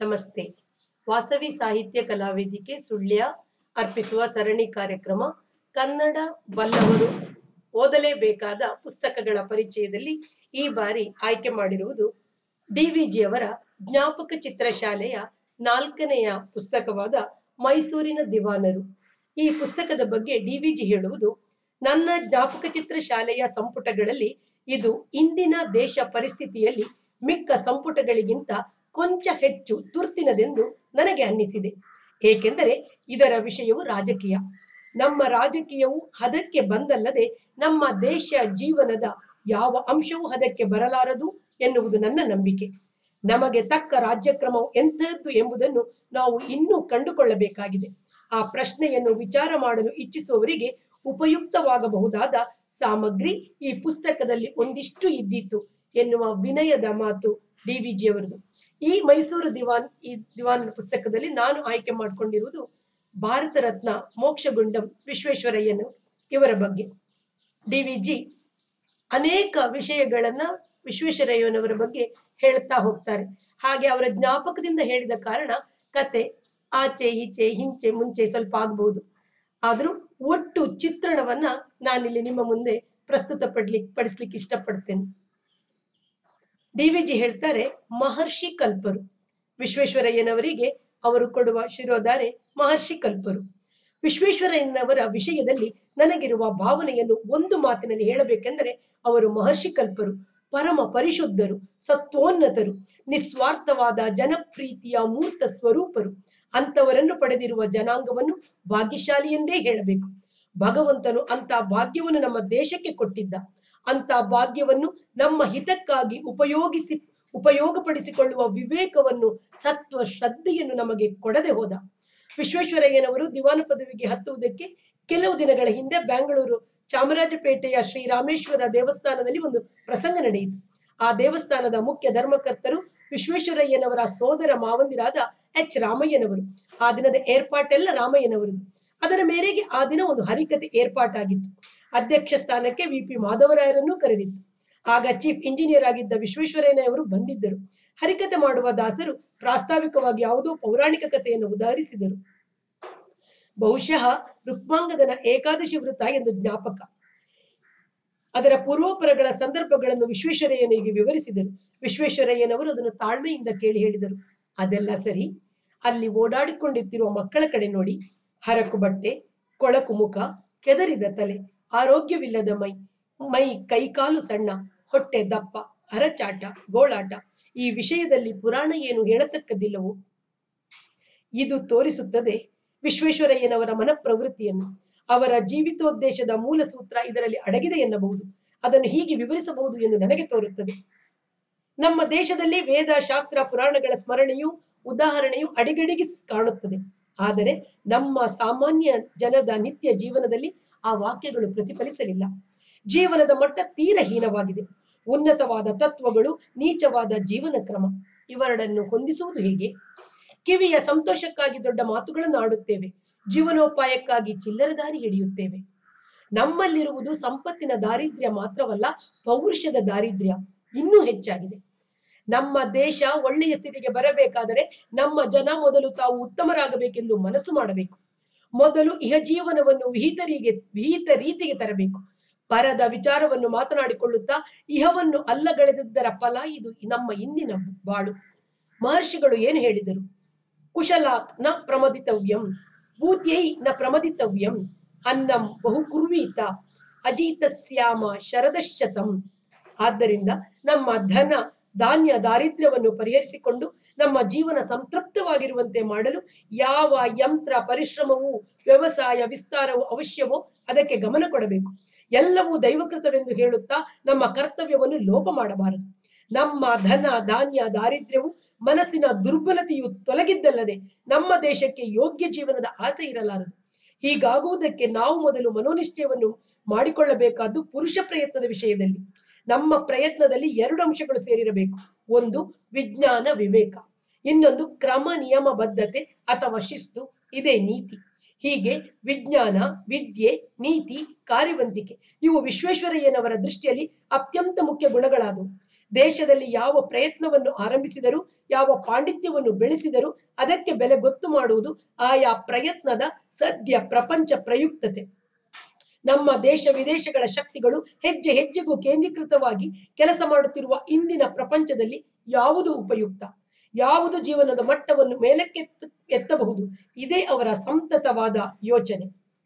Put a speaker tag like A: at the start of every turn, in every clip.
A: ನಮಸ್ತೆ ವಾಸವಿ ಸಾಹಿತ್ಯ ಕಲಾವೇದಿಕೆ ಸುಳ್ಯ ಅರ್ಪಿಸುವ ಸರಣಿ ಕಾರ್ಯಕ್ರಮ ಕನ್ನಡ ಬಲ್ಲವರು ಓದಲೇಬೇಕಾದ ಪುಸ್ತಕಗಳ ಪರಿಚಯದಲ್ಲಿ ಈ ಬಾರಿ ಆಯ್ಕೆ ಮಾಡಿರುವುದು ಡಿವಿಜಿಯವರ ಜ್ಞಾಪಕ ಚಿತ್ರಶಾಲೆಯ ನಾಲ್ಕನೆಯ ಪುಸ್ತಕವಾದ ಮೈಸೂರಿನ ದಿವಾನರು ಈ ಪುಸ್ತಕದ ಬಗ್ಗೆ ಡಿವಿಜಿ ಹೇಳುವುದು ನನ್ನ ಜ್ಞಾಪಕ ಚಿತ್ರಶಾಲೆಯ ಸಂಪುಟಗಳಲ್ಲಿ ಇದು ಇಂದಿನ ದೇಶ ಪರಿಸ್ಥಿತಿಯಲ್ಲಿ ಮಿಕ್ಕ ಸಂಪುಟಗಳಿಗಿಂತ ಕೊಂಚ ಹೆಚ್ಚು ತುರ್ತಿನದೆಂದು ನನಗೆ ಅನ್ನಿಸಿದೆ ಏಕೆಂದರೆ ಇದರ ವಿಷಯವು ರಾಜಕೀಯ ನಮ್ಮ ರಾಜಕೀಯವು ಹದಕ್ಕೆ ಬಂದಲ್ಲದೆ ನಮ್ಮ ದೇಶ ಜೀವನದ ಯಾವ ಅಂಶವೂ ಹದಕ್ಕೆ ಬರಲಾರದು ಎನ್ನುವುದು ನನ್ನ ನಂಬಿಕೆ ನಮಗೆ ತಕ್ಕ ರಾಜ್ಯಕ್ರಮವು ಎಂಥದ್ದು ಎಂಬುದನ್ನು ನಾವು ಇನ್ನೂ ಕಂಡುಕೊಳ್ಳಬೇಕಾಗಿದೆ ಆ ಪ್ರಶ್ನೆಯನ್ನು ವಿಚಾರ ಮಾಡಲು ಇಚ್ಛಿಸುವವರಿಗೆ ಉಪಯುಕ್ತವಾಗಬಹುದಾದ ಸಾಮಗ್ರಿ ಈ ಪುಸ್ತಕದಲ್ಲಿ ಒಂದಿಷ್ಟು ಇದ್ದಿತ್ತು ಎನ್ನುವ ವಿನಯದ ಮಾತು ಡಿ ವಿಜಿಯವರದು ಈ ಮೈಸೂರು ದಿವಾನ್ ಈ ದಿವಾನ್ ಪುಸ್ತಕದಲ್ಲಿ ನಾನು ಆಯ್ಕೆ ಮಾಡಿಕೊಂಡಿರುವುದು ಭಾರತ ರತ್ನ ಮೋಕ್ಷಗುಂಡಂ ವಿಶ್ವೇಶ್ವರಯ್ಯನ ಇವರ ಬಗ್ಗೆ ಡಿ ವಿಜಿ ಅನೇಕ ವಿಷಯಗಳನ್ನ ವಿಶ್ವೇಶ್ವರಯ್ಯನವರ ಬಗ್ಗೆ ಹೇಳ್ತಾ ಹೋಗ್ತಾರೆ ಹಾಗೆ ಅವರ ಜ್ಞಾಪಕದಿಂದ ಹೇಳಿದ ಕಾರಣ ಕತೆ ಆಚೆ ಈಚೆ ಹಿಂಚೆ ಮುಂಚೆ ಸ್ವಲ್ಪ ಆಗ್ಬಹುದು ಆದ್ರೂ ಒಟ್ಟು ಚಿತ್ರಣವನ್ನ ನಾನಿಲ್ಲಿ ನಿಮ್ಮ ಮುಂದೆ ಪ್ರಸ್ತುತ ಪಡ್ಲಿಕ್ಕೆ ಪಡಿಸ್ಲಿಕ್ಕೆ ಇಷ್ಟಪಡ್ತೇನೆ ಡಿ ವಿಜಿ ಹೇಳ್ತಾರೆ ಮಹರ್ಷಿ ಕಲ್ಪರು ವಿಶ್ವೇಶ್ವರಯ್ಯನವರಿಗೆ ಅವರು ಕೊಡುವ ಶಿರೋಧಾರೆ ಮಹರ್ಷಿ ಕಲ್ಪರು ವಿಶ್ವೇಶ್ವರಯ್ಯನವರ ವಿಷಯದಲ್ಲಿ ನನಗಿರುವ ಭಾವನೆಯನ್ನು ಒಂದು ಮಾತಿನಲ್ಲಿ ಹೇಳಬೇಕೆಂದರೆ ಅವರು ಮಹರ್ಷಿ ಕಲ್ಪರು ಪರಮ ಪರಿಶುದ್ಧರು ಸತ್ವೋನ್ನತರು ನಿಸ್ವಾರ್ಥವಾದ ಜನಪ್ರೀತಿಯ ಮೂರ್ತ ಸ್ವರೂಪರು ಅಂತವರನ್ನು ಪಡೆದಿರುವ ಜನಾಂಗವನ್ನು ಭಾಗ್ಯಶಾಲಿ ಎಂದೇ ಹೇಳಬೇಕು ಭಗವಂತನು ಅಂತ ಭಾಗ್ಯವನ್ನು ನಮ್ಮ ದೇಶಕ್ಕೆ ಕೊಟ್ಟಿದ್ದ ಅಂತ ಭಾಗ್ಯವನ್ನು ನಮ್ಮ ಹಿತಕ್ಕಾಗಿ ಉಪಯೋಗಿಸಿ ಉಪಯೋಗಪಡಿಸಿಕೊಳ್ಳುವ ವಿವೇಕವನ್ನು ಸತ್ವ ಶ್ರದ್ಧೆಯನ್ನು ನಮಗೆ ಕೊಡದೆ ಹೋದ ವಿಶ್ವೇಶ್ವರಯ್ಯನವರು ದಿವಾನ ಪದವಿಗೆ ಹತ್ತುವುದಕ್ಕೆ ಕೆಲವು ದಿನಗಳ ಹಿಂದೆ ಬೆಂಗಳೂರು ಚಾಮರಾಜಪೇಟೆಯ ಶ್ರೀರಾಮೇಶ್ವರ ದೇವಸ್ಥಾನದಲ್ಲಿ ಒಂದು ಪ್ರಸಂಗ ನಡೆಯಿತು ಆ ದೇವಸ್ಥಾನದ ಮುಖ್ಯ ಧರ್ಮಕರ್ತರು ವಿಶ್ವೇಶ್ವರಯ್ಯನವರ ಸೋದರ ಮಾವಂದಿರಾದ ಎಚ್ ರಾಮಯ್ಯನವರು ಆ ದಿನದ ಏರ್ಪಾಟೆಲ್ಲ ರಾಮಯ್ಯನವರದು ಅದರ ಮೇರೆಗೆ ಆ ದಿನ ಒಂದು ಹರಿಕತೆ ಏರ್ಪಾಟಾಗಿತ್ತು ಅಧ್ಯಕ್ಷ ಸ್ಥಾನಕ್ಕೆ ವಿ ಪಿ ಮಾಧವರಾಯರನ್ನು ಕರೆದಿತ್ತು ಆಗ ಚೀಫ್ ಇಂಜಿನಿಯರ್ ಆಗಿದ್ದ ವಿಶ್ವೇಶ್ವರಯ್ಯನವರು ಬಂದಿದ್ದರು ಹರಿಕತೆ ಮಾಡುವ ದಾಸರು ಪ್ರಾಸ್ತಾವಿಕವಾಗಿ ಯಾವುದೋ ಪೌರಾಣಿಕ ಕಥೆಯನ್ನು ಉದಾಹರಿಸಿದರು ಬಹುಶಃ ರುಕ್ಮಾಂಗದನ ಏಕಾದಶಿ ವೃತ್ತ ಎಂದು ಜ್ಞಾಪಕ ಅದರ ಪೂರ್ವೋಪರಗಳ ಸಂದರ್ಭಗಳನ್ನು ವಿಶ್ವೇಶ್ವರಯ್ಯನಿಗೆ ವಿವರಿಸಿದರು ವಿಶ್ವೇಶ್ವರಯ್ಯನವರು ಅದನ್ನು ತಾಳ್ಮೆಯಿಂದ ಕೇಳಿ ಹೇಳಿದರು ಅದೆಲ್ಲ ಸರಿ ಅಲ್ಲಿ ಓಡಾಡಿಕೊಂಡಿರ್ತಿರುವ ಮಕ್ಕಳ ಕಡೆ ನೋಡಿ ಹರಕು ಬಟ್ಟೆ ಕೊಳಕು ಮುಖ ಕೆದರಿದ ತಲೆ ಆರೋಗ್ಯವಿಲ್ಲದ ಮೈ ಮೈ ಕೈಕಾಲು ಸಣ್ಣ ಹೊಟ್ಟೆ ದಪ್ಪ ಅರಚಾಟ ಗೋಳಾಟ ಈ ವಿಷಯದಲ್ಲಿ ಪುರಾಣ ಏನು ಹೇಳತಕ್ಕದ್ದಿಲ್ಲವೋ ಇದು ತೋರಿಸುತ್ತದೆ ವಿಶ್ವೇಶ್ವರಯ್ಯನವರ ಮನಪ್ರವೃತ್ತಿಯನ್ನು ಅವರ ಜೀವಿತೋದ್ದೇಶದ ಮೂಲ ಸೂತ್ರ ಇದರಲ್ಲಿ ಅಡಗಿದೆ ಎನ್ನಬಹುದು ಅದನ್ನು ಹೀಗೆ ವಿವರಿಸಬಹುದು ಎಂದು ನನಗೆ ತೋರುತ್ತದೆ ನಮ್ಮ ದೇಶದಲ್ಲಿ ವೇದ ಶಾಸ್ತ್ರ ಪುರಾಣಗಳ ಸ್ಮರಣೆಯು ಉದಾಹರಣೆಯು ಅಡಿಗಡಿಗೆ ಕಾಣುತ್ತದೆ ಆದರೆ ನಮ್ಮ ಸಾಮಾನ್ಯ ಜನದ ನಿತ್ಯ ಜೀವನದಲ್ಲಿ ಆ ವಾಕ್ಯಗಳು ಪ್ರತಿಫಲಿಸಲಿಲ್ಲ ಜೀವನದ ಮಟ್ಟ ತೀರ ಹೀನವಾಗಿದೆ ಉನ್ನತವಾದ ತತ್ವಗಳು ನೀಚವಾದ ಜೀವನ ಕ್ರಮ ಇವೆರಡನ್ನು ಹೊಂದಿಸುವುದು ಹೇಗೆ ಕಿವಿಯ ಸಂತೋಷಕ್ಕಾಗಿ ದೊಡ್ಡ ಮಾತುಗಳನ್ನು ಆಡುತ್ತೇವೆ ಜೀವನೋಪಾಯಕ್ಕಾಗಿ ಚಿಲ್ಲರೆ ದಾರಿ ಹಿಡಿಯುತ್ತೇವೆ ನಮ್ಮಲ್ಲಿರುವುದು ಸಂಪತ್ತಿನ ದಾರಿದ್ರ್ಯ ಮಾತ್ರವಲ್ಲ ಪೌರುಷದ ದಾರಿದ್ರ್ಯ ಇನ್ನೂ ಹೆಚ್ಚಾಗಿದೆ ನಮ್ಮ ದೇಶ ಒಳ್ಳೆಯ ಸ್ಥಿತಿಗೆ ಬರಬೇಕಾದರೆ ನಮ್ಮ ಜನ ಮೊದಲು ತಾವು ಉತ್ತಮರಾಗಬೇಕೆಂದು ಮನಸ್ಸು ಮಾಡಬೇಕು ಮೊದಲು ಇಹ ಜೀವನವನ್ನು ವಿಹಿತರಿಗೆ ವಿಹಿತ ರೀತಿಗೆ ತರಬೇಕು ಪರದ ವಿಚಾರವನ್ನು ಮಾತನಾಡಿಕೊಳ್ಳುತ್ತಾ ಇಹವನ್ನು ಅಲ್ಲಗಳೆದಿದ್ದರ ಫಲ ಇದು ನಮ್ಮ ಇಂದಿನ ಬಾಳು ಮಹರ್ಷಿಗಳು ಏನು ಹೇಳಿದರು ಕುಶಲಾತ್ ನ ಪ್ರಮದಿತವ್ಯಂ ಭೂತ್ಯೈ ನ ಪ್ರಮದಿತವ್ಯಂ ಅನ್ನಂ ಬಹುಕುರ್ವೀತ ಅಜೀತಸ್ಯಾಮ ಶರದಶತಂ ಆದ್ದರಿಂದ ನಮ್ಮ ಧನ ಧಾನ್ಯ ದಾರಿದ್ರ್ಯವನ್ನು ಪರಿಹರಿಸಿಕೊಂಡು ನಮ್ಮ ಜೀವನ ಸಂತೃಪ್ತವಾಗಿರುವಂತೆ ಮಾಡಲು ಯಾವ ಯಂತ್ರ ಪರಿಶ್ರಮವೂ ವ್ಯವಸಾಯ ವಿಸ್ತಾರವು ಅವಶ್ಯವೋ ಅದಕ್ಕೆ ಗಮನ ಕೊಡಬೇಕು ಎಲ್ಲವೂ ದೈವಕೃತವೆಂದು ಹೇಳುತ್ತಾ ನಮ್ಮ ಕರ್ತವ್ಯವನ್ನು ಲೋಪ ಮಾಡಬಾರದು ನಮ್ಮ ಧನ ಧಾನ್ಯ ದಾರಿದ್ರ್ಯವು ಮನಸ್ಸಿನ ದುರ್ಬಲತೆಯು ತೊಲಗಿದ್ದಲ್ಲದೆ ನಮ್ಮ ದೇಶಕ್ಕೆ ಯೋಗ್ಯ ಜೀವನದ ಆಸೆ ಇರಲಾರದು ಹೀಗಾಗುವುದಕ್ಕೆ ನಾವು ಮೊದಲು ಮನೋನಿಶ್ಚಯವನ್ನು ಮಾಡಿಕೊಳ್ಳಬೇಕಾದ್ದು ಪುರುಷ ಪ್ರಯತ್ನದ ವಿಷಯದಲ್ಲಿ ನಮ್ಮ ಪ್ರಯತ್ನದಲ್ಲಿ ಎರಡು ಅಂಶಗಳು ಸೇರಿರಬೇಕು ಒಂದು ವಿಜ್ಞಾನ ವಿವೇಕ ಇನ್ನೊಂದು ಕ್ರಮ ನಿಯಮ ಬದ್ಧತೆ ಅಥವಾ ಶಿಸ್ತು ಇದೇ ನೀತಿ ಹೀಗೆ ವಿಜ್ಞಾನ ವಿದ್ಯೆ ನೀತಿ ಕಾರ್ಯವಂತಿಕೆ ಇವು ವಿಶ್ವೇಶ್ವರಯ್ಯನವರ ದೃಷ್ಟಿಯಲ್ಲಿ ಅತ್ಯಂತ ಮುಖ್ಯ ಗುಣಗಳಾದವು ದೇಶದಲ್ಲಿ ಯಾವ ಪ್ರಯತ್ನವನ್ನು ಆರಂಭಿಸಿದರು ಯಾವ ಪಾಂಡಿತ್ಯವನ್ನು ಬೆಳೆಸಿದರು ಅದಕ್ಕೆ ಬೆಲೆ ಗೊತ್ತು ಮಾಡುವುದು ಆಯಾ ಪ್ರಯತ್ನದ ಸದ್ಯ ಪ್ರಪಂಚ ಪ್ರಯುಕ್ತತೆ ನಮ್ಮ ದೇಶ ವಿದೇಶಗಳ ಶಕ್ತಿಗಳು ಹೆಜ್ಜೆ ಹೆಜ್ಜೆಗೂ ಕೇಂದ್ರೀಕೃತವಾಗಿ ಕೆಲಸ ಮಾಡುತ್ತಿರುವ ಇಂದಿನ ಪ್ರಪಂಚದಲ್ಲಿ ಯಾವುದು ಉಪಯುಕ್ತ ಯಾವುದು ಜೀವನದ ಮಟ್ಟವನ್ನು ಮೇಲಕ್ಕೆ ಎತ್ತ- ಎತ್ತಬಹುದು ಇದೇ ಅವರ ಸಂತತವಾದ ಯೋಚನೆ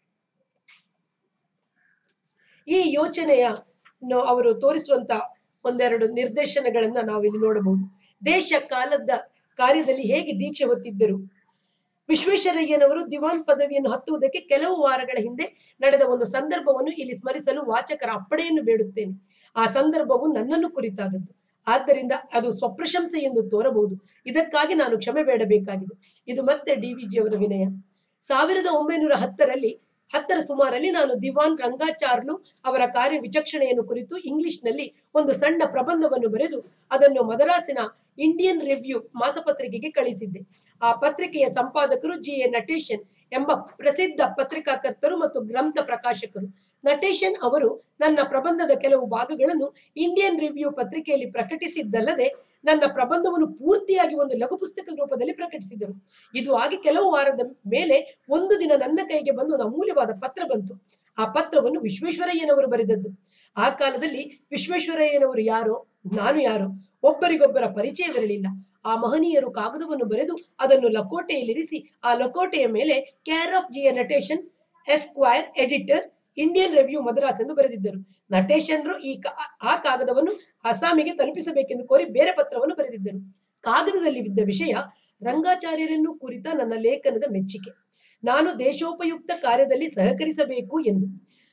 A: ಈ ಯೋಚನೆಯ ನ- ಅವರು ತೋರಿಸುವಂತ ಒಂದೆರಡು ನಿರ್ದೇಶನಗಳನ್ನ ನಾವಿಲ್ಲಿ ನೋಡಬಹುದು ದೇಶ ಕಾಲದ ಕಾರ್ಯದಲ್ಲಿ ಹೇಗೆ ದೀಕ್ಷೆ ಹೊತ್ತಿದ್ದರು ವಿಶ್ವೇಶ್ವರಯ್ಯನವರು ದಿವಾನ್ ಪದವಿಯನ್ನು ಹತ್ತುವುದಕ್ಕೆ ಕೆಲವು ವಾರಗಳ ಹಿಂದೆ ನಡೆದ ಒಂದು ಸಂದರ್ಭವನ್ನು ಇಲ್ಲಿ ಸ್ಮರಿಸಲು ವಾಚಕರ ಅಪ್ಪಣೆಯನ್ನು ಬೇಡುತ್ತೇನೆ ಆ ಸಂದರ್ಭವು ನನ್ನನ್ನು ಕುರಿತಾದದ್ದು ಆದ್ದರಿಂದ ಅದು ಸ್ವಪ್ರಶಂಸೆ ಎಂದು ತೋರಬಹುದು ಇದಕ್ಕಾಗಿ ನಾನು ಕ್ಷಮೆ ಬೇಡಬೇಕಾಗಿದೆ ಇದು ಮತ್ತೆ ಡಿ ವಿಜಿ ಅವರ ವಿನಯ ಸಾವಿರದ ಒಂಬೈನೂರ ಹತ್ತರಲ್ಲಿ ಹತ್ತರ ಸುಮಾರಲ್ಲಿ ನಾನು ದಿವಾನ್ ರಂಗಾಚಾರ್ಲು ಅವರ ಕಾರ್ಯ ವಿಚಕ್ಷಣೆಯನ್ನು ಕುರಿತು ಇಂಗ್ಲಿಷ್ನಲ್ಲಿ ಒಂದು ಸಣ್ಣ ಪ್ರಬಂಧವನ್ನು ಬರೆದು ಅದನ್ನು ಮದರಾಸಿನ ಇಂಡಿಯನ್ ರಿವ್ಯೂ ಮಾಸಪತ್ರಿಕೆಗೆ ಕಳಿಸಿದ್ದೆ ಆ ಪತ್ರಿಕೆಯ ಸಂಪಾದಕರು ಜಿ ಎ ನಟೇಶನ್ ಎಂಬ ಪ್ರಸಿದ್ಧ ಪತ್ರಿಕಾಕರ್ತರು ಮತ್ತು ಗ್ರಂಥ ಪ್ರಕಾಶಕರು ನಟೇಶನ್ ಅವರು ನನ್ನ ಪ್ರಬಂಧದ ಕೆಲವು ಭಾಗಗಳನ್ನು ಇಂಡಿಯನ್ ರಿವ್ಯೂ ಪತ್ರಿಕೆಯಲ್ಲಿ ಪ್ರಕಟಿಸಿದ್ದಲ್ಲದೆ ನನ್ನ ಪ್ರಬಂಧವನ್ನು ಪೂರ್ತಿಯಾಗಿ ಒಂದು ಲಘು ಪುಸ್ತಕದ ರೂಪದಲ್ಲಿ ಪ್ರಕಟಿಸಿದರು ಇದು ಆಗಿ ಕೆಲವು ವಾರದ ಮೇಲೆ ಒಂದು ದಿನ ನನ್ನ ಕೈಗೆ ಬಂದು ಒಂದು ಅಮೂಲ್ಯವಾದ ಪತ್ರ ಬಂತು ಆ ಪತ್ರವನ್ನು ವಿಶ್ವೇಶ್ವರಯ್ಯನವರು ಬರೆದದ್ದು ಆ ಕಾಲದಲ್ಲಿ ವಿಶ್ವೇಶ್ವರಯ್ಯನವರು ಯಾರೋ ನಾನು ಯಾರೋ ಒಬ್ಬರಿಗೊಬ್ಬರ ಪರಿಚಯವಿರಲಿಲ್ಲ ಆ ಮಹನೀಯರು ಕಾಗದವನ್ನು ಬರೆದು ಅದನ್ನು ಲಕೋಟೆಯಲ್ಲಿರಿಸಿ ಆ ಲಕೋಟೆಯ ಮೇಲೆ care of G A Natesan esquire editor Indian review Madras ಎಂದು ಬರೆದಿದ್ದರು ನಟೇಶನ್ರು ಈ ಕಾ- ಆ ಕಾಗದವನ್ನು ಅಸ್ಸಾಮಿಗೆ ತಲುಪಿಸಬೇಕೆಂದು ಕೋರಿ ಬೇರೆ ಪತ್ರವನ್ನು ಬರೆದಿದ್ದರು ಕಾಗದದಲ್ಲಿ ಬಿದ್ದ ವಿಷಯ ರಂಗಾಚಾರ್ಯರನ್ನು ಕುರಿತ ನನ್ನ ಲೇಖನದ ಮೆಚ್ಚುಗೆ ನಾನು ದೇಶೋಪಯುಕ್ತ ಕಾರ್ಯದಲ್ಲಿ ಸಹಕರಿಸಬೇಕು ಎಂದು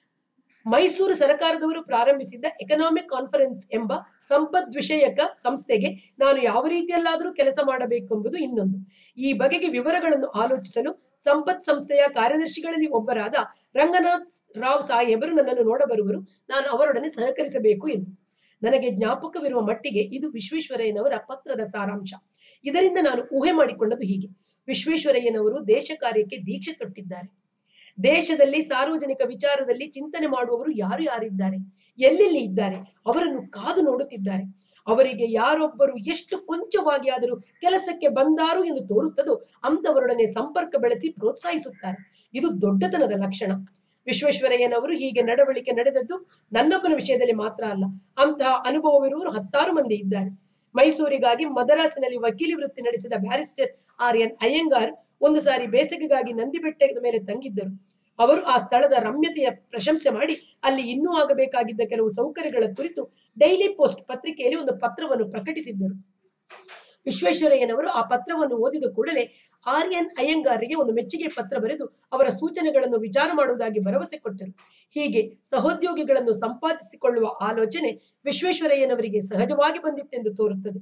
A: ಮೈಸೂರು ಸರ್ಕಾರದವರು ಪ್ರಾರಂಭಿಸಿದ್ದ ಎಕನಾಮಿಕ್ ಕಾನ್ಫರೆನ್ಸ್ ಎಂಬ ಸಂಪದ್ವಿಷಯಕ ಸಂಸ್ಥೆಗೆ ನಾನು ಯಾವ ರೀತಿಯಲ್ಲಾದರೂ ಕೆಲಸ ಮಾಡಬೇಕೆಂಬುದು ಇನ್ನೊಂದು ಈ ಬಗೆಗೆ ವಿವರಗಳನ್ನು ಆಲೋಚಿಸಲು ಸಂಪತ್ ಸಂಸ್ಥೆಯ ಕಾರ್ಯದರ್ಶಿಗಳಲ್ಲಿ ಒಬ್ಬರಾದ ರಂಗನಾಥ್ ರಾವ್ ಸಾಹೇಬರು ನನ್ನನ್ನು ನೋಡಬರುವರು ನಾನು ಅವರೊಡನೆ ಸಹಕರಿಸಬೇಕು ಎಂದು ನನಗೆ ಜ್ಞಾಪಕವಿರುವ ಮಟ್ಟಿಗೆ ಇದು ವಿಶ್ವೇಶ್ವರಯ್ಯನವರ ಪತ್ರದ ಸಾರಾಂಶ ಇದರಿಂದ ನಾನು ಊಹೆ ಮಾಡಿಕೊಂಡದ್ದು ಹೀಗೆ ವಿಶ್ವೇಶ್ವರಯ್ಯನವರು ದೇಶ ಕಾರ್ಯಕ್ಕೆ ದೀಕ್ಷೆ ತೊಟ್ಟಿದ್ದಾರೆ ದೇಶದಲ್ಲಿ ಸಾರ್ವಜನಿಕ ವಿಚಾರದಲ್ಲಿ ಚಿಂತನೆ ಮಾಡುವವರು ಯಾರು ಯಾರಿದ್ದಾರೆ ಎಲ್ಲೆಲ್ಲಿ ಇದ್ದಾರೆ ಅವರನ್ನು ಕಾದು ನೋಡುತ್ತಿದ್ದಾರೆ ಅವರಿಗೆ ಯಾರೊಬ್ಬರು ಎಷ್ಟು ಕೊಂಚವಾಗಿ ಆದರೂ ಕೆಲಸಕ್ಕೆ ಬಂದಾರು ಎಂದು ತೋರುತ್ತದೋ ಅಂತವರೊಡನೆ ಸಂಪರ್ಕ ಬೆಳೆಸಿ ಪ್ರೋತ್ಸಾಹಿಸುತ್ತಾರೆ ಇದು ದೊಡ್ಡತನದ ಲಕ್ಷಣ ವಿಶ್ವೇಶ್ವರಯ್ಯನವರು ಹೀಗೆ ನಡವಳಿಕೆ ನಡೆದದ್ದು ನನ್ನೊಬ್ಬನ ವಿಷಯದಲ್ಲಿ ಮಾತ್ರ ಅಲ್ಲ ಅಂತಹ ಅನುಭವವಿರುವವರು ಹತ್ತಾರು ಮಂದಿ ಇದ್ದಾರೆ ಮೈಸೂರಿಗಾಗಿ ಮದರಾಸಿನಲ್ಲಿ ವಕೀಲಿ ವೃತ್ತಿ ನಡೆಸಿದ ಬ್ಯಾರಿಸ್ಟರ್ ಆರ್ ಎನ್ ಅಯ್ಯಂಗಾರ್ ಒಂದು ಸಾರಿ ಬೇಸಿಗೆಗಾಗಿ ನಂದಿ ಬೆಟ್ಟದ ಮೇಲೆ ತಂಗಿದ್ದರು ಅವರು ಆ ಸ್ಥಳದ ರಮ್ಯತೆಯ ಪ್ರಶಂಸೆ ಮಾಡಿ ಅಲ್ಲಿ ಇನ್ನೂ ಆಗಬೇಕಾಗಿದ್ದ ಕೆಲವು ಸೌಕರ್ಯಗಳ ಕುರಿತು ಡೈಲಿ ಪೋಸ್ಟ್ ಪತ್ರಿಕೆಯಲ್ಲಿ ಒಂದು ಪತ್ರವನ್ನು ಪ್ರಕಟಿಸಿದ್ದರು ವಿಶ್ವೇಶ್ವರಯ್ಯನವರು ಆ ಪತ್ರವನ್ನು ಓದಿದ ಕೂಡಲೇ ಆರ್ ಎನ್ ಅಯ್ಯಂಗಾರ್ರಿಗೆ ಒಂದು ಮೆಚ್ಚುಗೆ ಪತ್ರ ಬರೆದು ಅವರ ಸೂಚನೆಗಳನ್ನು ವಿಚಾರ ಮಾಡುವುದಾಗಿ ಭರವಸೆ ಕೊಟ್ಟರು ಹೀಗೆ ಸಹೋದ್ಯೋಗಿಗಳನ್ನು ಸಂಪಾದಿಸಿಕೊಳ್ಳುವ ಆಲೋಚನೆ ವಿಶ್ವೇಶ್ವರಯ್ಯನವರಿಗೆ ಸಹಜವಾಗಿ ಬಂದಿತ್ತೆಂದು ತೋರುತ್ತದೆ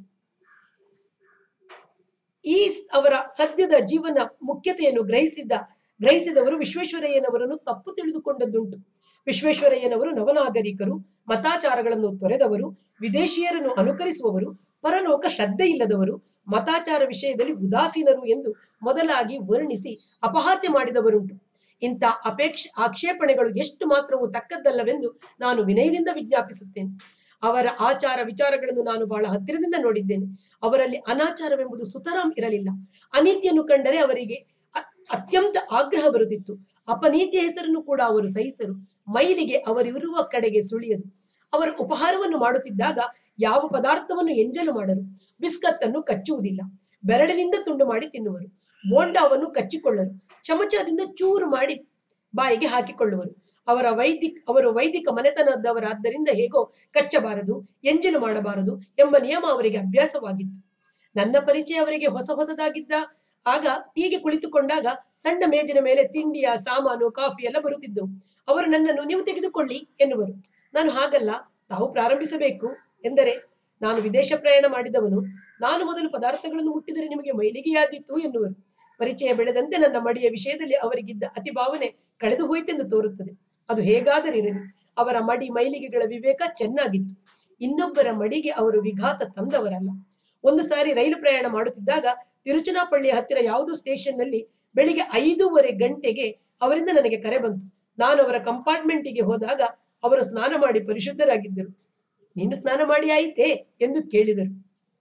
A: ಈ ಸ್- ಅವರ ಸದ್ಯದ ಜೀವನ ಮುಖ್ಯತೆಯನ್ನು ಗ್ರಹಿಸಿದ್ದ ಗ್ರಹಿಸಿದವರು ವಿಶ್ವೇಶ್ವರಯ್ಯನವರನ್ನು ತಪ್ಪು ತಿಳಿದುಕೊಂಡದ್ದುಂಟು ವಿಶ್ವೇಶ್ವರಯ್ಯನವರು ನವನಾಗರಿಕರು ಮತಾಚಾರಗಳನ್ನು ತೊರೆದವರು ವಿದೇಶಿಯರನ್ನು ಅನುಕರಿಸುವವರು ಪರಲೋಕ ಶ್ರದ್ಧೆ ಇಲ್ಲದವರು ಮತಾಚಾರ ವಿಷಯದಲ್ಲಿ ಉದಾಸೀನರು ಎಂದು ಮೊದಲಾಗಿ ವರ್ಣಿಸಿ ಅಪಹಾಸ್ಯ ಮಾಡಿದವರುಂಟು ಇಂಥ ಅಪೇಕ್ಷ ಆಕ್ಷೇಪಣೆಗಳು ಎಷ್ಟು ಮಾತ್ರವೂ ತಕ್ಕದ್ದಲ್ಲವೆಂದು ನಾನು ವಿನಯದಿಂದ ವಿಜ್ಞಾಪಿಸುತ್ತೇನೆ ಅವರ ಆಚಾರ ವಿಚಾರಗಳನ್ನು ನಾನು ಬಹಳ ಹತ್ತಿರದಿಂದ ನೋಡಿದ್ದೇನೆ ಅವರಲ್ಲಿ ಅನಾಚಾರವೆಂಬುದು ಸುತರಾಂ ಇರಲಿಲ್ಲ ಅನೀತಿಯನ್ನು ಕಂಡರೆ ಅವರಿಗೆ ಅ- ಅತ್ಯಂತ ಆಗ್ರಹ ಬರುತ್ತಿತ್ತು ಅಪನೀತಿಯ ಹೆಸರನ್ನು ಕೂಡ ಅವರು ಸಹಿಸರು ಮೈಲಿಗೆ ಅವರಿರುವ ಕಡೆಗೆ ಸುಳಿಯದು ಅವರ ಉಪಹಾರವನ್ನು ಮಾಡುತ್ತಿದ್ದಾಗ ಯಾವ ಪದಾರ್ಥವನ್ನು ಎಂಜಲು ಮಾಡರು ಬಿಸ್ಕತ್ ಅನ್ನು ಕಚ್ಚುವುದಿಲ್ಲ ಬೆರಳಿನಿಂದ ತುಂಡು ಮಾಡಿ ತಿನ್ನುವರು ಬೋಂಡಾವನ್ನು ಕಚ್ಚಿಕೊಳ್ಳರು ಚಮಚದಿಂದ ಚೂರು ಮಾಡಿ ಬಾಯಿಗೆ ಹಾಕಿಕೊಳ್ಳುವರು ಅವರ ವೈದಿಕ ಅವರು ವೈದಿಕ ಮನೆತನದವರಾದ್ದರಿಂದ ಹೇಗೋ ಕಚ್ಚಬಾರದು ಎಂಜಲು ಮಾಡಬಾರದು ಎಂಬ ನಿಯಮ ಅವರಿಗೆ ಅಭ್ಯಾಸವಾಗಿತ್ತು ನನ್ನ ಪರಿಚಯ ಅವರಿಗೆ ಹೊಸ ಹೊಸದಾಗಿದ್ದ ಆಗ ಟೀಗೆ ಕುಳಿತುಕೊಂಡಾಗ ಸಣ್ಣ ಮೇಜಿನ ಮೇಲೆ ತಿಂಡಿಯ ಸಾಮಾನು ಕಾಫಿ ಎಲ್ಲ ಬರುತ್ತಿದ್ದವು ಅವರು ನನ್ನನ್ನು ನೀವು ತೆಗೆದುಕೊಳ್ಳಿ ಎನ್ನುವರು ನಾನು ಹಾಗಲ್ಲ ತಾವು ಪ್ರಾರಂಭಿಸಬೇಕು ಎಂದರೆ ನಾನು ವಿದೇಶ ಪ್ರಯಾಣ ಮಾಡಿದವನು ನಾನು ಮೊದಲು ಪದಾರ್ಥಗಳನ್ನು ಮುಟ್ಟಿದರೆ ನಿಮಗೆ ಮೈಲಿಗೆಯಾದೀತು ಎನ್ನುವರು ಪರಿಚಯ ಬೆಳೆದಂತೆ ನನ್ನ ಮಡಿಯ ವಿಷಯದಲ್ಲಿ ಅವರಿಗಿದ್ದ ಅತಿ ಭಾವನೆ ಕಳೆದು ಹೋಯಿತೆಂದು ತೋರುತ್ತದೆ ಅದು ಹೇಗಾದರಿರಲಿ ಅವರ ಮಡಿ ಮೈಲಿಗೆಗಳ ವಿವೇಕ ಚೆನ್ನಾಗಿತ್ತು ಇನ್ನೊಬ್ಬರ ಮಡಿಗೆ ಅವರು ವಿಘಾತ ತಂದವರಲ್ಲ ಒಂದು ಸಾರಿ ರೈಲು ಪ್ರಯಾಣ ಮಾಡುತ್ತಿದ್ದಾಗ ತಿರುಚನಾಪಳ್ಳಿಯ ಹತ್ತಿರ ಯಾವುದೋ ಸ್ಟೇಷನ್ನಲ್ಲಿ ಬೆಳಿಗ್ಗೆ ಐದೂವರೆ ಗಂಟೆಗೆ ಅವರಿಂದ ನನಗೆ ಕರೆ ಬಂತು ನಾನು ಅವರ ಕಂಪಾರ್ಟ್ಮೆಂಟಿಗೆ ಹೋದಾಗ ಅವರು ಸ್ನಾನ ಮಾಡಿ ಪರಿಶುದ್ಧರಾಗಿದ್ದರು ನೀನು ಸ್ನಾನ ಮಾಡಿ ಆಯಿತೆ ಎಂದು ಕೇಳಿದರು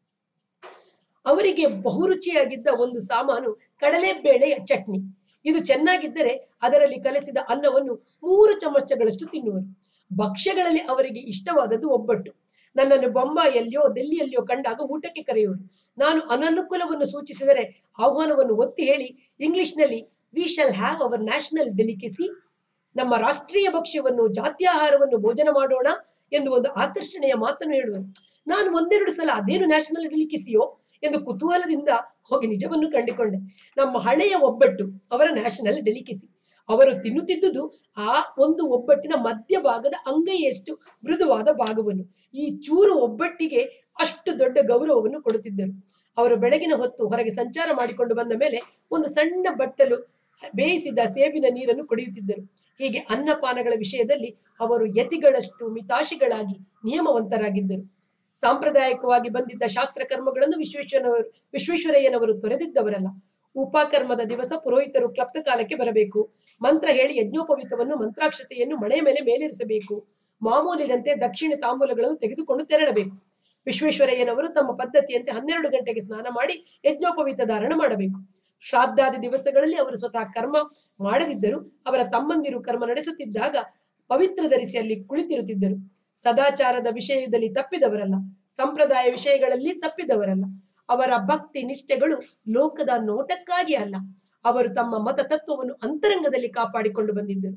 A: ಅವರಿಗೆ ಬಹುರುಚಿಯಾಗಿದ್ದ ಒಂದು ಸಾಮಾನು ಕಡಲೆಬೇಳೆಯ ಚಟ್ನಿ ಇದು ಚೆನ್ನಾಗಿದ್ದರೆ ಅದರಲ್ಲಿ ಕಲಸಿದ ಅನ್ನವನ್ನು ಮೂರು ಚಮಚಗಳಷ್ಟು ತಿನ್ನುವರು ಭಕ್ಷ್ಯಗಳಲ್ಲಿ ಅವರಿಗೆ ಇಷ್ಟವಾದದ್ದು ಒಬ್ಬಟ್ಟು ನನ್ನನ್ನು ಬೊಂಬಾಯಿಯಲ್ಲಿಯೋ ಡೆಲ್ಲಿಯಲ್ಲಿಯೋ ಕಂಡಾಗ ಊಟಕ್ಕೆ ಕರೆಯುವರು ನಾನು ಅನನುಕೂಲವನ್ನು ಸೂಚಿಸಿದರೆ ಆಹ್ವಾನವನ್ನು ಒತ್ತಿ ಹೇಳಿ ಇಂಗ್ಲಿಷ್ನಲ್ಲಿ we shall have our national delicacy ನಮ್ಮ ರಾಷ್ಟ್ರೀಯ ಭಕ್ಷ್ಯವನ್ನು ಜಾತ್ಯಾಹಾರವನ್ನು ಭೋಜನ ಮಾಡೋಣ ಎಂದು ಒಂದು ಆಕರ್ಷಣೆಯ ಮಾತನ್ನು ಹೇಳುವರು ನಾನು ಒಂದೆರಡು ಸಲ ಅದೇನು ನ್ಯಾಷನಲ್ ಡೆಲಿಕೆಸಿಯೋ ಎಂದು ಕುತೂಹಲದಿಂದ ಹೋಗಿ ನಿಜವನ್ನು ಕಂಡುಕೊಂಡೆ ನಮ್ಮ ಹಳೆಯ ಒಬ್ಬಟ್ಟು ಅವರ ನ್ಯಾಷನಲ್ ಡೆಲಿಕೆಸಿ ಅವರು ತಿನ್ನುತ್ತಿದ್ದುದು ಆ ಒಂದು ಒಬ್ಬಟ್ಟಿನ ಮಧ್ಯಭಾಗದ ಅಂಗೈಯಷ್ಟು ಮೃದುವಾದ ಭಾಗವನ್ನು ಈ ಚೂರು ಒಬ್ಬಟ್ಟಿಗೆ ಅಷ್ಟು ದೊಡ್ಡ ಗೌರವವನ್ನು ಕೊಡುತ್ತಿದ್ದರು ಅವರು ಬೆಳಗಿನ ಹೊತ್ತು ಹೊರಗೆ ಸಂಚಾರ ಮಾಡಿಕೊಂಡು ಬಂದ ಮೇಲೆ ಒಂದು ಸಣ್ಣ ಬಟ್ಟಲು ಬೇಯಿಸಿದ ಸೇಬಿನ ನೀರನ್ನು ಕುಡಿಯುತ್ತಿದ್ದರು ಹೀಗೆ ಅನ್ನಪಾನಗಳ ವಿಷಯದಲ್ಲಿ ಅವರು ಯತಿಗಳಷ್ಟು ಮಿತಾಶಿಗಳಾಗಿ ನಿಯಮವಂತರಾಗಿದ್ದರು ಸಾಂಪ್ರದಾಯಿಕವಾಗಿ ಬಂದಿದ್ದ ಶಾಸ್ತ್ರ ಕರ್ಮಗಳನ್ನು ವಿಶ್ವೇಶ್ವರನವರು ವಿಶ್ವೇಶ್ವರಯ್ಯನವರು ತೊರೆದಿದ್ದವರಲ್ಲ ಉಪಕರ್ಮದ ದಿವಸ ಪುರೋಹಿತರು ಕ್ಲಪ್ತ ಕಾಲಕ್ಕೆ ಬರಬೇಕು ಮಂತ್ರ ಹೇಳಿ ಯಜ್ಞೋಪವಿತವನ್ನು ಮಂತ್ರಾಕ್ಷತೆಯನ್ನು ಮಣೆಯ ಮೇಲೆ ಮೇಲಿರಿಸಬೇಕು ಮಾಮೂಲಿನಂತೆ ದಕ್ಷಿಣ ತಾಂಬೂಲಗಳನ್ನು ತೆಗೆದುಕೊಂಡು ತೆರಳಬೇಕು ವಿಶ್ವೇಶ್ವರಯ್ಯನವರು ತಮ್ಮ ಪದ್ಧತಿಯಂತೆ ಹನ್ನೆರಡು ಗಂಟೆಗೆ ಸ್ನಾನ ಮಾಡಿ ಯಜ್ಞೋಪವಿತ ಧಾರಣ ಮಾಡಬೇಕು ಶ್ರಾದ್ದಾದಿ ದಿವಸಗಳಲ್ಲಿ ಅವರು ಸ್ವತಃ ಕರ್ಮ ಮಾಡದಿದ್ದರು ಅವರ ತಮ್ಮಂದಿರು ಕರ್ಮ ನಡೆಸುತ್ತಿದ್ದಾಗ ಪವಿತ್ರ ಧರಿಸಿ ಅಲ್ಲಿ ಕುಳಿತಿರುತ್ತಿದ್ದರು ಸದಾಚಾರದ ವಿಷಯದಲ್ಲಿ ತಪ್ಪಿದವರಲ್ಲ ಸಂಪ್ರದಾಯ ವಿಷಯಗಳಲ್ಲಿ ತಪ್ಪಿದವರಲ್ಲ ಅವರ ಭಕ್ತಿ ನಿಷ್ಠೆಗಳು ಲೋಕದ ನೋಟಕ್ಕಾಗಿ ಅಲ್ಲ ಅವರು ತಮ್ಮ ಮತ ತತ್ವವನ್ನು ಅಂತರಂಗದಲ್ಲಿ ಕಾಪಾಡಿಕೊಂಡು ಬಂದಿದ್ದರು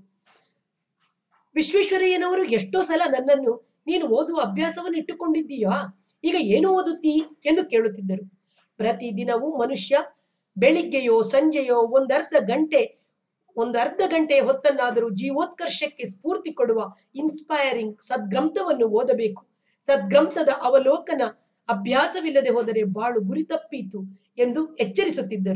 A: ವಿಶ್ವೇಶ್ವರಯ್ಯನವರು ಎಷ್ಟೋ ಸಲ ನನ್ನನ್ನು ನೀನು ಓದುವ ಅಭ್ಯಾಸವನ್ನು ಇಟ್ಟುಕೊಂಡಿದ್ದೀಯಾ ಈಗ ಏನು ಓದುತ್ತೀ ಎಂದು ಕೇಳುತ್ತಿದ್ದರು ಪ್ರತಿದಿನವೂ ಮನುಷ್ಯ ಬೆಳಿಗ್ಗೆಯೋ ಸಂಜೆಯೋ ಒಂದರ್ಧ ಗಂಟೆ ಒಂದು ಅರ್ಧ ಗಂಟೆ ಹೊತ್ತನ್ನಾದರೂ ಜೀವೋತ್ಕರ್ಷಕ್ಕೆ ಸ್ಫೂರ್ತಿ ಕೊಡುವ ಇನ್ಸ್ಪೈರಿಂಗ್ ಸದ್ಗ್ರಂಥವನ್ನು ಓದಬೇಕು ಸದ್ಗ್ರಂಥದ ಅವಲೋಕನ ಅಭ್ಯಾಸವಿಲ್ಲದೆ ಹೋದರೆ ಬಾಳು ಗುರಿ ತಪ್ಪೀತು ಎಂದು ಎಚ್ಚರಿಸುತ್ತಿದ್ದರು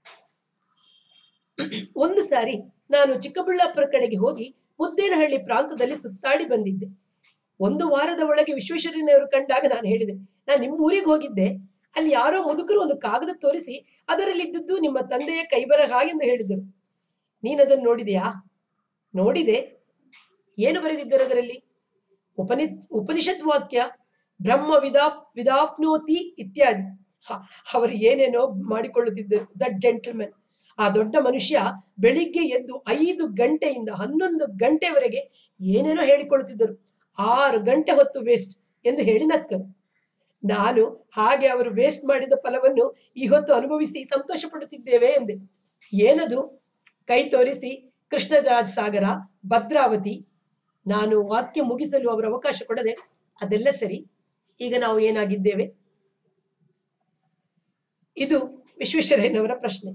A: ಒಂದು ಸಾರಿ ನಾನು ಚಿಕ್ಕಬಳ್ಳಾಪುರ ಕಡೆಗೆ ಹೋಗಿ ಮುದ್ದೇನಹಳ್ಳಿ ಪ್ರಾಂತದಲ್ಲಿ ಸುತ್ತಾಡಿ ಬಂದಿದ್ದೆ ಒಂದು ವಾರದ ಒಳಗೆ ವಿಶ್ವೇಶ್ವರಯ್ಯನವರು ಕಂಡಾಗ ನಾನು ಹೇಳಿದೆ ನಾನು ನಿಮ್ಮ ಊರಿಗೆ ಹೋಗಿದ್ದೆ ಅಲ್ಲಿ ಯಾರೋ ಮುದುಕರು ಒಂದು ಕಾಗದ ತೋರಿಸಿ ಅದರಲ್ಲಿದ್ದದ್ದು ನಿಮ್ಮ ತಂದೆಯ ಕೈಬರಹ ಎಂದು ಹೇಳಿದರು ನೀನದನ್ನು ನೋಡಿದೆಯಾ ನೋಡಿದೆ ಏನು ಬರೆದಿದ್ದರು ಅದರಲ್ಲಿ ಉಪನಿ ಉಪನಿಷತ್ ವಾಕ್ಯ ಬ್ರಹ್ಮ ವಿದಾ ವಿದಾಪ್ನೋತಿ ಇತ್ಯಾದಿ ಹ, ಅವರು ಏನೇನೋ ಮಾಡಿಕೊಳ್ಳುತ್ತಿದ್ದರು ದಟ್ ಜೆಂಟಲ್ಮೆನ್ ಆ ದೊಡ್ಡ ಮನುಷ್ಯ ಬೆಳಿಗ್ಗೆ ಎದ್ದು ಐದು ಗಂಟೆಯಿಂದ ಹನ್ನೊಂದು ಗಂಟೆವರೆಗೆ ಏನೇನೋ ಹೇಳಿಕೊಳ್ಳುತ್ತಿದ್ದರು ಆರು ಗಂಟೆ ಹೊತ್ತು ವೇಸ್ಟ್ ಎಂದು ಹೇಳಿ ನಕ್ಕರು ನಾನು ಹಾಗೆ ಅವರು ವೇಸ್ಟ್ ಮಾಡಿದ ಫಲವನ್ನು ಈ ಹೊತ್ತು ಅನುಭವಿಸಿ ಸಂತೋಷ ಪಡುತ್ತಿದ್ದೇವೆ ಎಂದೆ ಏನದು ಕೈ ತೋರಿಸಿ ಕೃಷ್ಣರಾಜ ಸಾಗರ ಭದ್ರಾವತಿ ನಾನು ವಾಕ್ಯ ಮುಗಿಸಲು ಅವರ ಅವಕಾಶ ಕೊಡದೆ ಅದೆಲ್ಲ ಸರಿ ಈಗ ನಾವು ಏನಾಗಿದ್ದೇವೆ ಇದು ವಿಶ್ವೇಶ್ವರಯ್ಯನವರ ಪ್ರಶ್ನೆ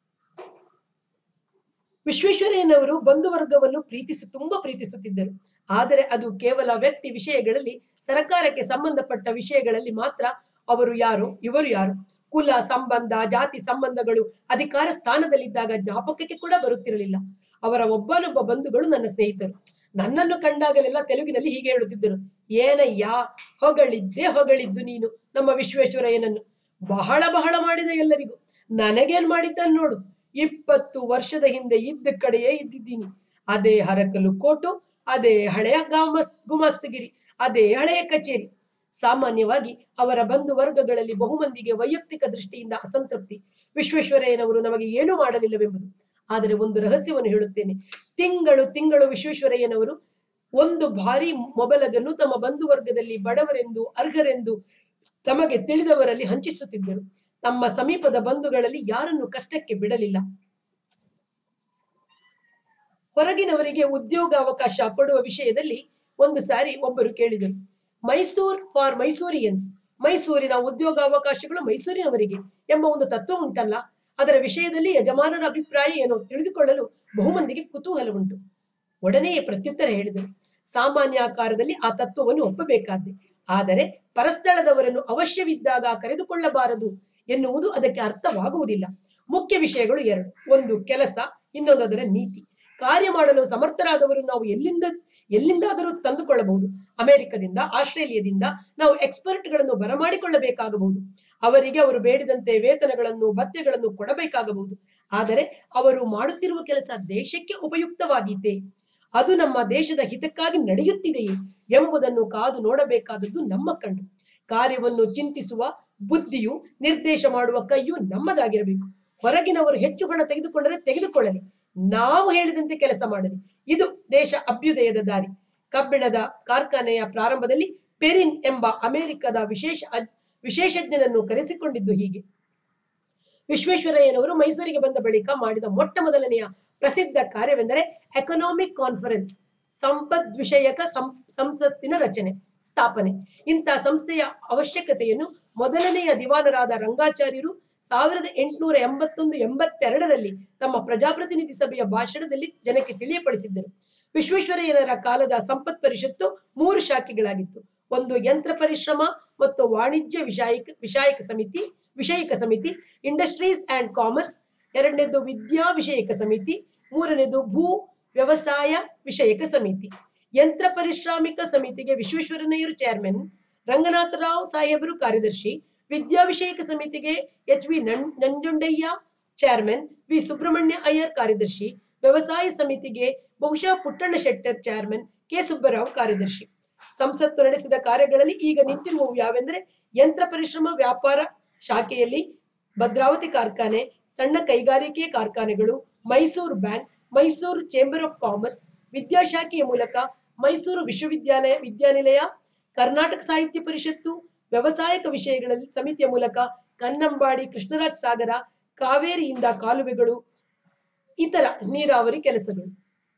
A: ವಿಶ್ವೇಶ್ವರಯ್ಯನವರು ಬಂಧುವರ್ಗವನ್ನು ಪ್ರೀತಿಸಿ ತುಂಬಾ ಪ್ರೀತಿಸುತ್ತಿದ್ದರು ಆದರೆ ಅದು ಕೇವಲ ವ್ಯಕ್ತಿ ವಿಷಯಗಳಲ್ಲಿ ಸರಕಾರಕ್ಕೆ ಸಂಬಂಧಪಟ್ಟ ವಿಷಯಗಳಲ್ಲಿ ಮಾತ್ರ ಅವರು ಯಾರು ಇವರು ಯಾರು ಕುಲ ಸಂಬಂಧ ಜಾತಿ ಸಂಬಂಧಗಳು ಅಧಿಕಾರ ಸ್ಥಾನದಲ್ಲಿದ್ದಾಗ ಜ್ಞಾಪಕಕ್ಕೆ ಕೂಡ ಬರುತ್ತಿರಲಿಲ್ಲ ಅವರ ಒಬ್ಬನೊಬ್ಬ ಬಂಧುಗಳು ನನ್ನ ಸ್ನೇಹಿತರು ನನ್ನನ್ನು ಕಂಡಾಗಲೆಲ್ಲ ತೆಲುಗಿನಲ್ಲಿ ಹೀಗೆ ಹೇಳುತ್ತಿದ್ದರು ಏನಯ್ಯ ಹೊಗಳಿದ್ದೇ ಹೊಗಳಿದ್ದು ನೀನು ನಮ್ಮ ವಿಶ್ವೇಶ್ವರಯ್ಯನನ್ನು ಬಹಳ ಬಹಳ ಮಾಡಿದ ಎಲ್ಲರಿಗೂ ನನಗೇನ್ ಮಾಡಿದ್ದನ್ನು ನೋಡು ಇಪ್ಪತ್ತು ವರ್ಷದ ಹಿಂದೆ ಇದ್ದ ಕಡೆಯೇ ಇದ್ದಿದ್ದೀನಿ ಅದೇ ಹರಕಲು ಕೋಟು ಅದೇ ಹಳೆಯ ಗಾಮಸ್ ಗುಮಾಸ್ತಗಿರಿ ಅದೇ ಹಳೆಯ ಕಚೇರಿ ಸಾಮಾನ್ಯವಾಗಿ ಅವರ ಬಂಧು ವರ್ಗಗಳಲ್ಲಿ ಬಹುಮಂದಿಗೆ ವೈಯಕ್ತಿಕ ದೃಷ್ಟಿಯಿಂದ ಅಸಂತೃಪ್ತಿ ವಿಶ್ವೇಶ್ವರಯ್ಯನವರು ನಮಗೆ ಏನೂ ಮಾಡಲಿಲ್ಲವೆಂಬುದು ಆದರೆ ಒಂದು ರಹಸ್ಯವನ್ನು ಹೇಳುತ್ತೇನೆ ತಿಂಗಳು ತಿಂಗಳು ವಿಶ್ವೇಶ್ವರಯ್ಯನವರು ಒಂದು ಭಾರಿ ಮೊಬಲಗನ್ನು ತಮ್ಮ ಬಂಧು ವರ್ಗದಲ್ಲಿ ಬಡವರೆಂದು ಅರ್ಹರೆಂದು ತಮಗೆ ತಿಳಿದವರಲ್ಲಿ ಹಂಚಿಸುತ್ತಿದ್ದರು ತಮ್ಮ ಸಮೀಪದ ಬಂಧುಗಳಲ್ಲಿ ಯಾರನ್ನು ಕಷ್ಟಕ್ಕೆ ಬಿಡಲಿಲ್ಲ ಹೊರಗಿನವರಿಗೆ ಉದ್ಯೋಗ ಅವಕಾಶ ಕೊಡುವ ವಿಷಯದಲ್ಲಿ ಒಂದು ಸಾರಿ ಒಬ್ಬರು ಕೇಳಿದರು ಮೈಸೂರ್ ಫಾರ್ ಮೈಸೂರಿಯನ್ಸ್ ಮೈಸೂರಿನ ಉದ್ಯೋಗ ಅವಕಾಶಗಳು ಮೈಸೂರಿನವರಿಗೆ ಎಂಬ ಒಂದು ತತ್ವ ಉಂಟಲ್ಲ ಅದರ ವಿಷಯದಲ್ಲಿ ಯಜಮಾನರ ಅಭಿಪ್ರಾಯ ಏನೋ ತಿಳಿದುಕೊಳ್ಳಲು ಬಹುಮಂದಿಗೆ ಕುತೂಹಲ ಉಂಟು ಒಡನೆಯೇ ಪ್ರತ್ಯುತ್ತರ ಹೇಳಿದರು ಸಾಮಾನ್ಯ ಆಕಾರದಲ್ಲಿ ಆ ತತ್ವವನ್ನು ಒಪ್ಪಬೇಕಾದ್ದೆ ಆದರೆ ಪರಸ್ಥಳದವರನ್ನು ಅವಶ್ಯವಿದ್ದಾಗ ಕರೆದುಕೊಳ್ಳಬಾರದು ಎನ್ನುವುದು ಅದಕ್ಕೆ ಅರ್ಥವಾಗುವುದಿಲ್ಲ ಮುಖ್ಯ ವಿಷಯಗಳು ಎರಡು ಒಂದು ಕೆಲಸ ಇನ್ನೊಂದು ಅದರ ನೀತಿ ಕಾರ್ಯ ಮಾಡಲು ಸಮರ್ಥರಾದವರು ನಾವು ಎಲ್ಲಿಂದ ಎಲ್ಲಿಂದಾದರೂ ತಂದುಕೊಳ್ಳಬಹುದು ಅಮೆರಿಕದಿಂದ ಆಸ್ಟ್ರೇಲಿಯಾದಿಂದ ನಾವು ಎಕ್ಸ್ಪರ್ಟ್ಗಳನ್ನು ಬರಮಾಡಿಕೊಳ್ಳಬೇಕಾಗಬಹುದು ಅವರಿಗೆ ಅವರು ಬೇಡಿದಂತೆ ವೇತನಗಳನ್ನು ಭತ್ಯೆಗಳನ್ನು ಕೊಡಬೇಕಾಗಬಹುದು ಆದರೆ ಅವರು ಮಾಡುತ್ತಿರುವ ಕೆಲಸ ದೇಶಕ್ಕೆ ಉಪಯುಕ್ತವಾದೀತೆ ಅದು ನಮ್ಮ ದೇಶದ ಹಿತಕ್ಕಾಗಿ ನಡೆಯುತ್ತಿದೆಯೇ ಎಂಬುದನ್ನು ಕಾದು ನೋಡಬೇಕಾದದ್ದು ನಮ್ಮ ಕಣ್ಣು ಕಾರ್ಯವನ್ನು ಚಿಂತಿಸುವ ಬುದ್ಧಿಯು ನಿರ್ದೇಶ ಮಾಡುವ ಕೈಯು ನಮ್ಮದಾಗಿರಬೇಕು ಹೊರಗಿನವರು ಹೆಚ್ಚು ಹಣ ತೆಗೆದುಕೊಂಡರೆ ತೆಗೆದುಕೊಳ್ಳಲಿ ನಾವು ಹೇಳಿದಂತೆ ಕೆಲಸ ಮಾಡಲಿ ಇದು ದೇಶ ಅಭ್ಯುದಯದ ದಾರಿ ಕಬ್ಬಿಣದ ಕಾರ್ಖಾನೆಯ ಪ್ರಾರಂಭದಲ್ಲಿ ಪೆರಿನ್ ಎಂಬ ಅಮೆರಿಕದ ವಿಶೇಷ ಅಜ್- ವಿಶೇಷಜ್ಞನನ್ನು ಕರೆಸಿಕೊಂಡಿದ್ದು ಹೀಗೆ ವಿಶ್ವೇಶ್ವರಯ್ಯನವರು ಮೈಸೂರಿಗೆ ಬಂದ ಬಳಿಕ ಮಾಡಿದ ಮೊಟ್ಟ ಮೊದಲನೆಯ ಪ್ರಸಿದ್ಧ ಕಾರ್ಯವೆಂದರೆ ಎಕನಾಮಿಕ್ ಕಾನ್ಫರೆನ್ಸ್ ಸಂಪದ್ ವಿಷಯಕ ಸಂ- ಸಂಸತ್ತಿನ ರಚನೆ ಸ್ಥಾಪನೆ ಇಂಥ ಸಂಸ್ಥೆಯ ಅವಶ್ಯಕತೆಯನ್ನು ಮೊದಲನೆಯ ದಿವಾನರಾದ ರಂಗಾಚಾರ್ಯರು ಸಾವಿರದ ಎಂಟುನೂರ ಎಂಬತ್ತೊಂದು ಎಂಬತ್ತೆರಡರಲ್ಲಿ ತಮ್ಮ ಪ್ರಜಾಪ್ರತಿನಿಧಿ ಸಭೆಯ ಭಾಷಣದಲ್ಲಿ ಜನಕ್ಕೆ ತಿಳಿಯಪಡಿಸಿದ್ದರು ವಿಶ್ವೇಶ್ವರಯ್ಯನವರ ಕಾಲದ ಸಂಪತ್ ಪರಿಷತ್ತು ಮೂರು ಶಾಖೆಗಳಾಗಿತ್ತು ಒಂದು ಯಂತ್ರ ಪರಿಶ್ರಮ ಮತ್ತು ವಾಣಿಜ್ಯ ವಿಷಯಿಕ ವಿಷಯಕ ಸಮಿತಿ ವಿಷಯಿಕ ಸಮಿತಿ ಇಂಡಸ್ಟ್ರೀಸ್ ಅಂಡ್ ಕಾಮರ್ಸ್ ಎರಡನೇದು ವಿದ್ಯಾ ವಿಷಯಕ ಸಮಿತಿ ಮೂರನೇದು ಭೂ ವ್ಯವಸಾಯ ವಿಷಯಕ ಸಮಿತಿ ಯಂತ್ರ ಪರಿಶ್ರಾಮಿಕ ಸಮಿತಿಗೆ ವಿಶ್ವೇಶ್ವರಯ್ಯರು ಚೇರ್ಮನ್ ರಂಗನಾಥರಾವ್ ಸಾಹೇಬರು ಕಾರ್ಯದರ್ಶಿ ವಿದ್ಯಾ ವಿಷಯಕ ಸಮಿತಿಗೆ ಎಚ್ ವಿ ನಂ- ನಂಜುಂಡಯ್ಯ ಚೇರ್ಮನ್ ವಿ ಸುಬ್ರಹ್ಮಣ್ಯ ಅಯ್ಯರ್ ಕಾರ್ಯದರ್ಶಿ ವ್ಯವಸಾಯ ಸಮಿತಿಗೆ ಬಹುಶಃ ಪುಟ್ಟಣ್ಣ ಶೆಟ್ಟರ್ ಚೇರ್ಮನ್ ಕೆ ಸುಬ್ಬರಾವ್ ಕಾರ್ಯದರ್ಶಿ ಸಂಸತ್ತು ನಡೆಸಿದ ಕಾರ್ಯಗಳಲ್ಲಿ ಈಗ ನಿಂತಿರುವವು ಯಾವೆಂದರೆ ಯಂತ್ರ ಪರಿಶ್ರಮ ವ್ಯಾಪಾರ ಶಾಖೆಯಲ್ಲಿ ಭದ್ರಾವತಿ ಕಾರ್ಖಾನೆ ಸಣ್ಣ ಕೈಗಾರಿಕೆ ಕಾರ್ಖಾನೆಗಳು Mysuru bank Mysuru chamber of commerce ವಿದ್ಯಾಶಾಖೆಯ ಮೂಲಕ ಮೈಸೂರು ವಿಶ್ವವಿದ್ಯಾಲಯ ವಿದ್ಯಾನಿಲಯ ಕರ್ನಾಟಕ ಸಾಹಿತ್ಯ ಪರಿಷತ್ತು ವ್ಯವಸಾಯಕ ವಿಷಯಗಳಲ್ಲಿ ಸಮಿತಿಯ ಮೂಲಕ ಕನ್ನಂಬಾಡಿ ಕೃಷ್ಣರಾಜ್ ಸಾಗರ ಕಾವೇರಿಯಿಂದ ಕಾಲುವೆಗಳು ಇತರ ನೀರಾವರಿ ಕೆಲಸಗಳು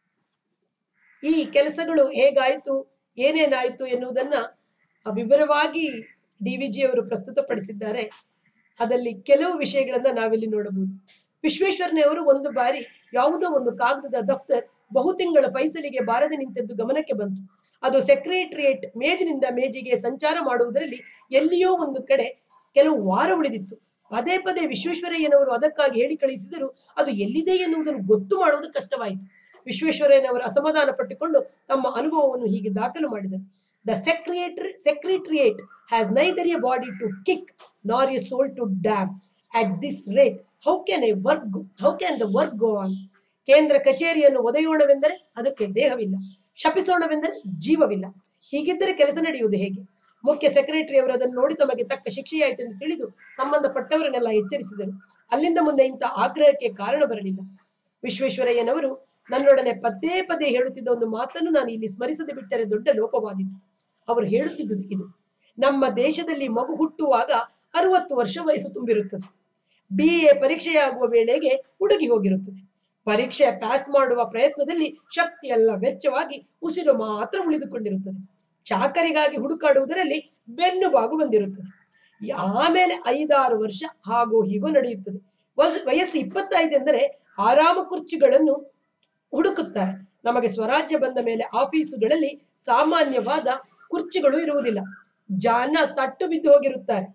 A: ಈ ಕೆಲಸಗಳು ಹೇಗಾಯಿತು ಏನೇನಾಯಿತು ಎನ್ನುವುದನ್ನ ವಿವರವಾಗಿ ಡಿ ವಿ ಜಿ ಅವರು ಪ್ರಸ್ತುತಪಡಿಸಿದ್ದಾರೆ ಅದರಲ್ಲಿ ಕೆಲವು ವಿಷಯಗಳನ್ನ ನಾವಿಲ್ಲಿ ನೋಡಬಹುದು ವಿಶ್ವೇಶ್ವರಯ್ಯನವರು ಒಂದು ಬಾರಿ ಯಾವುದೋ ಒಂದು ಕಾಗದದ ದಫ್ತರ್ ಬಹುತಿಂಗಳ ಫೈಸಲಿಗೆ ಬಾರದೆ ನಿಂತದ್ದು ಗಮನಕ್ಕೆ ಬಂತು ಅದು ಸೆಕ್ರೆಟರಿಯೇಟ್ ಮೇಜಿನಿಂದ ಮೇಜಿಗೆ ಸಂಚಾರ ಮಾಡುವುದರಲ್ಲಿ ಎಲ್ಲಿಯೋ ಒಂದು ಕಡೆ ಕೆಲವು ವಾರ ಉಳಿದಿತ್ತು ಪದೇ ಪದೇ ವಿಶ್ವೇಶ್ವರಯ್ಯನವರು ಅದಕ್ಕಾಗಿ ಹೇಳಿ ಕಳಿಸಿದರೂ ಅದು ಎಲ್ಲಿದೆ ಎನ್ನುವುದನ್ನು ಗೊತ್ತು ಮಾಡುವುದು ಕಷ್ಟವಾಯಿತು ವಿಶ್ವೇಶ್ವರಯ್ಯನವರು ಅಸಮಾಧಾನ ಪಟ್ಟುಕೊಂಡು ತಮ್ಮ ಅನುಭವವನ್ನು ಹೀಗೆ ದಾಖಲು ಮಾಡಿದರು the secretary secretariat has neither a body to kick nor a soul to damn at this rate how can a work how can the work go on ಕೇಂದ್ರ ಕಚೇರಿಯನ್ನು ಒದೆಯೋಣವೆಂದರೆ ಅದಕ್ಕೆ ದೇಹವಿಲ್ಲ ಶಪಿಸೋಣವೆಂದರೆ ಜೀವವಿಲ್ಲ ಹೀಗಿದ್ದರೆ ಕೆಲಸ ನಡೆಯುವುದು ಹೇಗೆ ಮುಖ್ಯ ಸೆಕ್ರೆಟರಿ ಅವರು ಅದನ್ನು ನೋಡಿ ತಮಗೆ ತಕ್ಕ ಶಿಕ್ಷೆಯಾಯಿತು ಎಂದು ತಿಳಿದು ಸಂಬಂಧಪಟ್ಟವರನ್ನೆಲ್ಲ ಎಚ್ಚರಿಸಿದರು ಅಲ್ಲಿಂದ ಮುಂದೆ ಇಂಥ ಆಗ್ರಹಕ್ಕೆ ಕಾರಣ ಬರಲಿಲ್ಲ ವಿಶ್ವೇಶ್ವರಯ್ಯನವರು ನನ್ನೊಡನೆ ಪದೇ ಪದೇ ಹೇಳುತ್ತಿದ್ದ ಒಂದು ಮಾತನ್ನು ನಾನು ಇಲ್ಲಿ ಸ್ಮರಿಸದೆ ಬಿಟ್ಟರೆ ದೊಡ್ಡ ಲೋಪವಾದೀತು ಅವರು ಹೇಳುತ್ತಿದ್ದುದು ಇದು ನಮ್ಮ ದೇಶದಲ್ಲಿ ಮಗು ಹುಟ್ಟುವಾಗ ಅರವತ್ತು ವರ್ಷ ವಯಸ್ಸು ತುಂಬಿರುತ್ತದೆ ಬಿ ಎ ಪರೀಕ್ಷೆಯಾಗುವ ವೇಳೆಗೆ ಹುಡುಗಿ ಹೋಗಿರುತ್ತದೆ ಪರೀಕ್ಷೆ ಪಾಸ್ ಮಾಡುವ ಪ್ರಯತ್ನದಲ್ಲಿ ಶಕ್ತಿ ಎಲ್ಲ ವೆಚ್ಚವಾಗಿ ಉಸಿರು ಮಾತ್ರ ಉಳಿದುಕೊಂಡಿರುತ್ತದೆ ಚಾಕರಿಗಾಗಿ ಹುಡುಕಾಡುವುದರಲ್ಲಿ ಬೆನ್ನು ಬಾಗು ಬಂದಿರುತ್ತದೆ ಆಮೇಲೆ ಐದಾರು ವರ್ಷ ಹಾಗೋ ಹೀಗೋ ನಡೆಯುತ್ತದೆ ವಸ್- ವಯಸ್ಸು ಇಪ್ಪತ್ತೈದು ಎಂದರೆ ಆರಾಮ ಕುರ್ಚಿಗಳನ್ನು ಹುಡುಕುತ್ತಾರೆ ನಮಗೆ ಸ್ವರಾಜ್ಯ ಬಂದ ಮೇಲೆ ಆಫೀಸುಗಳಲ್ಲಿ ಸಾಮಾನ್ಯವಾದ ಕುರ್ಚಿಗಳು ಇರುವುದಿಲ್ಲ ಜನ ತಟ್ಟು ಬಿದ್ದು ಹೋಗಿರುತ್ತಾರೆ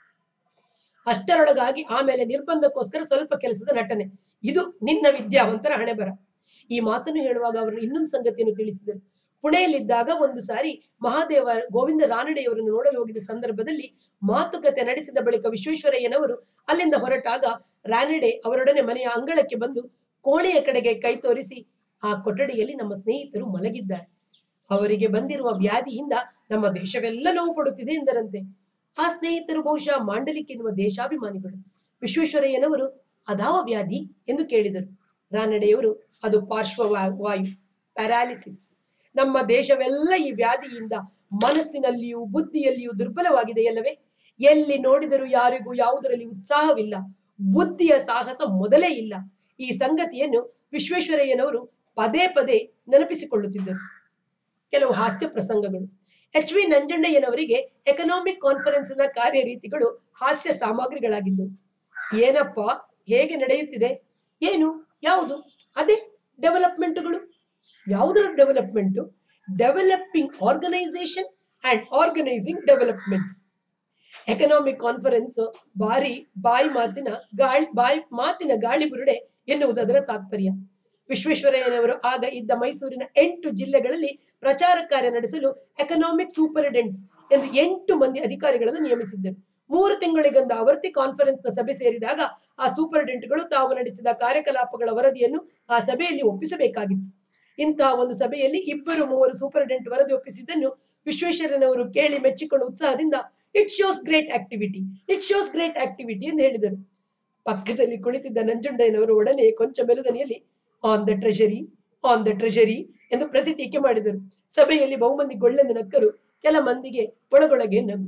A: ಅಷ್ಟರೊಳಗಾಗಿ ಆಮೇಲೆ ನಿರ್ಬಂಧಕ್ಕೋಸ್ಕರ ಸ್ವಲ್ಪ ಕೆಲಸದ ನಟನೆ ಇದು ನಿನ್ನ ವಿದ್ಯಾವಂತರ ಹಣೆ ಬರ ಈ ಮಾತನ್ನು ಹೇಳುವಾಗ ಅವರು ಇನ್ನೊಂದು ಸಂಗತಿಯನ್ನು ತಿಳಿಸಿದರು ಪುಣೆಯಲ್ಲಿದ್ದಾಗ ಒಂದು ಸಾರಿ ಮಹಾದೇವ ಗೋವಿಂದ ರಾನಡೆಯವರನ್ನು ನೋಡಲು ಹೋಗಿದ ಸಂದರ್ಭದಲ್ಲಿ ಮಾತುಕತೆ ನಡೆಸಿದ ಬಳಿಕ ವಿಶ್ವೇಶ್ವರಯ್ಯನವರು ಅಲ್ಲಿಂದ ಹೊರಟಾಗ ರಾನಡೆ ಅವರೊಡನೆ ಮನೆಯ ಅಂಗಳಕ್ಕೆ ಬಂದು ಕೋಣೆಯ ಕಡೆಗೆ ಕೈ ತೋರಿಸಿ ಆ ಕೊಠಡಿಯಲ್ಲಿ ನಮ್ಮ ಸ್ನೇಹಿತರು ಮಲಗಿದ್ದಾರೆ ಅವರಿಗೆ ಬಂದಿರುವ ವ್ಯಾಧಿಯಿಂದ ನಮ್ಮ ದೇಶವೆಲ್ಲ ನೋವು ಪಡುತ್ತಿದೆ ಎಂದರಂತೆ ಆ ಸ್ನೇಹಿತರು ಬಹುಶಃ ಮಾಂಡಲಿಕ್ ಎನ್ನುವ ದೇಶಾಭಿಮಾನಿಗಳು ವಿಶ್ವೇಶ್ವರಯ್ಯನವರು ಅದಾವ ವ್ಯಾಧಿ ಎಂದು ಕೇಳಿದರು ರಾನಡೆಯವರು ಅದು ಪಾರ್ಶ್ವ ವಾಯು ಪ್ಯಾರಾಲಿಸಿಸ್ ನಮ್ಮ ದೇಶವೆಲ್ಲ ಈ ವ್ಯಾಧಿಯಿಂದ ಮನಸ್ಸಿನಲ್ಲಿಯೂ ಬುದ್ಧಿಯಲ್ಲಿಯೂ ದುರ್ಬಲವಾಗಿದೆಯಲ್ಲವೇ ಎಲ್ಲಿ ನೋಡಿದರೂ ಯಾರಿಗೂ ಯಾವುದರಲ್ಲಿ ಉತ್ಸಾಹವಿಲ್ಲ ಬುದ್ಧಿಯ ಸಾಹಸ ಮೊದಲೇ ಇಲ್ಲ ಈ ಸಂಗತಿಯನ್ನು ವಿಶ್ವೇಶ್ವರಯ್ಯನವರು ಪದೇ ಪದೇ ನೆನಪಿಸಿಕೊಳ್ಳುತ್ತಿದ್ದರು ಕೆಲವು ಹಾಸ್ಯ ಪ್ರಸಂಗಗಳು ಎಚ್ ವಿ ನಂಜಣ್ಣಯ್ಯನವರಿಗೆ ಎಕನಾಮಿಕ್ ಕಾನ್ಫರೆನ್ಸ್ನ ಕಾರ್ಯರೀತಿಗಳು ಹಾಸ್ಯ ಸಾಮಗ್ರಿಗಳಾಗಿದ್ದವು ಏನಪ್ಪ ಹೇಗೆ ನಡೆಯುತ್ತಿದೆ ಏನು ಯಾವುದು ಅದೇ ಡೆವಲಪ್ಮೆಂಟ್ಗಳು ಯಾವುದರ development developing organisation and organising developments economic conference ಬಾರಿ ಬಾಯಿ ಮಾತಿನ ಗಾಳಿ ಬಾಯಿ ಮಾತಿನ ಗಾಳಿ ಬುರುಡೆ ಎನ್ನುವುದು ಅದರ ತಾತ್ಪರ್ಯ ವಿಶ್ವೇಶ್ವರಯ್ಯನವರು ಆಗ ಇದ್ದ ಮೈಸೂರಿನ ಎಂಟು ಜಿಲ್ಲೆಗಳಲ್ಲಿ ಪ್ರಚಾರ ಕಾರ್ಯ ನಡೆಸಲು ಎಕನಾಮಿಕ್ ಸೂಪರಿಡೆಂಟ್ಸ್ ಎಂದು ಎಂಟು ಮಂದಿ ಅಧಿಕಾರಿಗಳನ್ನು ನಿಯಮಿಸಿದ್ದರು ಮೂರು ತಿಂಗಳಿಗೊಂದು ಆವರ್ತಿ ಕಾನ್ಫರೆನ್ಸ್ನ ಸಭೆ ಸೇರಿದಾಗ ಆ ಸೂಪರಿಡೆಂಟ್ಗಳು ತಾವು ನಡೆಸಿದ ಕಾರ್ಯಕಲಾಪಗಳ ವರದಿಯನ್ನು ಆ ಸಭೆಯಲ್ಲಿ ಒಪ್ಪಿಸಬೇಕಾಗಿತ್ತು ಇಂತಹ ಒಂದು ಸಭೆಯಲ್ಲಿ ಇಬ್ಬರು ಮೂವರು ಸೂಪರಿಂಟೆಂಡೆಂಟ್ ವರದಿ ಒಪ್ಪಿಸಿದ್ದನ್ನು ವಿಶ್ವೇಶ್ವರಯ್ಯನವರು ಕೇಳಿ ಮೆಚ್ಚಿಕೊಂಡು ಉತ್ಸಾಹದಿಂದ it shows great activity it shows great activity ಎಂದು ಹೇಳಿದರು ಪಕ್ಕದಲ್ಲಿ ಕುಳಿತಿದ್ದ ನಂಜುಂಡಯ್ಯನವರು ಒಡನೆ ಕೊಂಚ ಮೆಲುದನಿಯಲ್ಲಿ on the treasury on the treasury ಎಂದು ಪ್ರತಿ ಟೀಕೆ ಮಾಡಿದರು ಸಭೆಯಲ್ಲಿ ಬಹುಮಂದಿ ಗೊಳ್ಳೆಂದು ನಕ್ಕರು ಕೆಲ ಮಂದಿಗೆ ಒಳಗೊಳಗೆ ನಗು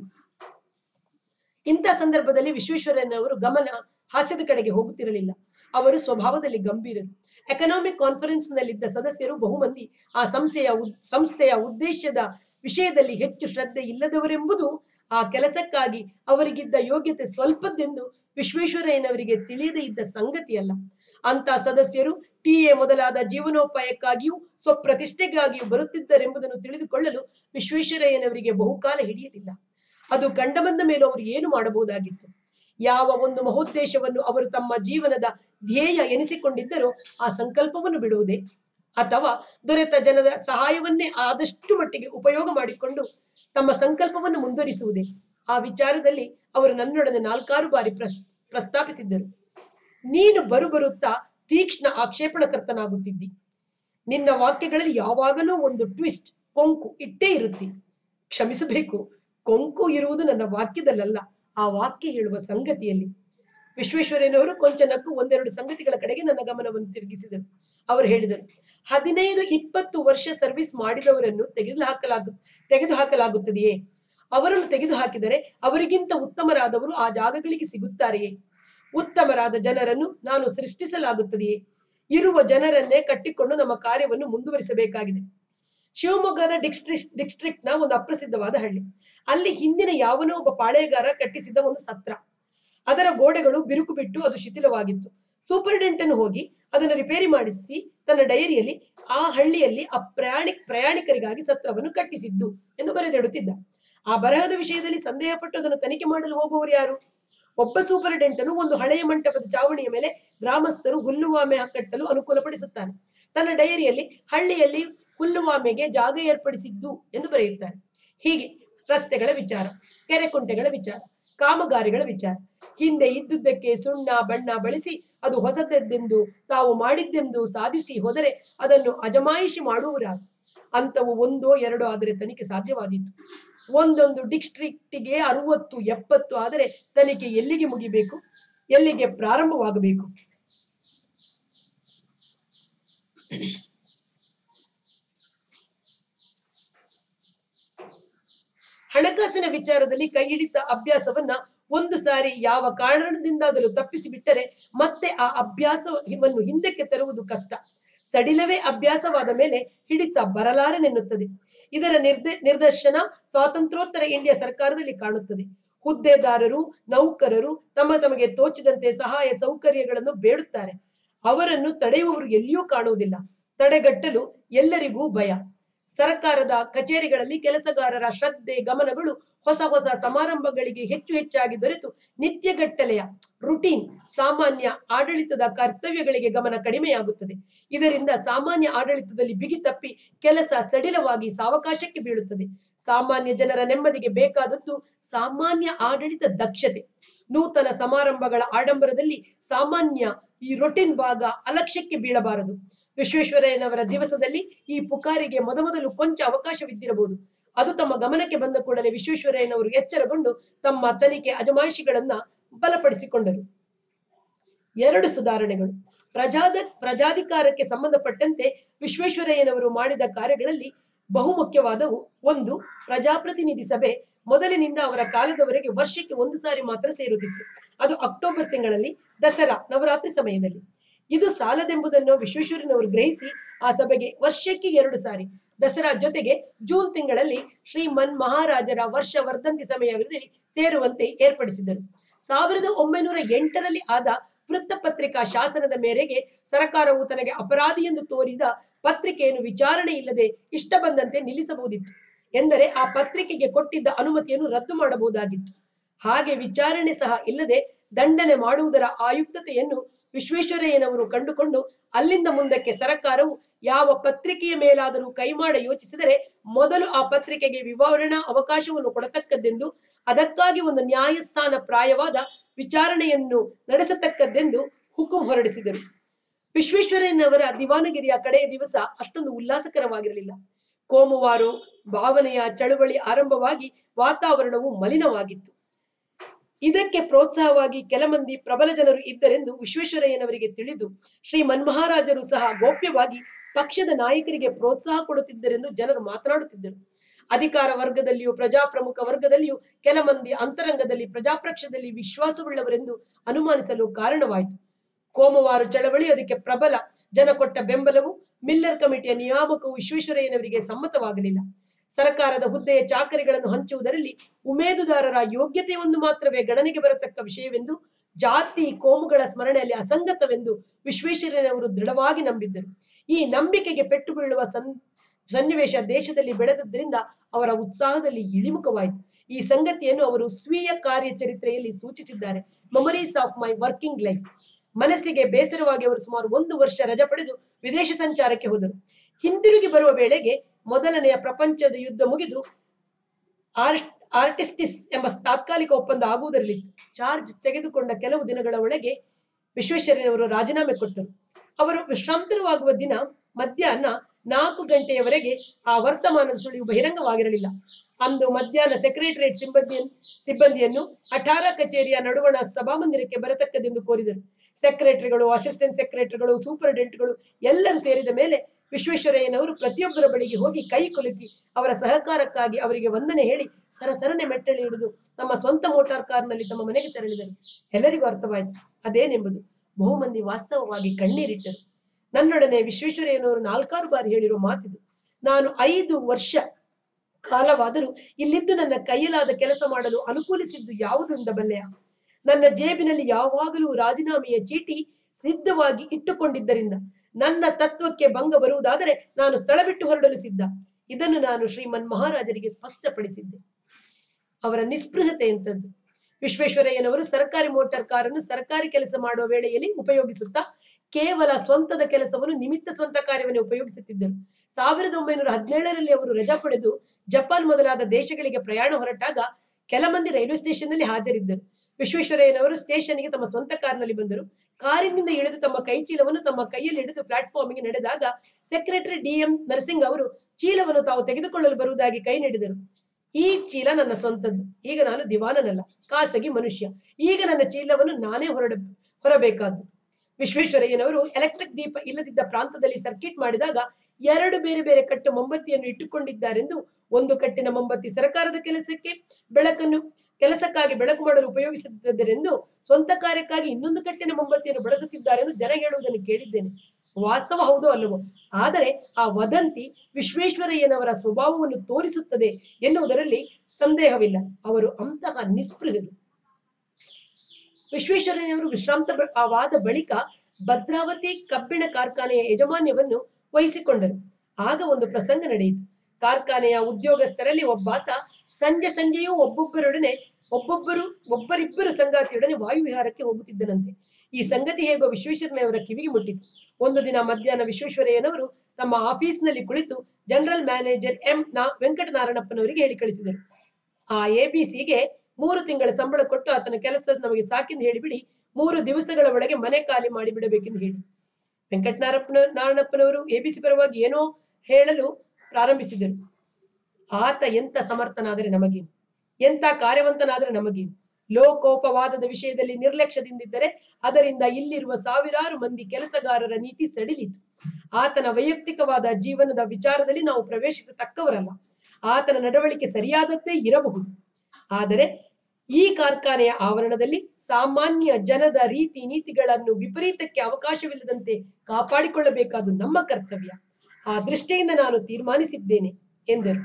A: ಇಂಥ ಸಂದರ್ಭದಲ್ಲಿ ವಿಶ್ವೇಶ್ವರಯ್ಯನವರು ಗಮನ ಹಾಸ್ಯದ ಕಡೆಗೆ ಹೋಗುತ್ತಿರಲಿಲ್ಲ ಅವರು ಸ್ವಭಾವದಲ್ಲಿ ಗಂಭೀರರು ಎಕನಾಮಿಕ್ ಕಾನ್ಫರೆನ್ಸ್ ನಲ್ಲಿದ್ದ ಸದಸ್ಯರು ಬಹುಮಂದಿ ಆ ಸಂಸ್ಥೆಯ ಉದ್- ಸಂಸ್ಥೆಯ ಉದ್ದೇಶದ ವಿಷಯದಲ್ಲಿ ಹೆಚ್ಚು ಶ್ರದ್ಧೆ ಇಲ್ಲದವರೆಂಬುದು ಆ ಕೆಲಸಕ್ಕಾಗಿ ಅವರಿಗಿದ್ದ ಯೋಗ್ಯತೆ ಸ್ವಲ್ಪದ್ದೆಂದು ವಿಶ್ವೇಶ್ವರಯ್ಯನವರಿಗೆ ತಿಳಿಯದೇ ಇದ್ದ ಸಂಗತಿಯಲ್ಲ ಅಂತ ಸದಸ್ಯರು ಟಿಎ ಮೊದಲಾದ ಜೀವನೋಪಾಯಕ್ಕಾಗಿಯೂ ಸ್ವಪ್ರತಿಷ್ಠೆಗಾಗಿಯೂ ಬರುತ್ತಿದ್ದರೆಂಬುದನ್ನು ತಿಳಿದುಕೊಳ್ಳಲು ವಿಶ್ವೇಶ್ವರಯ್ಯನವರಿಗೆ ಬಹುಕಾಲ ಹಿಡಿಯಲಿಲ್ಲ ಅದು ಕಂಡ ಬಂದ ಮೇಲೂ ಅವರು ಏನು ಮಾಡಬಹುದಾಗಿತ್ತು ಯಾವ ಒಂದು ಮಹೋದ್ದೇಶವನ್ನು ಅವರು ತಮ್ಮ ಜೀವನದ ಧ್ಯೇಯ ಎನಿಸಿಕೊಂಡಿದ್ದರೋ ಆ ಸಂಕಲ್ಪವನ್ನು ಬಿಡುವುದೇ ಅಥವಾ ದೊರೆತ ಜನರ ಸಹಾಯವನ್ನೇ ಆದಷ್ಟು ಮಟ್ಟಿಗೆ ಉಪಯೋಗ ಮಾಡಿಕೊಂಡು ತಮ್ಮ ಸಂಕಲ್ಪವನ್ನು ಮುಂದುವರಿಸುವುದೇ ಆ ವಿಚಾರದಲ್ಲಿ ಅವರು ನನ್ನೊಡನೆ ನಾಲ್ಕಾರು ಬಾರಿ ಪ್ರಸ್ ಪ್ರಸ್ತಾಪಿಸಿದ್ದರು ನೀನು ಬರುಬರುತ್ತಾ ತೀಕ್ಷ್ಣ ಆಕ್ಷೇಪಣಕರ್ತನಾಗುತ್ತಿದ್ದಿ ನಿನ್ನ ವಾಕ್ಯಗಳಲ್ಲಿ ಯಾವಾಗಲೂ ಒಂದು ಟ್ವಿಸ್ಟ್ ಕೊಂಕು ಇಟ್ಟೇ ಇರುತ್ತಿ ಕ್ಷಮಿಸಬೇಕು ಕೊಂಕು ಇರುವುದು ನನ್ನ ವಾಕ್ಯದಲ್ಲಲ್ಲ ಆ ವಾಕ್ಯ ಹೇಳುವ ಸಂಗತಿಯಲ್ಲಿ ವಿಶ್ವೇಶ್ವರಯ್ಯನವರು ಕೊಂಚ ನಕ್ಕು ಒಂದೆರಡು ಸಂಗತಿಗಳ ಕಡೆಗೆ ನನ್ನ ಗಮನವನ್ನು ತಿರುಗಿಸಿದರು ಅವರು ಹೇಳಿದರು ಹದಿನೈದು ಇಪ್ಪತ್ತು ವರ್ಷ ಸರ್ವಿಸ್ ಮಾಡಿದವರನ್ನು ತೆಗೆದುಹಾಕಲಾಗು ತೆಗೆದುಹಾಕಲಾಗುತ್ತದೆಯೇ ಅವರನ್ನು ತೆಗೆದುಹಾಕಿದರೆ ಅವರಿಗಿಂತ ಉತ್ತಮರಾದವರು ಆ ಜಾಗಗಳಿಗೆ ಸಿಗುತ್ತಾರೆಯೇ ಉತ್ತಮರಾದ ಜನರನ್ನು ನಾನು ಸೃಷ್ಟಿಸಲಾಗುತ್ತದೆಯೇ ಇರುವ ಜನರನ್ನೇ ಕಟ್ಟಿಕೊಂಡು ನಮ್ಮ ಕಾರ್ಯವನ್ನು ಮುಂದುವರಿಸಬೇಕಾಗಿದೆ ಶಿವಮೊಗ್ಗದ ಡಿಸ್ಟ್ರಿಕ್ಟ್ ಡಿಸ್ಟ್ರಿಕ್ಟ್ ನ ಒಂದು ಅಪ್ರಸಿದ್ಧವಾದ ಹಳ್ಳಿ ಅಲ್ಲಿ ಹಿಂದಿನ ಯಾವನೋ ಒಬ್ಬ ಪಾಳೆಗಾರ ಕಟ್ಟಿಸಿದ ಒಂದು ಸತ್ರ ಅದರ ಗೋಡೆಗಳು ಬಿರುಕು ಬಿಟ್ಟು ಅದು ಶಿಥಿಲವಾಗಿತ್ತು ಸೂಪರಿಂಟೆಂಡೆಂಟ್ ಅನ್ನು ಹೋಗಿ ಅದನ್ನು ರಿಪೇರಿ ಮಾಡಿಸಿ ತನ್ನ ಡೈರಿಯಲ್ಲಿ ಆ ಹಳ್ಳಿಯಲ್ಲಿ ಆ ಪ್ರಯಾಣಿ ಪ್ರಯಾಣಿಕರಿಗಾಗಿ ಸತ್ರವನ್ನು ಕಟ್ಟಿಸಿದ್ದು ಎಂದು ಬರೆದಿಡುತ್ತಿದ್ದ ಆ ಬರಹದ ವಿಷಯದಲ್ಲಿ ಸಂದೇಹ ಪಟ್ಟು ಅದನ್ನು ತನಿಖೆ ಮಾಡಲು ಹೋಗುವವರು ಯಾರು ಒಬ್ಬ ಸೂಪರಿಂಟೆಂಡೆಂಟ್ ಅನ್ನು ಒಂದು ಹಳೆಯ ಮಂಟಪದ ಚಾವಣಿಯ ಮೇಲೆ ಗ್ರಾಮಸ್ಥರು ಹುಲ್ಲುವಾಮೆ ಕಟ್ಟಲು ಅನುಕೂಲಪಡಿಸುತ್ತಾನೆ ತನ್ನ ಡೈರಿಯಲ್ಲಿ ಹಳ್ಳಿಯಲ್ಲಿ ಹುಲ್ಲುವಾಮೆಗೆ ಜಾಗ ಏರ್ಪಡಿಸಿದ್ದು ಎಂದು ಬರೆಯುತ್ತಾರೆ ಹೀಗೆ ರಸ್ತೆಗಳ ವಿಚಾರ ಕೆರೆ ಕುಂಟೆಗಳ ವಿಚಾರ ಕಾಮಗಾರಿಗಳ ವಿಚಾರ ಹಿಂದೆ ಇದ್ದುದಕ್ಕೆ ಸುಣ್ಣ ಬಣ್ಣ ಬಳಸಿ ಅದು ಹೊಸದೆಂದು ತಾವು ಮಾಡಿದ್ದೆಂದು ಸಾಧಿಸಿ ಹೋದರೆ ಅದನ್ನು ಅಜಮಾಯಿಷಿ ಮಾಡುವರಾರು ಅಂತವು ಒಂದೋ ಎರಡೋ ಆದರೆ ತನಿಖೆ ಸಾಧ್ಯವಾದೀತು ಒಂದೊಂದು ಡಿಸ್ಟ್ರಿಕ್ಟಿಗೆ ಅರವತ್ತು ಎಪ್ಪತ್ತು ಆದರೆ ತನಿಖೆ ಎಲ್ಲಿಗೆ ಮುಗಿಬೇಕು ಎಲ್ಲಿಗೆ ಪ್ರಾರಂಭವಾಗಬೇಕು ಹಣಕಾಸಿನ ವಿಚಾರದಲ್ಲಿ ಕೈ ಹಿಡಿತ ಅಭ್ಯಾಸವನ್ನ ಒಂದು ಸಾರಿ ಯಾವ ಕಾರಣದಿಂದಾದರೂ ತಪ್ಪಿಸಿ ಬಿಟ್ಟರೆ ಮತ್ತೆ ಆ ಅಭ್ಯಾಸವನ್ನು ಹಿಂದಕ್ಕೆ ತರುವುದು ಕಷ್ಟ ಸಡಿಲವೇ ಅಭ್ಯಾಸವಾದ ಮೇಲೆ ಹಿಡಿತ ಬರಲಾರನೆನ್ನುತ್ತದೆ ಇದರ ನಿರ್ದೆ ನಿರ್ದರ್ಶನ ಸ್ವಾತಂತ್ರ್ಯೋತ್ತರ ಇಂಡಿಯಾ ಸರ್ಕಾರದಲ್ಲಿ ಕಾಣುತ್ತದೆ ಹುದ್ದೆದಾರರು ನೌಕರರು ತಮ್ಮ ತಮಗೆ ತೋಚಿದಂತೆ ಸಹಾಯ ಸೌಕರ್ಯಗಳನ್ನು ಬೇಡುತ್ತಾರೆ ಅವರನ್ನು ತಡೆಯುವವರು ಎಲ್ಲಿಯೂ ಕಾಣುವುದಿಲ್ಲ ತಡೆಗಟ್ಟಲು ಎಲ್ಲರಿಗೂ ಭಯ ಸರ್ಕಾರದ ಕಚೇರಿಗಳಲ್ಲಿ ಕೆಲಸಗಾರರ ಶ್ರದ್ಧೆ ಗಮನಗಳು ಹೊಸ ಹೊಸ ಸಮಾರಂಭಗಳಿಗೆ ಹೆಚ್ಚು ಹೆಚ್ಚಾಗಿ ದೊರೆತು ನಿತ್ಯಗಟ್ಟಲೆಯ ರುಟೀನ್ ಸಾಮಾನ್ಯ ಆಡಳಿತದ ಕರ್ತವ್ಯಗಳಿಗೆ ಗಮನ ಕಡಿಮೆಯಾಗುತ್ತದೆ ಇದರಿಂದ ಸಾಮಾನ್ಯ ಆಡಳಿತದಲ್ಲಿ ಬಿಗಿ ತಪ್ಪಿ ಕೆಲಸ ಸಡಿಲವಾಗಿ ಸಾವಕಾಶಕ್ಕೆ ಬೀಳುತ್ತದೆ ಸಾಮಾನ್ಯ ಜನರ ನೆಮ್ಮದಿಗೆ ಬೇಕಾದದ್ದು ಸಾಮಾನ್ಯ ಆಡಳಿತ ದಕ್ಷತೆ ನೂತನ ಸಮಾರಂಭಗಳ ಆಡಂಬರದಲ್ಲಿ ಸಾಮಾನ್ಯ ಈ ರೊಟೀನ್ ಭಾಗ ಅಲಕ್ಷ್ಯಕ್ಕೆ ಬೀಳಬಾರದು ವಿಶ್ವೇಶ್ವರಯ್ಯನವರ ದಿವಸದಲ್ಲಿ ಈ ಪುಕಾರಿಗೆ ಮೊದಮೊದಲು ಕೊಂಚ ಅವಕಾಶವಿದ್ದಿರಬಹುದು ಅದು ತಮ್ಮ ಗಮನಕ್ಕೆ ಬಂದ ಕೂಡಲೇ ವಿಶ್ವೇಶ್ವರಯ್ಯನವರು ಎಚ್ಚರಗೊಂಡು ತಮ್ಮ ತನಿಖೆ ಅಜಮಾಯಿಷಿಗಳನ್ನ ಬಲಪಡಿಸಿಕೊಂಡರು ಎರಡು ಸುಧಾರಣೆಗಳು ಪ್ರಜಾದ ಪ್ರಜಾಧಿಕಾರಕ್ಕೆ ಸಂಬಂಧಪಟ್ಟಂತೆ ವಿಶ್ವೇಶ್ವರಯ್ಯನವರು ಮಾಡಿದ ಕಾರ್ಯಗಳಲ್ಲಿ ಬಹುಮುಖ್ಯವಾದವು ಒಂದು ಪ್ರಜಾಪ್ರತಿನಿಧಿ ಸಭೆ ಮೊದಲಿನಿಂದ ಅವರ ಕಾಲದವರೆಗೆ ವರ್ಷಕ್ಕೆ ಒಂದು ಸಾರಿ ಮಾತ್ರ ಸೇರುತ್ತಿತ್ತು ಅದು ಅಕ್ಟೋಬರ್ ತಿಂಗಳಲ್ಲಿ ದಸರಾ ನವರಾತ್ರಿ ಸಮಯದಲ್ಲಿ ಇದು ಸಾಲದೆಂಬುದನ್ನು ವಿಶ್ವೇಶ್ವರನವರು ಗ್ರಹಿಸಿ ಆ ಸಭೆಗೆ ವರ್ಷಕ್ಕೆ ಎರಡು ಸಾರಿ ದಸರಾ ಜೊತೆಗೆ ಜೂನ್ ತಿಂಗಳಲ್ಲಿ ಶ್ರೀಮನ್ ಮಹಾರಾಜರ ವರ್ಷ ವರ್ಧಂತಿ ಸಮಯದಲ್ಲಿ ಸೇರುವಂತೆ ಏರ್ಪಡಿಸಿದರು ಸಾವಿರದ ಒಂಬೈನೂರ ಎಂಟರಲ್ಲಿ ಆದ ವೃತ್ತಪತ್ರಿಕಾ ಶಾಸನದ ಮೇರೆಗೆ ಸರಕಾರವು ತನಗೆ ಅಪರಾಧಿ ಎಂದು ತೋರಿದ ಪತ್ರಿಕೆಯನ್ನು ವಿಚಾರಣೆ ಇಲ್ಲದೆ ಇಷ್ಟ ಬಂದಂತೆ ನಿಲ್ಲಿಸಬಹುದಿತ್ತು ಎಂದರೆ ಆ ಪತ್ರಿಕೆಗೆ ಕೊಟ್ಟಿದ್ದ ಅನುಮತಿಯನ್ನು ರದ್ದು ಮಾಡಬಹುದಾಗಿತ್ತು ಹಾಗೆ ವಿಚಾರಣೆ ಸಹ ಇಲ್ಲದೆ ದಂಡನೆ ಮಾಡುವುದರ ಆಯುಕ್ತತೆಯನ್ನು ವಿಶ್ವೇಶ್ವರಯ್ಯನವರು ಕಂಡುಕೊಂಡು ಅಲ್ಲಿಂದ ಮುಂದಕ್ಕೆ ಸರಕಾರವು ಯಾವ ಪತ್ರಿಕೆಯ ಮೇಲಾದರೂ ಕೈಮಾಡ ಯೋಚಿಸಿದರೆ ಮೊದಲು ಆ ಪತ್ರಿಕೆಗೆ ವಿವರಣಾ ಅವಕಾಶವನ್ನು ಕೊಡತಕ್ಕದ್ದೆಂದು ಅದಕ್ಕಾಗಿ ಒಂದು ನ್ಯಾಯಸ್ಥಾನ ಪ್ರಾಯವಾದ ವಿಚಾರಣೆಯನ್ನು ನಡೆಸತಕ್ಕದ್ದೆಂದು ಹುಕುಂ ಹೊರಡಿಸಿದರು ವಿಶ್ವೇಶ್ವರಯ್ಯನವರ ದಿವಾನಗಿರಿಯ ಕಡೆಯ ದಿವಸ ಅಷ್ಟೊಂದು ಉಲ್ಲಾಸಕರವಾಗಿರಲಿಲ್ಲ ಕೋಮುವಾರು ಭಾವನೆಯ ಚಳುವಳಿ ಆರಂಭವಾಗಿ ವಾತಾವರಣವು ಮಲಿನವಾಗಿತ್ತು ಇದಕ್ಕೆ ಪ್ರೋತ್ಸಾಹವಾಗಿ ಕೆಲ ಮಂದಿ ಪ್ರಬಲ ಜನರು ಇದ್ದರೆಂದು ವಿಶ್ವೇಶ್ವರಯ್ಯನವರಿಗೆ ತಿಳಿದು ಶ್ರೀ ಮನ್ಮಹಾರಾಜರು ಸಹ ಗೌಪ್ಯವಾಗಿ ಪಕ್ಷದ ನಾಯಕರಿಗೆ ಪ್ರೋತ್ಸಾಹ ಕೊಡುತ್ತಿದ್ದರೆಂದು ಜನರು ಮಾತನಾಡುತ್ತಿದ್ದರು ಅಧಿಕಾರ ವರ್ಗದಲ್ಲಿಯೂ ಪ್ರಜಾಪ್ರಮುಖ ವರ್ಗದಲ್ಲಿಯೂ ಕೆಲ ಮಂದಿ ಅಂತರಂಗದಲ್ಲಿ ಪ್ರಜಾಪಕ್ಷದಲ್ಲಿ ವಿಶ್ವಾಸವುಳ್ಳವರೆಂದು ಅನುಮಾನಿಸಲು ಕಾರಣವಾಯಿತು ಕೋಮುವಾರು ಚಳವಳಿ ಅದಕ್ಕೆ ಪ್ರಬಲ ಜನ ಕೊಟ್ಟ ಬೆಂಬಲವು ಮಿಲ್ಲರ್ ಕಮಿಟಿಯ ನಿಯಾಮಕವು ವಿಶ್ವೇಶ್ವರಯ್ಯನವರಿಗೆ ಸಮ್ಮತವಾಗಲಿಲ್ಲ ಸರ್ಕಾರದ ಹುದ್ದೆಯ ಚಾಕರಿಗಳನ್ನು ಹಂಚುವುದರಲ್ಲಿ ಉಮೇದುದಾರರ ಯೋಗ್ಯತೆಯೊಂದು ಮಾತ್ರವೇ ಗಣನೆಗೆ ಬರತಕ್ಕ ವಿಷಯವೆಂದು ಜಾತಿ ಕೋಮುಗಳ ಸ್ಮರಣೆಯಲ್ಲಿ ಅಸಂಗತವೆಂದು ವಿಶ್ವೇಶ್ವರಯ್ಯನವರು ದೃಢವಾಗಿ ನಂಬಿದ್ದರು ಈ ನಂಬಿಕೆಗೆ ಪೆಟ್ಟು ಬೀಳುವ ಸನ್ ಸನ್ನಿವೇಶ ದೇಶದಲ್ಲಿ ಬೆಳೆದದ್ದರಿಂದ ಅವರ ಉತ್ಸಾಹದಲ್ಲಿ ಇಳಿಮುಖವಾಯಿತು ಈ ಸಂಗತಿಯನ್ನು ಅವರು ಸ್ವೀಯ ಕಾರ್ಯಚರಿತ್ರೆಯಲ್ಲಿ ಸೂಚಿಸಿದ್ದಾರೆ memories of my working life ಮನಸ್ಸಿಗೆ ಬೇಸರವಾಗಿ ಅವರು ಸುಮಾರು ಒಂದು ವರ್ಷ ರಜೆ ಪಡೆದು ವಿದೇಶ ಸಂಚಾರಕ್ಕೆ ಹೋದರು ಹಿಂದಿರುಗಿ ಬರುವ ವೇಳೆಗೆ ಮೊದಲನೆಯ ಪ್ರಪಂಚದ ಯುದ್ಧ ಮುಗಿದು ಆರ್- ಆರ್ಟಿಸ್ಟಿಸ್ ಎಂಬ ತಾತ್ಕಾಲಿಕ ಒಪ್ಪಂದ ಆಗುವುದರಲ್ಲಿತ್ತು ಚಾರ್ಜ್ ತೆಗೆದುಕೊಂಡ ಕೆಲವು ದಿನಗಳ ಒಳಗೆ ವಿಶ್ವೇಶ್ವರಯ್ಯನವರು ರಾಜೀನಾಮೆ ಕೊಟ್ಟರು ಅವರು ವಿಶ್ರಾಂತರವಾಗುವ ದಿನ ಮಧ್ಯಾಹ್ನ ನಾಲ್ಕು ಗಂಟೆಯವರೆಗೆ ಆ ವರ್ತಮಾನದ ಸುಳಿವು ಬಹಿರಂಗವಾಗಿರಲಿಲ್ಲ ಅಂದು ಮಧ್ಯಾಹ್ನ ಸೆಕ್ರೆಟರಿಯೇಟ್ ಸಿಬ್ಬಂದಿಯನ್ನು ಸಿಬ್ಬಂದಿಯನ್ನು ಅಠಾರ ಕಚೇರಿಯ ನಡುವಣ ಸಭಾಮಂದಿರಕ್ಕೆ ಬರತಕ್ಕದೆಂದು ಕೋರಿದರು ಸೆಕ್ರೆಟರಿಗಳು ಅಸಿಸ್ಟೆಂಟ್ ಸೆಕ್ರೆಟರಿಗಳು ಸೂಪರಿಂಟೆಂಡೆಂಟ್ಗಳು ಎಲ್ಲರೂ ಸೇರಿದ ಮೇಲೆ ವಿಶ್ವೇಶ್ವರಯ್ಯನವರು ಪ್ರತಿಯೊಬ್ಬರ ಬಳಿಗೆ ಹೋಗಿ ಕೈ ಕುಲುಕಿ ಅವರ ಸಹಕಾರಕ್ಕಾಗಿ ಅವರಿಗೆ ವಂದನೆ ಹೇಳಿ ಸರಸರನೆ ಮೆಟ್ಟಳಿ ಹಿಡಿದು ತಮ್ಮ ಸ್ವಂತ ಮೋಟಾರ್ ಕಾರ್ನಲ್ಲಿ ತಮ್ಮ ಮನೆಗೆ ತೆರಳಿದರು ಎಲ್ಲರಿಗೂ ಅರ್ಥವಾಯಿತು ಅದೇನೆಂಬುದು ಬಹುಮಂದಿ ವಾಸ್ತವವಾಗಿ ಕಣ್ಣೀರಿಟ್ಟರು ನನ್ನೊಡನೆ ವಿಶ್ವೇಶ್ವರಯ್ಯನವರು ನಾಲ್ಕಾರು ಬಾರಿ ಹೇಳಿರುವ ಮಾತಿದು ನಾನು ಐದು ವರ್ಷ ಕಾಲವಾದರೂ ಇಲ್ಲಿದ್ದು ನನ್ನ ಕೈಯಲಾದ ಕೆಲಸ ಮಾಡಲು ಅನುಕೂಲಿಸಿದ್ದು ಯಾವುದು ಎಂದಬಲ್ಲೆಯ ನನ್ನ ಜೇಬಿನಲ್ಲಿ ಯಾವಾಗಲೂ ರಾಜೀನಾಮೆಯ ಚೀಟಿ ಸಿದ್ಧವಾಗಿ ಇಟ್ಟುಕೊಂಡಿದ್ದರಿಂದ ನನ್ನ ತತ್ವಕ್ಕೆ ಭಂಗ ಬರುವುದಾದರೆ ನಾನು ಸ್ಥಳ ಬಿಟ್ಟು ಹೊರಡಲು ಸಿದ್ಧ ಇದನ್ನು ನಾನು ಶ್ರೀಮನ್ ಮಹಾರಾಜರಿಗೆ ಸ್ಪಷ್ಟಪಡಿಸಿದ್ದೆ ಅವರ ನಿಸ್ಪೃಹತೆ ಎಂತದ್ದು ವಿಶ್ವೇಶ್ವರಯ್ಯನವರು ಸರ್ಕಾರಿ ಮೋಟಾರ್ ಕಾರನ್ನು ಸರ್ಕಾರಿ ಕೆಲಸ ಮಾಡುವ ವೇಳೆಯಲ್ಲಿ ಉಪಯೋಗಿಸುತ್ತಾ ಕೇವಲ ಸ್ವಂತದ ಕೆಲಸವನ್ನು ನಿಮಿತ್ತ ಸ್ವಂತ ಕಾರ್ಯವನ್ನು ಉಪಯೋಗಿಸುತ್ತಿದ್ದರು ಸಾವಿರದ ಒಂಬೈನೂರ ಹದಿನೇಳರಲ್ಲಿ ಅವರು ರಜಾ ಪಡೆದು ಜಪಾನ್ ಮೊದಲಾದ ದೇಶಗಳಿಗೆ ಪ್ರಯಾಣ ಹೊರಟಾಗ ಕೆಲ ಮಂದಿ ರೈಲ್ವೆ ಸ್ಟೇಷನ್ ನಲ್ಲಿ ಹಾಜರಿದ್ದರು ವಿಶ್ವೇಶ್ವರಯ್ಯನವರು ಸ್ಟೇಷನ್ಗೆ ತಮ್ಮ ಸ್ವಂತ ಕಾರ್ನಲ್ಲಿ ಬಂದರು ಕಾರಿನಿಂದ ಇಳಿದು ತಮ್ಮ ಕೈ ಚೀಲವನ್ನು ತಮ್ಮ ಕೈಯಲ್ಲಿ ಹಿಡಿದು ಪ್ಲಾಟ್ಫಾರ್ಮ್ಗೆ ನಡೆದಾಗ ಸೆಕ್ರೆಟರಿ ಡಿ ಎಂ ನರಸಿಂಗ್ ಅವರು ಚೀಲವನ್ನು ತಾವು ತೆಗೆದುಕೊಳ್ಳಲು ಬರುವುದಾಗಿ ಕೈ ನೀಡಿದರು ಈ ಚೀಲ ನನ್ನ ಸ್ವಂತದ್ದು ಈಗ ನಾನು ದಿವಾನನಲ್ಲ ಖಾಸಗಿ ಮನುಷ್ಯ ಈಗ ನನ್ನ ಚೀಲವನ್ನು ನಾನೇ ಹೊರಡ ಹೊರಬೇಕಾದ್ದು ವಿಶ್ವೇಶ್ವರಯ್ಯನವರು ಎಲೆಕ್ಟ್ರಿಕ್ ದೀಪ ಇಲ್ಲದಿದ್ದ ಪ್ರಾಂತದಲ್ಲಿ ಸರ್ಕಿಟ್ ಮಾಡಿದಾಗ ಎರಡು ಬೇರೆ ಬೇರೆ ಕಟ್ಟು ಮೊಂಬತ್ತಿಯನ್ನು ಇಟ್ಟುಕೊಂಡಿದ್ದಾರೆಂದು ಒಂದು ಕಟ್ಟಿನ ಮೊಂಬತ್ತಿ ಸರ್ಕಾರದ ಕೆಲಸಕ್ಕೆ ಬೆಳಕನ್ನು ಕೆಲಸಕ್ಕಾಗಿ ಬೆಳಕು ಮಾಡಲು ಉಪಯೋಗಿಸುತ್ತಿದ್ದರೆಂದು ಸ್ವಂತ ಕಾರ್ಯಕ್ಕಾಗಿ ಇನ್ನೊಂದು ಕಟ್ಟಿನ ಮೊಂಬತ್ತಿಯನ್ನು ಬಳಸುತ್ತಿದ್ದಾರೆಂದು ಜನ ಹೇಳುವುದನ್ನು ಕೇಳಿದ್ದೇನೆ ವಾಸ್ತವ ಹೌದೋ ಅಲ್ಲವೋ ಆದರೆ ಆ ವದಂತಿ ವಿಶ್ವೇಶ್ವರಯ್ಯನವರ ಸ್ವಭಾವವನ್ನು ತೋರಿಸುತ್ತದೆ ಎನ್ನುವುದರಲ್ಲಿ ಸಂದೇಹವಿಲ್ಲ ಅವರು ಅಂತಹ ನಿಸ್ಪೃಹರು ವಿಶ್ವೇಶ್ವರಯ್ಯನವರು ವಿಶ್ರಾಂತ ಬ- ಆವಾದ ಬಳಿಕ ಭದ್ರಾವತಿ ಕಬ್ಬಿಣ ಕಾರ್ಖಾನೆಯ ಯಜಮಾನ್ಯವನ್ನು ವಹಿಸಿಕೊಂಡರು ಆಗ ಒಂದು ಪ್ರಸಂಗ ನಡೆಯಿತು ಕಾರ್ಖಾನೆಯ ಉದ್ಯೋಗಸ್ಥರಲ್ಲಿ ಒಬ್ಬಾತ ಸಂಜೆ ಸಂಜೆಯೂ ಒಬ್ಬೊಬ್ಬರೊಡನೆ ಒಬ್ಬೊಬ್ಬರು ಒಬ್ಬರಿಬ್ಬರು ಸಂಗಾತಿಯೊಡನೆ ವಾಯುವಿಹಾರಕ್ಕೆ ಹೋಗುತ್ತಿದ್ದನಂತೆ ಈ ಸಂಗತಿ ಹೇಗೋ ವಿಶ್ವೇಶ್ವರಯ್ಯನವರ ಕಿವಿಗೆ ಮುಟ್ಟಿತು ಒಂದು ದಿನ ಮಧ್ಯಾಹ್ನ ವಿಶ್ವೇಶ್ವರಯ್ಯನವರು ತಮ್ಮ ಆಫೀಸ್ನಲ್ಲಿ ಕುಳಿತು ಜನರಲ್ ಮ್ಯಾನೇಜರ್ ಎಂ ನಾ ವೆಂಕಟನಾರಾಯಣಪ್ಪನವರಿಗೆ ಹೇಳಿ ಕಳಿಸಿದರು ಆ ಎಬಿಸಿಗೆ ಮೂರು ತಿಂಗಳ ಸಂಬಳ ಕೊಟ್ಟು ಆತನ ಕೆಲಸ ನಮಗೆ ಸಾಕೆಂದು ಹೇಳಿಬಿಡಿ ಮೂರು ದಿವಸಗಳ ಒಳಗೆ ಮನೆ ಖಾಲಿ ಮಾಡಿ ಬಿಡಬೇಕೆಂದು ಹೇಳಿ ವೆಂಕಟನಾರಪ್ಪನ ನಾರಾಯಣಪ್ಪನವರು ಎಬಿಸಿ ಪರವಾಗಿ ಏನೋ ಹೇಳಲು ಪ್ರಾರಂಭಿಸಿದರು ಆತ ಎಂತ ಸಮರ್ಥನಾದರೆ ನಮಗೇನು ಎಂತ ಕಾರ್ಯವಂತನಾದರೆ ನಮಗೇನು ಲೋಕೋಪವಾದದ ವಿಷಯದಲ್ಲಿ ನಿರ್ಲಕ್ಷ್ಯದಿಂದಿದ್ದರೆ ಅದರಿಂದ ಇಲ್ಲಿರುವ ಸಾವಿರಾರು ಮಂದಿ ಕೆಲಸಗಾರರ ನೀತಿ ಸಡಿಲಿತು ಆತನ ವೈಯಕ್ತಿಕವಾದ ಜೀವನದ ವಿಚಾರದಲ್ಲಿ ನಾವು ಪ್ರವೇಶಿಸತಕ್ಕವರಲ್ಲ ಆತನ ನಡವಳಿಕೆ ಸರಿಯಾದದ್ದೇ ಇರಬಹುದು ಆದರೆ ಈ ಕಾರ್ಖಾನೆಯ ಆವರಣದಲ್ಲಿ ಸಾಮಾನ್ಯ ಜನದ ರೀತಿ ನೀತಿಗಳನ್ನು ವಿಪರೀತಕ್ಕೆ ಅವಕಾಶವಿಲ್ಲದಂತೆ ಕಾಪಾಡಿಕೊಳ್ಳಬೇಕಾದು ನಮ್ಮ ಕರ್ತವ್ಯ ಆ ದೃಷ್ಟಿಯಿಂದ ನಾನು ತೀರ್ಮಾನಿಸಿದ್ದೇನೆ ಎಂದರು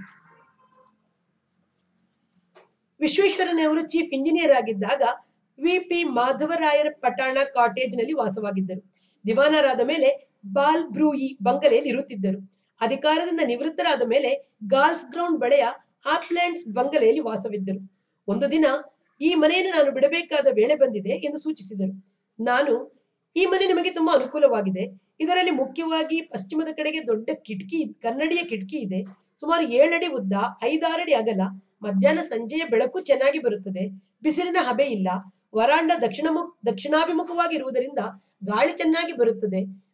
A: ವಿಶ್ವೇಶ್ವರಯ್ಯನವರು ಚೀಫ್ ಇಂಜಿನಿಯರ್ ಆಗಿದ್ದಾಗ ವಿ ಪಿ ಮಾಧವರಾಯರ ಪಟಾಣ ಕಾಟೇಜ್ನಲ್ಲಿ ವಾಸವಾಗಿದ್ದರು ದಿವಾನರಾದ ಮೇಲೆ ಬಾಲ್ ಬ್ರೂಯಿ ಬಂಗಲೆಯಲ್ಲಿ ಇರುತ್ತಿದ್ದರು ಅಧಿಕಾರದಿಂದ ನಿವೃತ್ತರಾದ ಮೇಲೆ ಗಾಲ್ಫ್ ಗ್ರೌಂಡ್ ಬಳೆಯ ಆಪ್ಲ್ಯಾಂಡ್ಸ್ ಬಂಗಲೆಯಲ್ಲಿ ವಾಸವಿದ್ದರು ಒಂದು ದಿನ ಈ ಮನೆಯನ್ನು ನಾನು ಬಿಡಬೇಕಾದ ವೇಳೆ ಬಂದಿದೆ ಎಂದು ಸೂಚಿಸಿದರು ನಾನು ಈ ಮನೆ ನಿಮಗೆ ತುಂಬಾ ಅನುಕೂಲವಾಗಿದೆ ಇದರಲ್ಲಿ ಮುಖ್ಯವಾಗಿ ಪಶ್ಚಿಮದ ಕಡೆಗೆ ದೊಡ್ಡ ಕಿಟಕಿ ಕನ್ನಡಿಯ ಕಿಟಕಿ ಇದೆ ಸುಮಾರು ಏಳಡಿ ಉದ್ದ ಐದಾರಡಿ ಅಗಲ ಮಧ್ಯಾಹ್ನ ಸಂಜೆಯ ಬೆಳಕು ಚೆನ್ನಾಗಿ ಬರುತ್ತದೆ ಬಿಸಿಲಿನ ಹಬೆ ಇಲ್ಲ ವರಾಂಡ ದಕ್ಷಿಣ ದಕ್ಷಿಣಾಭಿಮುಖವಾಗಿರುವುದರಿಂದ ಗಾಳಿ ಚೆನ್ನಾಗಿ ಬರುತ್ತದೆ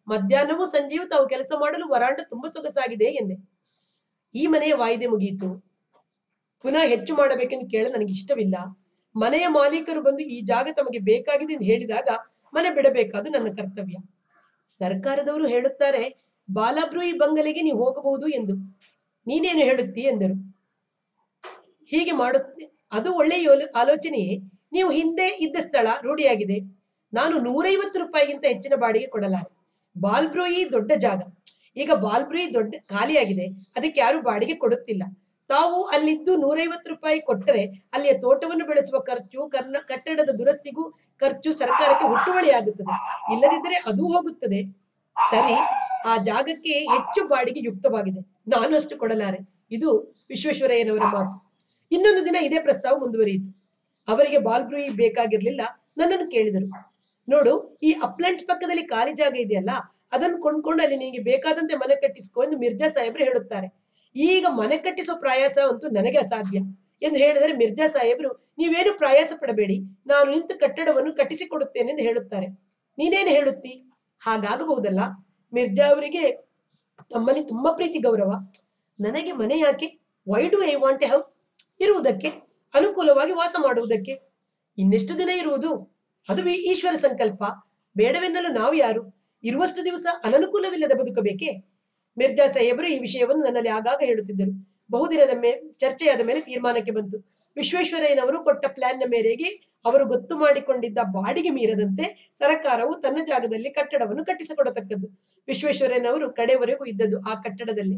A: ಮಧ್ಯಾಹ್ನವೂ ಸಂಜೆಯೂ ತಾವು ಕೆಲಸ ಮಾಡಲು ವರಾಂಡ ತುಂಬಾ ಸೊಗಸಾಗಿದೆ ಎಂದೆ ಈ ಮನೆಯ ವಾಯಿದೆ ಮುಗಿಯಿತು ಪುನಃ ಹೆಚ್ಚು ಮಾಡಬೇಕೆಂದು ಕೇಳಲು ನನಗೆ ಇಷ್ಟವಿಲ್ಲ ಮನೆಯ ಮಾಲೀಕರು ಬಂದು ಈ ಜಾಗ ತಮಗೆ ಬೇಕಾಗಿದೆ ಎಂದು ಹೇಳಿದಾಗ ಮನೆ ಬಿಡಬೇಕಾದು ನನ್ನ ಕರ್ತವ್ಯ ಸರ್ಕಾರದವರು ಹೇಳುತ್ತಾರೆ ಬಾಲಾಬ್ರೂಯಿ ಬಂಗಲೆಗೆ ನೀವು ಹೋಗಬಹುದು ಎಂದು ನೀನೇನು ಹೇಳುತ್ತಿ ಎಂದರು ಹೀಗೆ ಮಾಡುತ್ತೆ ಅದು ಒಳ್ಳೆಯ ಯೋಲ- ಆಲೋಚನೆಯೇ ನೀವು ಹಿಂದೆ ಇದ್ದ ಸ್ಥಳ ರೂಢಿಯಾಗಿದೆ ನಾನು ನೂರೈವತ್ತು ರೂಪಾಯಿಗಿಂತ ಹೆಚ್ಚಿನ ಬಾಡಿಗೆ ಕೊಡಲಾರೆ ಬಾಲ್ಬ್ರೂಯಿ ದೊಡ್ಡ ಜಾಗ ಈಗ ಬಾಲ್ಬ್ರೂಯಿ ದೊಡ್ಡ ಖಾಲಿಯಾಗಿದೆ ಅದಕ್ಕೆ ಯಾರು ಬಾಡಿಗೆ ಕೊಡುತ್ತಿಲ್ಲ ತಾವು ಅಲ್ಲಿದ್ದು ನೂರೈವತ್ತು ರೂಪಾಯಿ ಕೊಟ್ಟರೆ ಅಲ್ಲಿಯ ತೋಟವನ್ನು ಬೆಳೆಸುವ ಖರ್ಚು ಕರ್ನ ಕಟ್ಟಡದ ದುರಸ್ತಿಗೂ ಖರ್ಚು ಸರ್ಕಾರಕ್ಕೆ ಹುಟ್ಟುವಳಿ ಆಗುತ್ತದೆ ಇಲ್ಲದಿದ್ದರೆ ಅದು ಹೋಗುತ್ತದೆ ಸರಿ ಆ ಜಾಗಕ್ಕೆ ಹೆಚ್ಚು ಬಾಡಿಗೆ ಯುಕ್ತವಾಗಿದೆ ನಾನು ಅಷ್ಟು ಕೊಡಲಾರೆ ಇದು ವಿಶ್ವೇಶ್ವರಯ್ಯನವರ ಮಾತು ಇನ್ನೊಂದು ದಿನ ಇದೇ ಪ್ರಸ್ತಾವ ಮುಂದುವರಿಯಿತು ಅವರಿಗೆ ಬಾಲ್ಬ್ರೂಯಿ ಬೇಕಾಗಿರ್ಲಿಲ್ಲ ನನ್ನನ್ನು ಕೇಳಿದರು ನೋಡು ಈ ಅಪ್ಲೆಂಟ್ಸ್ ಪಕ್ಕದಲ್ಲಿ ಖಾಲಿ ಜಾಗ ಇದೆಯಲ್ಲ ಅದನ್ನು ಕೊಂಡ್ಕೊಂಡು ಅಲ್ಲಿ ನಿನಗೆ ಬೇಕಾದಂತೆ ಮನೆ ಕಟ್ಟಿಸ್ಕೊ ಎಂದು ಮಿರ್ಜಾ ಸಾಹೇಬ್ರು ಹೇಳುತ್ತಾರೆ ಈಗ ಮನೆ ಕಟ್ಟಿಸೋ ಪ್ರಯಾಸ ಅಂತೂ ನನಗೆ ಅಸಾಧ್ಯ ಎಂದು ಹೇಳಿದರೆ ಮಿರ್ಜಾ ಸಾಹೇಬ್ರು ನೀವೇನು ಪ್ರಯಾಸ ಪಡಬೇಡಿ ನಾನು ನಿಂತು ಕಟ್ಟಡವನ್ನು ಕಟ್ಟಿಸಿಕೊಡುತ್ತೇನೆ ಎಂದು ಹೇಳುತ್ತಾರೆ ನೀನೇನು ಹೇಳುತ್ತಿ ಹಾಗಾಗಬಹುದಲ್ಲ ಮಿರ್ಜಾ ಅವರಿಗೆ ತಮ್ಮಲ್ಲಿ ತುಂಬಾ ಪ್ರೀತಿ ಗೌರವ ನನಗೆ ಮನೆ ಯಾಕೆ why do I want a house ಇರುವುದಕ್ಕೆ ಅನುಕೂಲವಾಗಿ ವಾಸ ಮಾಡುವುದಕ್ಕೆ ಇನ್ನೆಷ್ಟು ದಿನ ಇರುವುದು ಅದು ವಿ- ಈಶ್ವರ ಸಂಕಲ್ಪ ಬೇಡವೆನ್ನಲು ನಾವು ಯಾರು ಇರುವಷ್ಟು ದಿವಸ ಅನನುಕೂಲವಿಲ್ಲದೆ ಬದುಕಬೇಕೇ ಮಿರ್ಜಾ ಸಾಹೇಬರು ಈ ವಿಷಯವನ್ನು ನನ್ನಲ್ಲಿ ಆಗಾಗ ಹೇಳುತ್ತಿದ್ದರು ಬಹುದಿನದ ಮೇ ಚರ್ಚೆಯಾದ ಮೇಲೆ ತೀರ್ಮಾನಕ್ಕೆ ಬಂತು ವಿಶ್ವೇಶ್ವರಯ್ಯನವರು ಕೊಟ್ಟ ಪ್ಲಾನ್ನ ಮೇರೆಗೆ ಅವರು ಗೊತ್ತು ಮಾಡಿಕೊಂಡಿದ್ದ ಬಾಡಿಗೆ ಮೀರದಂತೆ ಸರ್ಕಾರವು ತನ್ನ ಜಾಗದಲ್ಲಿ ಕಟ್ಟಡವನ್ನು ಕಟ್ಟಿಸಿಕೊಡತಕ್ಕದ್ದು ವಿಶ್ವೇಶ್ವರಯ್ಯನವರು ಕಡೆವರೆಗೂ ಇದ್ದದ್ದು ಆ ಕಟ್ಟಡದಲ್ಲಿ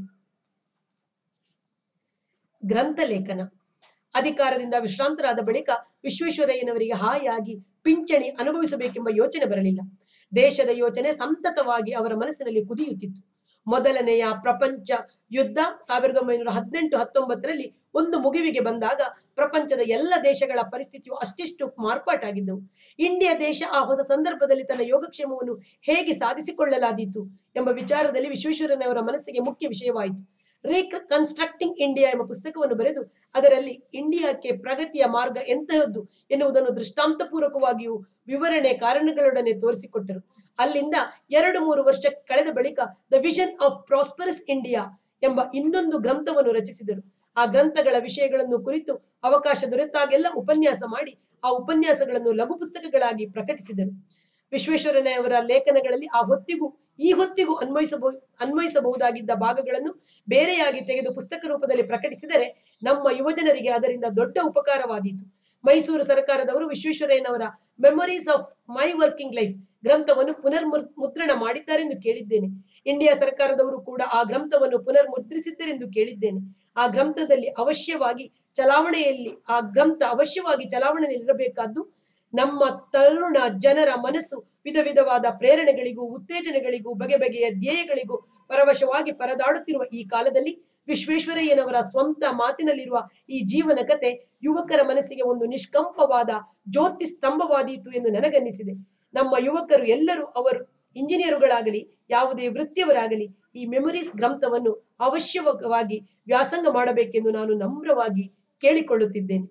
A: ಗ್ರಂಥ ಲೇಖನ ಅಧಿಕಾರದಿಂದ ವಿಶ್ರಾಂತರಾದ ಬಳಿಕ ವಿಶ್ವೇಶ್ವರಯ್ಯನವರಿಗೆ ಹಾಯಾಗಿ ಪಿಂಚಣಿ ಅನುಭವಿಸಬೇಕೆಂಬ ಯೋಚನೆ ಬರಲಿಲ್ಲ ದೇಶದ ಯೋಚನೆ ಸಂತತವಾಗಿ ಅವರ ಮನಸ್ಸಿನಲ್ಲಿ ಕುದಿಯುತ್ತಿತ್ತು ಮೊದಲನೆಯ ಪ್ರಪಂಚ ಯುದ್ಧ ಸಾವಿರದ ಒಂಬೈನೂರ ಹದಿನೆಂಟು ಹತ್ತೊಂಬತ್ತರಲ್ಲಿ ಒಂದು ಮುಗಿವಿಗೆ ಬಂದಾಗ ಪ್ರಪಂಚದ ಎಲ್ಲ ದೇಶಗಳ ಪರಿಸ್ಥಿತಿಯು ಅಷ್ಟಿಷ್ಟು ಮಾರ್ಪಾಟಾಗಿದ್ದವು ಇಂಡಿಯಾ ದೇಶ ಆ ಹೊಸ ಸಂದರ್ಭದಲ್ಲಿ ತನ್ನ ಯೋಗಕ್ಷೇಮವನ್ನು ಹೇಗೆ ಸಾಧಿಸಿಕೊಳ್ಳಲಾದೀತು ಎಂಬ ವಿಚಾರದಲ್ಲಿ ವಿಶ್ವೇಶ್ವರಯ್ಯನವರ ಮನಸ್ಸಿಗೆ ಮುಖ್ಯ ವಿಷಯವಾಯಿತು ರೀಕನ್ಸ್ಟ್ರಕ್ಟಿಂಗ್ ಇಂಡಿಯಾ ಎಂಬ ಪುಸ್ತಕವನ್ನು ಬರೆದು ಅದರಲ್ಲಿ ಇಂಡಿಯಾಕ್ಕೆ ಪ್ರಗತಿಯ ಮಾರ್ಗ ಎಂತಹದ್ದು ಎನ್ನುವುದನ್ನು ದೃಷ್ಟಾಂತಪೂರ್ವಕವಾಗಿಯೂ ವಿವರಣೆ ಕಾರಣಗಳೊಡನೆ ತೋರಿಸಿಕೊಟ್ಟರು ಅಲ್ಲಿಂದ ಎರಡು ಮೂರು ವರ್ಷ ಕಳೆದ ಬಳಿಕ the vision of prosperous India ಎಂಬ ಇನ್ನೊಂದು ಗ್ರಂಥವನ್ನು ರಚಿಸಿದರು ಆ ಗ್ರಂಥಗಳ ವಿಷಯಗಳನ್ನು ಕುರಿತು ಅವಕಾಶ ದೊರೆತಾಗೆಲ್ಲ ಉಪನ್ಯಾಸ ಮಾಡಿ ಆ ಉಪನ್ಯಾಸಗಳನ್ನು ಲಘು ಪುಸ್ತಕಗಳಾಗಿ ಪ್ರಕಟಿಸಿದರು ವಿಶ್ವೇಶ್ವರಯ್ಯನವರ ಲೇಖನಗಳಲ್ಲಿ ಆ ಹೊತ್ತಿಗೂ ಈ ಹೊತ್ತಿಗೂ ಅನ್ವಯಿಸಬಹು ಅನ್ವಯಿಸಬಹುದಾಗಿದ್ದ ಭಾಗಗಳನ್ನು ಬೇರೆಯಾಗಿ ತೆಗೆದು ಪುಸ್ತಕ ರೂಪದಲ್ಲಿ ಪ್ರಕಟಿಸಿದರೆ ನಮ್ಮ ಯುವಜನರಿಗೆ ಅದರಿಂದ ದೊಡ್ಡ ಉಪಕಾರವಾದೀತು ಮೈಸೂರು ಸರ್ಕಾರದವರು ವಿಶ್ವೇಶ್ವರಯ್ಯನವರ memories of my working life ಗ್ರಂಥವನ್ನು ಪುನರ್ ಮುದ್ರಣ ಮಾಡಿದ್ದಾರೆಂದು ಕೇಳಿದ್ದೇನೆ ಇಂಡಿಯಾ ಸರ್ಕಾರದವರು ಕೂಡ ಆ ಗ್ರಂಥವನ್ನು ಪುನರ್ ಮುದ್ರಿಸಿದ್ದರೆಂದು ಕೇಳಿದ್ದೇನೆ ಆ ಗ್ರಂಥದಲ್ಲಿ ಅವಶ್ಯವಾಗಿ ಚಲಾವಣೆಯಲ್ಲಿ ಆ ಗ್ರಂಥ ಅವಶ್ಯವಾಗಿ ಚಲಾವಣೆಯಲ್ಲಿರಬೇಕಾದ್ದು ನಮ್ಮ ತರುಣ ಜನರ ಮನಸ್ಸು ವಿಧ ವಿಧವಾದ ಪ್ರೇರಣೆಗಳಿಗೂ ಉತ್ತೇಜನಗಳಿಗೂ ಬಗೆ ಬಗೆಯ ಧ್ಯೇಯಗಳಿಗೂ ಪರವಶವಾಗಿ ಪರದಾಡುತ್ತಿರುವ ಈ ಕಾಲದಲ್ಲಿ ವಿಶ್ವೇಶ್ವರಯ್ಯನವರ ಸ್ವಂತ ಮಾತಿನಲ್ಲಿರುವ ಈ ಜೀವನ ಕತೆ ಯುವಕರ ಮನಸ್ಸಿಗೆ ಒಂದು ನಿಷ್ಕಂಪವಾದ ಜ್ಯೋತಿ ಸ್ತಂಭವಾದೀತು ಎಂದು ನನಗನ್ನಿಸಿದೆ ನಮ್ಮ ಯುವಕರು ಎಲ್ಲರೂ ಅವರು ಇಂಜಿನಿಯರುಗಳಾಗಲಿ ಯಾವುದೇ ವೃತ್ತಿಯವರಾಗಲಿ ಈ ಮೆಮೊರೀಸ್ ಗ್ರಂಥವನ್ನು ಅವಶ್ಯವಾಗಿ ವ್ಯಾಸಂಗ ಮಾಡಬೇಕೆಂದು ನಾನು ನಮ್ರವಾಗಿ ಕೇಳಿಕೊಳ್ಳುತ್ತಿದ್ದೇನೆ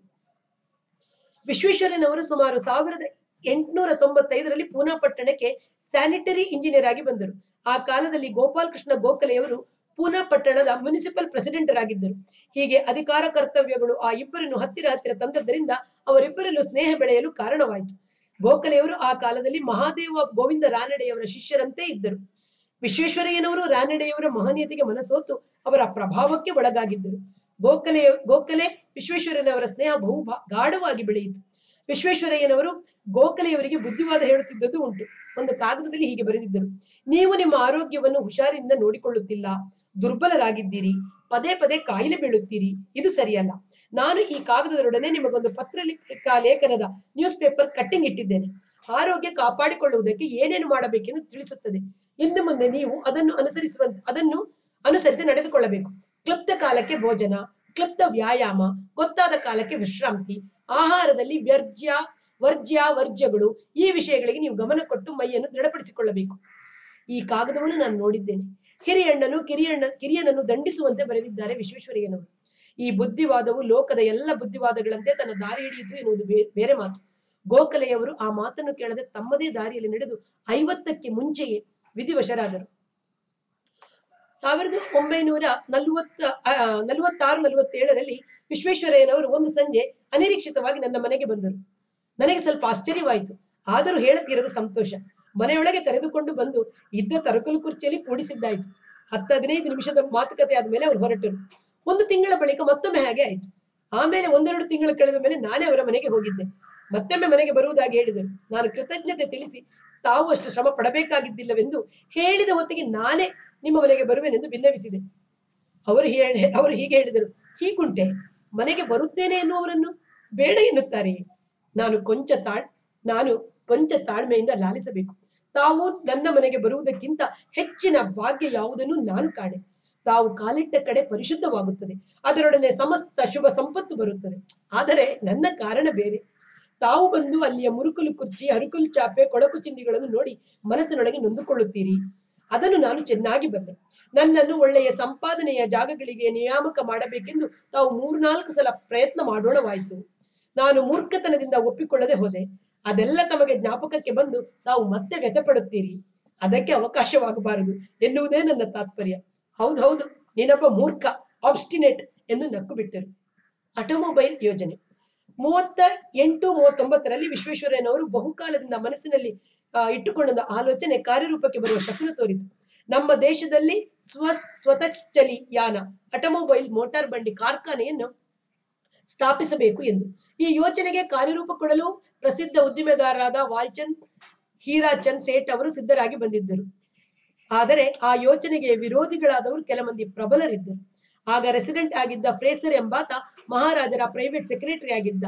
A: ವಿಶ್ವೇಶ್ವರಯ್ಯನವರು ಸುಮಾರು ಸಾವಿರದ ಎಂಟುನೂರ ತೊಂಬತ್ತೈದರಲ್ಲಿ ಪೂನಾ ಪಟ್ಟಣಕ್ಕೆ ಸ್ಯಾನಿಟರಿ ಇಂಜಿನಿಯರ್ ಆಗಿ ಬಂದರು ಆ ಕಾಲದಲ್ಲಿ ಗೋಪಾಲ್ ಕೃಷ್ಣ ಗೋಖಲೆಯವರು ಪೂನಾ ಪಟ್ಟಣದ ಮುನಿಸಿಪಲ್ ಪ್ರೆಸಿಡೆಂಟರಾಗಿದ್ದರು ಹೀಗೆ ಅಧಿಕಾರ ಕರ್ತವ್ಯಗಳು ಆ ಇಬ್ಬರನ್ನು ಹತ್ತಿರ ಹತ್ತಿರ ತಂದದ್ದರಿಂದ ಅವರಿಬ್ಬರಲ್ಲೂ ಸ್ನೇಹ ಬೆಳೆಯಲು ಕಾರಣವಾಯಿತು ಗೋಖಲೆಯವರು ಆ ಕಾಲದಲ್ಲಿ ಮಹಾದೇವ ಗೋವಿಂದ ರಾನಡೆಯವರ ಶಿಷ್ಯರಂತೆ ಇದ್ದರು ವಿಶ್ವೇಶ್ವರಯ್ಯನವರು ರಾನಡೆಯವರ ಮಹನೀಯತೆಗೆ ಮನಸೋತು ಅವರ ಪ್ರಭಾವಕ್ಕೆ ಒಳಗಾಗಿದ್ದರು ಗೋಖಲೆ ಗೋಖಲೆ ವಿಶ್ವೇಶ್ವರಯ್ಯನವರ ಸ್ನೇಹ ಬಹು ಭಾ- ಗಾಢವಾಗಿ ಬೆಳೆಯಿತು ವಿಶ್ವೇಶ್ವರಯ್ಯನವರು ಗೋಖಲೆಯವರಿಗೆ ಬುದ್ಧಿವಾದ ಹೇಳುತ್ತಿದ್ದದ್ದು ಉಂಟು ಒಂದು ಕಾಗದದಲ್ಲಿ ಹೀಗೆ ಬರೆದಿದ್ದರು ನೀವು ನಿಮ್ಮ ಆರೋಗ್ಯವನ್ನು ಹುಷಾರಿನಿಂದ ನೋಡಿಕೊಳ್ಳುತ್ತಿಲ್ಲ ದುರ್ಬಲರಾಗಿದ್ದೀರಿ ಪದೇ ಪದೇ ಕಾಯಿಲೆ ಬೀಳುತ್ತೀರಿ ಇದು ಸರಿಯಲ್ಲ ನಾನು ಈ ಕಾಗದದೊಡನೆ ನಿಮಗೊಂದು ಪತ್ರ ಲೇಖ- ಲೇಖನದ ನ್ಯೂಸ್ ಪೇಪರ್ ಕಟ್ಟಿಂಗ್ ಇಟ್ಟಿದ್ದೇನೆ ಆರೋಗ್ಯ ಕಾಪಾಡಿಕೊಳ್ಳುವುದಕ್ಕೆ ಏನೇನು ಮಾಡಬೇಕೆಂದು ತಿಳಿಸುತ್ತದೆ ಇನ್ನು ಮುಂದೆ ನೀವು ಅದನ್ನು ಅನುಸರಿಸುವಂತ ಅದನ್ನು ಅನುಸರಿಸಿ ನಡೆದುಕೊಳ್ಳಬೇಕು ಕ್ಲುಪ್ತ ಕಾಲಕ್ಕೆ ಭೋಜನ ಕ್ಲುಪ್ತ ವ್ಯಾಯಾಮ ಗೊತ್ತಾದ ಕಾಲಕ್ಕೆ ವಿಶ್ರಾಂತಿ ಆಹಾರದಲ್ಲಿ ವ್ಯರ್ಜ್ಯ ವರ್ಜ್ಯ ವರ್ಜ್ಯಗಳು ಈ ವಿಷಯಗಳಿಗೆ ನೀವು ಗಮನ ಕೊಟ್ಟು ಮೈಯನ್ನು ದೃಢಪಡಿಸಿಕೊಳ್ಳಬೇಕು ಈ ಕಾಗದವನ್ನು ನಾನು ನೋಡಿದ್ದೇನೆ ಹಿರಿಯಣ್ಣನು ಕಿರಿಯಣ್ಣ ಕಿರಿಯನನ್ನು ದಂಡಿಸುವಂತೆ ಬರೆದಿದ್ದಾರೆ ವಿಶ್ವೇಶ್ವರಯ್ಯನವರು ಈ ಬುದ್ಧಿವಾದವು ಲೋಕದ ಎಲ್ಲ ಬುದ್ಧಿವಾದಗಳಂತೆ ತನ್ನ ದಾರಿ ಹಿಡಿಯಿತು ಎನ್ನುವುದು ಬೇ- ಬೇರೆ ಮಾತು ಗೋಖಲೆಯವರು ಆ ಮಾತನ್ನು ಕೇಳದೆ ತಮ್ಮದೇ ದಾರಿಯಲ್ಲಿ ನಡೆದು ಐವತ್ತಕ್ಕೆ ಮುಂಚೆಯೇ ವಿಧಿವಶರಾದರು ಸಾವಿರದ ಒಂಬೈನೂರ ನಲವತ್ತ ಆ, ನಲವತ್ತಾರು ನಲವತ್ತೇಳರಲ್ಲಿ ವಿಶ್ವೇಶ್ವರಯ್ಯನವರು ಒಂದು ಸಂಜೆ ಅನಿರೀಕ್ಷಿತವಾಗಿ ನನ್ನ ಮನೆಗೆ ಬಂದರು ನನಗೆ ಸ್ವಲ್ಪ ಆಶ್ಚರ್ಯವಾಯಿತು ಆದರೂ ಹೇಳತಿರದ ಸಂತೋಷ ಮನೆಯೊಳಗೆ ಕರೆದುಕೊಂಡು ಬಂದು ಇದ್ದ ತರಕಲು ಕುರ್ಚಿಯಲ್ಲಿ ಕೂಡಿಸಿದ್ದಾಯಿತು ಹತ್ತು ಹದಿನೈದು ನಿಮಿಷದ ಮಾತುಕತೆ ಆದ್ಮೇಲೆ ಅವರು ಹೊರಟರು ಒಂದು ತಿಂಗಳ ಬಳಿಕ ಮತ್ತೊಮ್ಮೆ ಹಾಗೆ ಆಯಿತು ಆಮೇಲೆ ಒಂದೆರಡು ತಿಂಗಳು ಕಳೆದ ಮೇಲೆ ನಾನೇ ಅವರ ಮನೆಗೆ ಹೋಗಿದ್ದೆ ಮತ್ತೊಮ್ಮೆ ಮನೆಗೆ ಬರುವುದಾಗಿ ಹೇಳಿದರು ನಾನು ಕೃತಜ್ಞತೆ ತಿಳಿಸಿ ತಾವು ಅಷ್ಟು ಶ್ರಮ ಪಡಬೇಕಾಗಿದ್ದಿಲ್ಲವೆಂದು ಹೇಳಿದ ಹೊತ್ತಿಗೆ ನಾನೇ ನಿಮ್ಮ ಮನೆಗೆ ಬರುವೆನೆಂದು ಬಿನ್ನವಿಸಿದೆ ಅವರು ಹೇಳಿ ಅವರು ಹೀಗೆ ಹೇಳಿದರು ಹೀಗುಂಟೆ ಮನೆಗೆ ಬರುತ್ತೇನೆ ಎನ್ನುವರನ್ನು ಬೇಡ ಎನ್ನುತ್ತಾರೆ ನಾನು ಕೊಂಚ ತಾಳ್ ನಾನು ಕೊಂಚ ತಾಳ್ಮೆಯಿಂದ ಲಾಲಿಸಬೇಕು ತಾವು ನನ್ನ ಮನೆಗೆ ಬರುವುದಕ್ಕಿಂತ ಹೆಚ್ಚಿನ ಭಾಗ್ಯ ಯಾವುದನ್ನು ನಾನು ಕಾಣೆ ತಾವು ಕಾಲಿಟ್ಟ ಕಡೆ ಪರಿಶುದ್ಧವಾಗುತ್ತದೆ ಅದರೊಡನೆ ಸಮಸ್ತ ಶುಭ ಸಂಪತ್ತು ಬರುತ್ತದೆ ಆದರೆ ನನ್ನ ಕಾರಣ ಬೇರೆ ತಾವು ಬಂದು ಅಲ್ಲಿಯ ಮುರುಕುಲು ಕುರ್ಚಿ ಹರುಕುಲು ಚಾಪೆ ಕೊಳಕು ಚಿಂದಿಗಳನ್ನು ನೋಡಿ ಮನಸ್ಸಿನೊಳಗೆ ನೊಂದುಕೊಳ್ಳುತ್ತೀರಿ ಅದನ್ನು ನಾನು ಚೆನ್ನಾಗಿ ಬಲ್ಲೆ ನನ್ನನ್ನು ಒಳ್ಳೆಯ ಸಂಪಾದನೆಯ ಜಾಗಗಳಿಗೆ ನಿಯಾಮಕ ಮಾಡಬೇಕೆಂದು ತಾವು ಮೂರ್ನಾಲ್ಕು ಸಲ ಪ್ರಯತ್ನ ಮಾಡೋಣವಾಯಿತು ನಾನು ಮೂರ್ಖತನದಿಂದ ಒಪ್ಪಿಕೊಳ್ಳದೆ ಹೋದೆ ಅದೆಲ್ಲ ತಮಗೆ ಜ್ಞಾಪಕಕ್ಕೆ ಬಂದು ತಾವು ಮತ್ತೆ ವ್ಯಥಪಡುತ್ತೀರಿ ಅದಕ್ಕೆ ಅವಕಾಶವಾಗಬಾರದು ಎನ್ನುವುದೇ ನನ್ನ ತಾತ್ಪರ್ಯ ಹೌದು ಹೌದು ನೀನೊಬ್ಬ ಮೂರ್ಖ ಆಬ್ಸ್ಟಿನೇಟ್ ಎಂದು ನಕ್ಕು ಬಿಟ್ಟರು ಆಟೋಮೊಬೈಲ್ ಯೋಜನೆ ಮೂವತ್ತ ಎಂಟು ಮೂವತ್ತೊಂಬತ್ತರಲ್ಲಿ ವಿಶ್ವೇಶ್ವರಯ್ಯನವರು ಬಹುಕಾಲದಿಂದ ಮನಸ್ಸಿನಲ್ಲಿ ಆ, ಇಟ್ಟುಕೊಂಡ ಆಲೋಚನೆ ಕಾರ್ಯರೂಪಕ್ಕೆ ಬರುವ ಶಕುನ ತೋರಿತು ನಮ್ಮ ದೇಶದಲ್ಲಿ ಸ್ವ ಸ್ವತಶ್ಚಲಿ ಯಾನ ಆಟೋಮೊಬೈಲ್ ಮೋಟಾರ್ ಬಂಡಿ ಕಾರ್ಖಾನೆಯನ್ನು ಸ್ಥಾಪಿಸಬೇಕು ಎಂದು ಈ ಯೋಜನೆಗೆ ಕಾರ್ಯರೂಪ ಕೊಡಲು ಪ್ರಸಿದ್ಧ ಉದ್ದಿಮೆದಾರರಾದ ವಾಲ್ಚಂದ್ ಹೀರಾಚಂದ್ ಸೇಠ್ ಅವರು ಸಿದ್ಧರಾಗಿ ಬಂದಿದ್ದರು ಆದರೆ ಆ ಯೋಜನೆಗೆ ವಿರೋಧಿಗಳಾದವರು ಕೆಲ ಮಂದಿ ಪ್ರಬಲರಿದ್ದರು ಆಗ ರೆಸಿಡೆಂಟ್ ಆಗಿದ್ದ ಫ್ರೇಸರ್ ಎಂಬಾತ ಮಹಾರಾಜರ ಪ್ರೈವೇಟ್ ಸೆಕ್ರೆಟರಿ ಆಗಿದ್ದ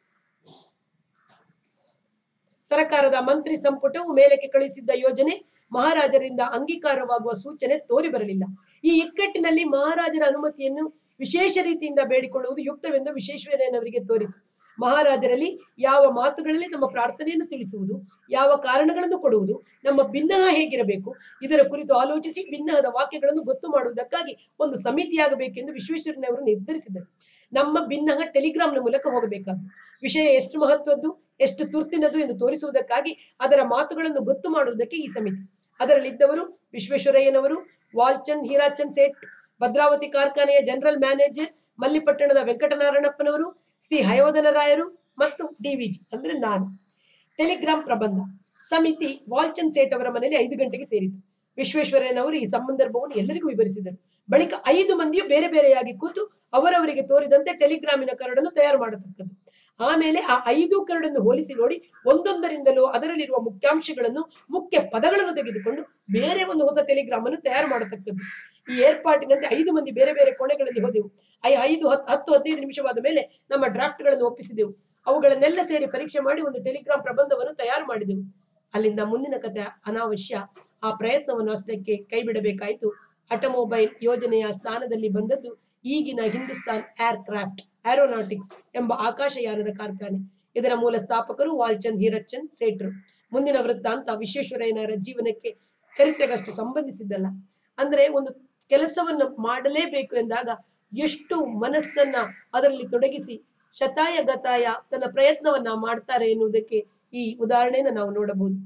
A: ಸರಕಾರದ ಮಂತ್ರಿ ಸಂಪುಟವು ಮೇಲಕ್ಕೆ ಕಳುಹಿಸಿದ್ದ ಯೋಜನೆ ಮಹಾರಾಜರಿಂದ ಅಂಗೀಕಾರವಾಗುವ ಸೂಚನೆ ತೋರಿ ಬರಲಿಲ್ಲ ಈ ಇಕ್ಕಟ್ಟಿನಲ್ಲಿ ಮಹಾರಾಜರ ಅನುಮತಿಯನ್ನು ವಿಶೇಷ ರೀತಿಯಿಂದ ಬೇಡಿಕೊಳ್ಳುವುದು ಯುಕ್ತವೆಂದು ವಿಶ್ವೇಶ್ವರಯ್ಯನವರಿಗೆ ತೋರಿತು ಮಹಾರಾಜರಲ್ಲಿ ಯಾವ ಮಾತುಗಳಲ್ಲಿ ನಮ್ಮ ಪ್ರಾರ್ಥನೆಯನ್ನು ತಿಳಿಸುವುದು ಯಾವ ಕಾರಣಗಳನ್ನು ಕೊಡುವುದು ನಮ್ಮ ಭಿನ್ನಹ ಹೇಗಿರಬೇಕು ಇದರ ಕುರಿತು ಆಲೋಚಿಸಿ ಭಿನ್ನಹದ ವಾಕ್ಯಗಳನ್ನು ಗೊತ್ತು ಮಾಡುವುದಕ್ಕಾಗಿ ಒಂದು ಸಮಿತಿಯಾಗಬೇಕೆಂದು ವಿಶ್ವೇಶ್ವರಯ್ಯನವರು ನಿರ್ಧರಿಸಿದರು ನಮ್ಮ ಭಿನ್ನಹ ಟೆಲಿಗ್ರಾಮ್ನ ಮೂಲಕ ಹೋಗಬೇಕಾದ್ದು ವಿಷಯ ಎಷ್ಟು ಮಹತ್ವದ್ದು ಎಷ್ಟು ತುರ್ತಿನದು ಎಂದು ತೋರಿಸುವುದಕ್ಕಾಗಿ ಅದರ ಮಾತುಗಳನ್ನು ಗೊತ್ತು ಮಾಡುವುದಕ್ಕೆ ಈ ಸಮಿತಿ ಅದರಲ್ಲಿದ್ದವರು ವಿಶ್ವೇಶ್ವರಯ್ಯನವರು ವಾಲ್ಚಂದ್ ಹೀರಾಚಂದ್ ಸೇಠ್ ಭದ್ರಾವತಿ ಕಾರ್ಖಾನೆಯ ಜನರಲ್ ಮ್ಯಾನೇಜರ್ ಮಲ್ಲಿಪಟ್ಟಣದ ವೆಂಕಟನಾರಾಯಣಪ್ಪನವರು ಸಿ ಹಯವದನ ರಾಯರು ಮತ್ತು ಡಿವಿಜಿ ಅಂದ್ರೆ ನಾನು ಟೆಲಿಗ್ರಾಮ್ ಪ್ರಬಂಧ ಸಮಿತಿ ವಾಲ್ಚಂದ್ ಸೇಠ್ ಅವರ ಮನೆಯಲ್ಲಿ ಐದು ಗಂಟೆಗೆ ಸೇರಿತು ವಿಶ್ವೇಶ್ವರಯ್ಯನವರು ಈ ಸಂದರ್ಭವನ್ನು ಎಲ್ಲರಿಗೂ ವಿವರಿಸಿದರು ಬಳಿಕ ಐದು ಮಂದಿಯು ಬೇರೆ ಬೇರೆಯಾಗಿ ಕೂತು ಅವರವರಿಗೆ ತೋರಿದಂತೆ ಟೆಲಿಗ್ರಾಮಿನ ಕರಡನ್ನು ತಯಾರು ಮಾಡತಕ್ಕದ್ದು ಆಮೇಲೆ ಆ ಐದು ಕರಡನ್ನು ಹೋಲಿಸಿ ನೋಡಿ ಒಂದೊಂದರಿಂದಲೂ ಅದರಲ್ಲಿರುವ ಮುಖ್ಯಾಂಶಗಳನ್ನು ಮುಖ್ಯ ಪದಗಳನ್ನು ತೆಗೆದುಕೊಂಡು ಬೇರೆ ಒಂದು ಹೊಸ ಟೆಲಿಗ್ರಾಮ್ ಅನ್ನು ತಯಾರು ಮಾಡತಕ್ಕದ್ದು ಈ ಏರ್ಪಾಟಿನಂತೆ ಐದು ಮಂದಿ ಬೇರೆ ಬೇರೆ ಕೋಣೆಗಳಲ್ಲಿ ಹೋದೆವು ಐ ಐದು ಹತ್ತು ಹತ್ತು ಹದಿನೈದು ನಿಮಿಷವಾದ ಮೇಲೆ ನಮ್ಮ ಡ್ರಾಫ್ಟ್ಗಳನ್ನು ಒಪ್ಪಿಸಿದೆವು ಅವುಗಳನ್ನೆಲ್ಲ ಸೇರಿ ಪರೀಕ್ಷೆ ಮಾಡಿ ಒಂದು ಟೆಲಿಗ್ರಾಮ್ ಪ್ರಬಂಧವನ್ನು ತಯಾರು ಮಾಡಿದೆವು ಅಲ್ಲಿಂದ ಮುಂದಿನ ಕಥೆ ಅನಾವಶ್ಯ ಆ ಪ್ರಯತ್ನವನ್ನು ಅಷ್ಟಕ್ಕೆ ಕೈ ಬಿಡಬೇಕಾಯಿತು ಆಟೋಮೊಬೈಲ್ ಯೋಜನೆಯ ಸ್ಥಾನದಲ್ಲಿ ಬಂದದ್ದು ಈಗಿನ ಹಿಂದೂಸ್ತಾನ್ ಏರ್ ಕ್ರಾಫ್ಟ್ ಏರೋನಾಟಿಕ್ಸ್ ಎಂಬ ಆಕಾಶಯಾನದ ಕಾರ್ಖಾನೆ ಇದರ ಮೂಲ ಸ್ಥಾಪಕರು ವಾಲ್ಚಂದ್ ಹೀರಚಂದ್ ಸೇಠರು ಮುಂದಿನ ವೃತ್ತಾಂತ ವಿಶ್ವೇಶ್ವರಯ್ಯನವರ ಜೀವನಕ್ಕೆ ಚರಿತ್ರೆಗಷ್ಟು ಸಂಬಂಧಿಸಿದ್ದಲ್ಲ ಅಂದ್ರೆ ಒಂದು ಕೆಲಸವನ್ನು ಮಾಡಲೇಬೇಕು ಎಂದಾಗ ಎಷ್ಟು ಮನಸ್ಸನ್ನ ಅದರಲ್ಲಿ ತೊಡಗಿಸಿ ಶತಾಯ ಗತಾಯ ತನ್ನ ಪ್ರಯತ್ನವನ್ನ ಮಾಡ್ತಾರೆ ಎನ್ನುವುದಕ್ಕೆ ಈ ಉದಾಹರಣೆಯನ್ನು ನಾವು ನೋಡಬಹುದು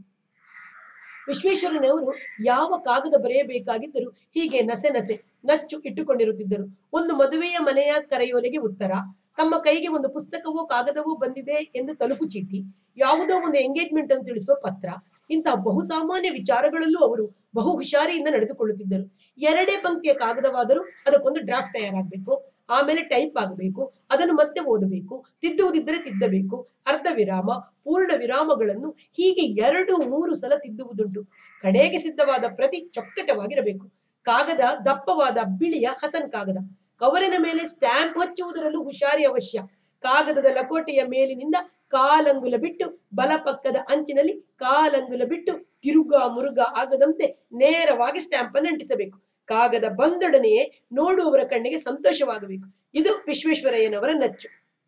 A: ವಿಶ್ವೇಶ್ವರನವರು ಯಾವ ಕಾಗದ ಬರೆಯಬೇಕಾಗಿದ್ದರೂ ಹೀಗೆ ನಸೆ ನಸೆ ನಚ್ಚು ಇಟ್ಟುಕೊಂಡಿರುತ್ತಿದ್ದರು ಒಂದು ಮದುವೆಯ ಮನೆಯ ಕರೆಯೋಲೆಗೆ ಉತ್ತರ ತಮ್ಮ ಕೈಗೆ ಒಂದು ಪುಸ್ತಕವೋ ಕಾಗದವೋ ಬಂದಿದೆ ಎಂದು ತಲುಪು ಚೀಟಿ ಯಾವುದೋ ಒಂದು ಎಂಗೇಜ್ಮೆಂಟ್ ಅನ್ನು ತಿಳಿಸುವ ಪತ್ರ ಇಂತಹ ಬಹುಸಾಮಾನ್ಯ ವಿಚಾರಗಳಲ್ಲೂ ಅವರು ಬಹು ಹುಷಾರಿಯಿಂದ ನಡೆದುಕೊಳ್ಳುತ್ತಿದ್ದರು ಎರಡೇ ಪಂಕ್ತಿಯ ಕಾಗದವಾದರೂ ಅದಕ್ಕೊಂದು ಡ್ರಾಫ್ಟ್ ತಯಾರಾಗಬೇಕು ಆಮೇಲೆ ಟೈಪ್ ಆಗಬೇಕು ಅದನ್ನು ಮತ್ತೆ ಓದಬೇಕು ತಿದ್ದುವುದಿದ್ದರೆ ತಿದ್ದಬೇಕು ಅರ್ಧ ವಿರಾಮ ಪೂರ್ಣ ವಿರಾಮಗಳನ್ನು ಹೀಗೆ ಎರಡು ಮೂರು ಸಲ ತಿದ್ದುವುದುಂಟು ಕಡೆಗೆ ಸಿದ್ಧವಾದ ಪ್ರತಿ ಚೊಕ್ಕಟವಾಗಿರಬೇಕು ಕಾಗದ ದಪ್ಪವಾದ ಬಿಳಿಯ ಹಸನ್ ಕಾಗದ ಕವರಿನ ಮೇಲೆ ಸ್ಟ್ಯಾಂಪ್ ಹಚ್ಚುವುದರಲ್ಲೂ ಹುಷಾರಿ ಅವಶ್ಯ ಕಾಗದದ ಲಕೋಟೆಯ ಮೇಲಿನಿಂದ ಕಾಲಂಗುಲ ಬಿಟ್ಟು ಬಲಪಕ್ಕದ ಅಂಚಿನಲ್ಲಿ ಕಾಲಂಗುಲ ಬಿಟ್ಟು ತಿರುಗ ಮುರುಗ ಆಗದಂತೆ ನೇರವಾಗಿ ಸ್ಟ್ಯಾಂಪ್ ಅನ್ನು ಅಂಟಿಸಬೇಕು ಕಾಗದ ಬಂದೊಡನೆಯೇ ನೋಡುವವರ ಕಣ್ಣಿಗೆ ಸಂತೋಷವಾಗಬೇಕು ಇದು ವಿಶ್ವೇಶ್ವರಯ್ಯನವರ ನಚ್ಚು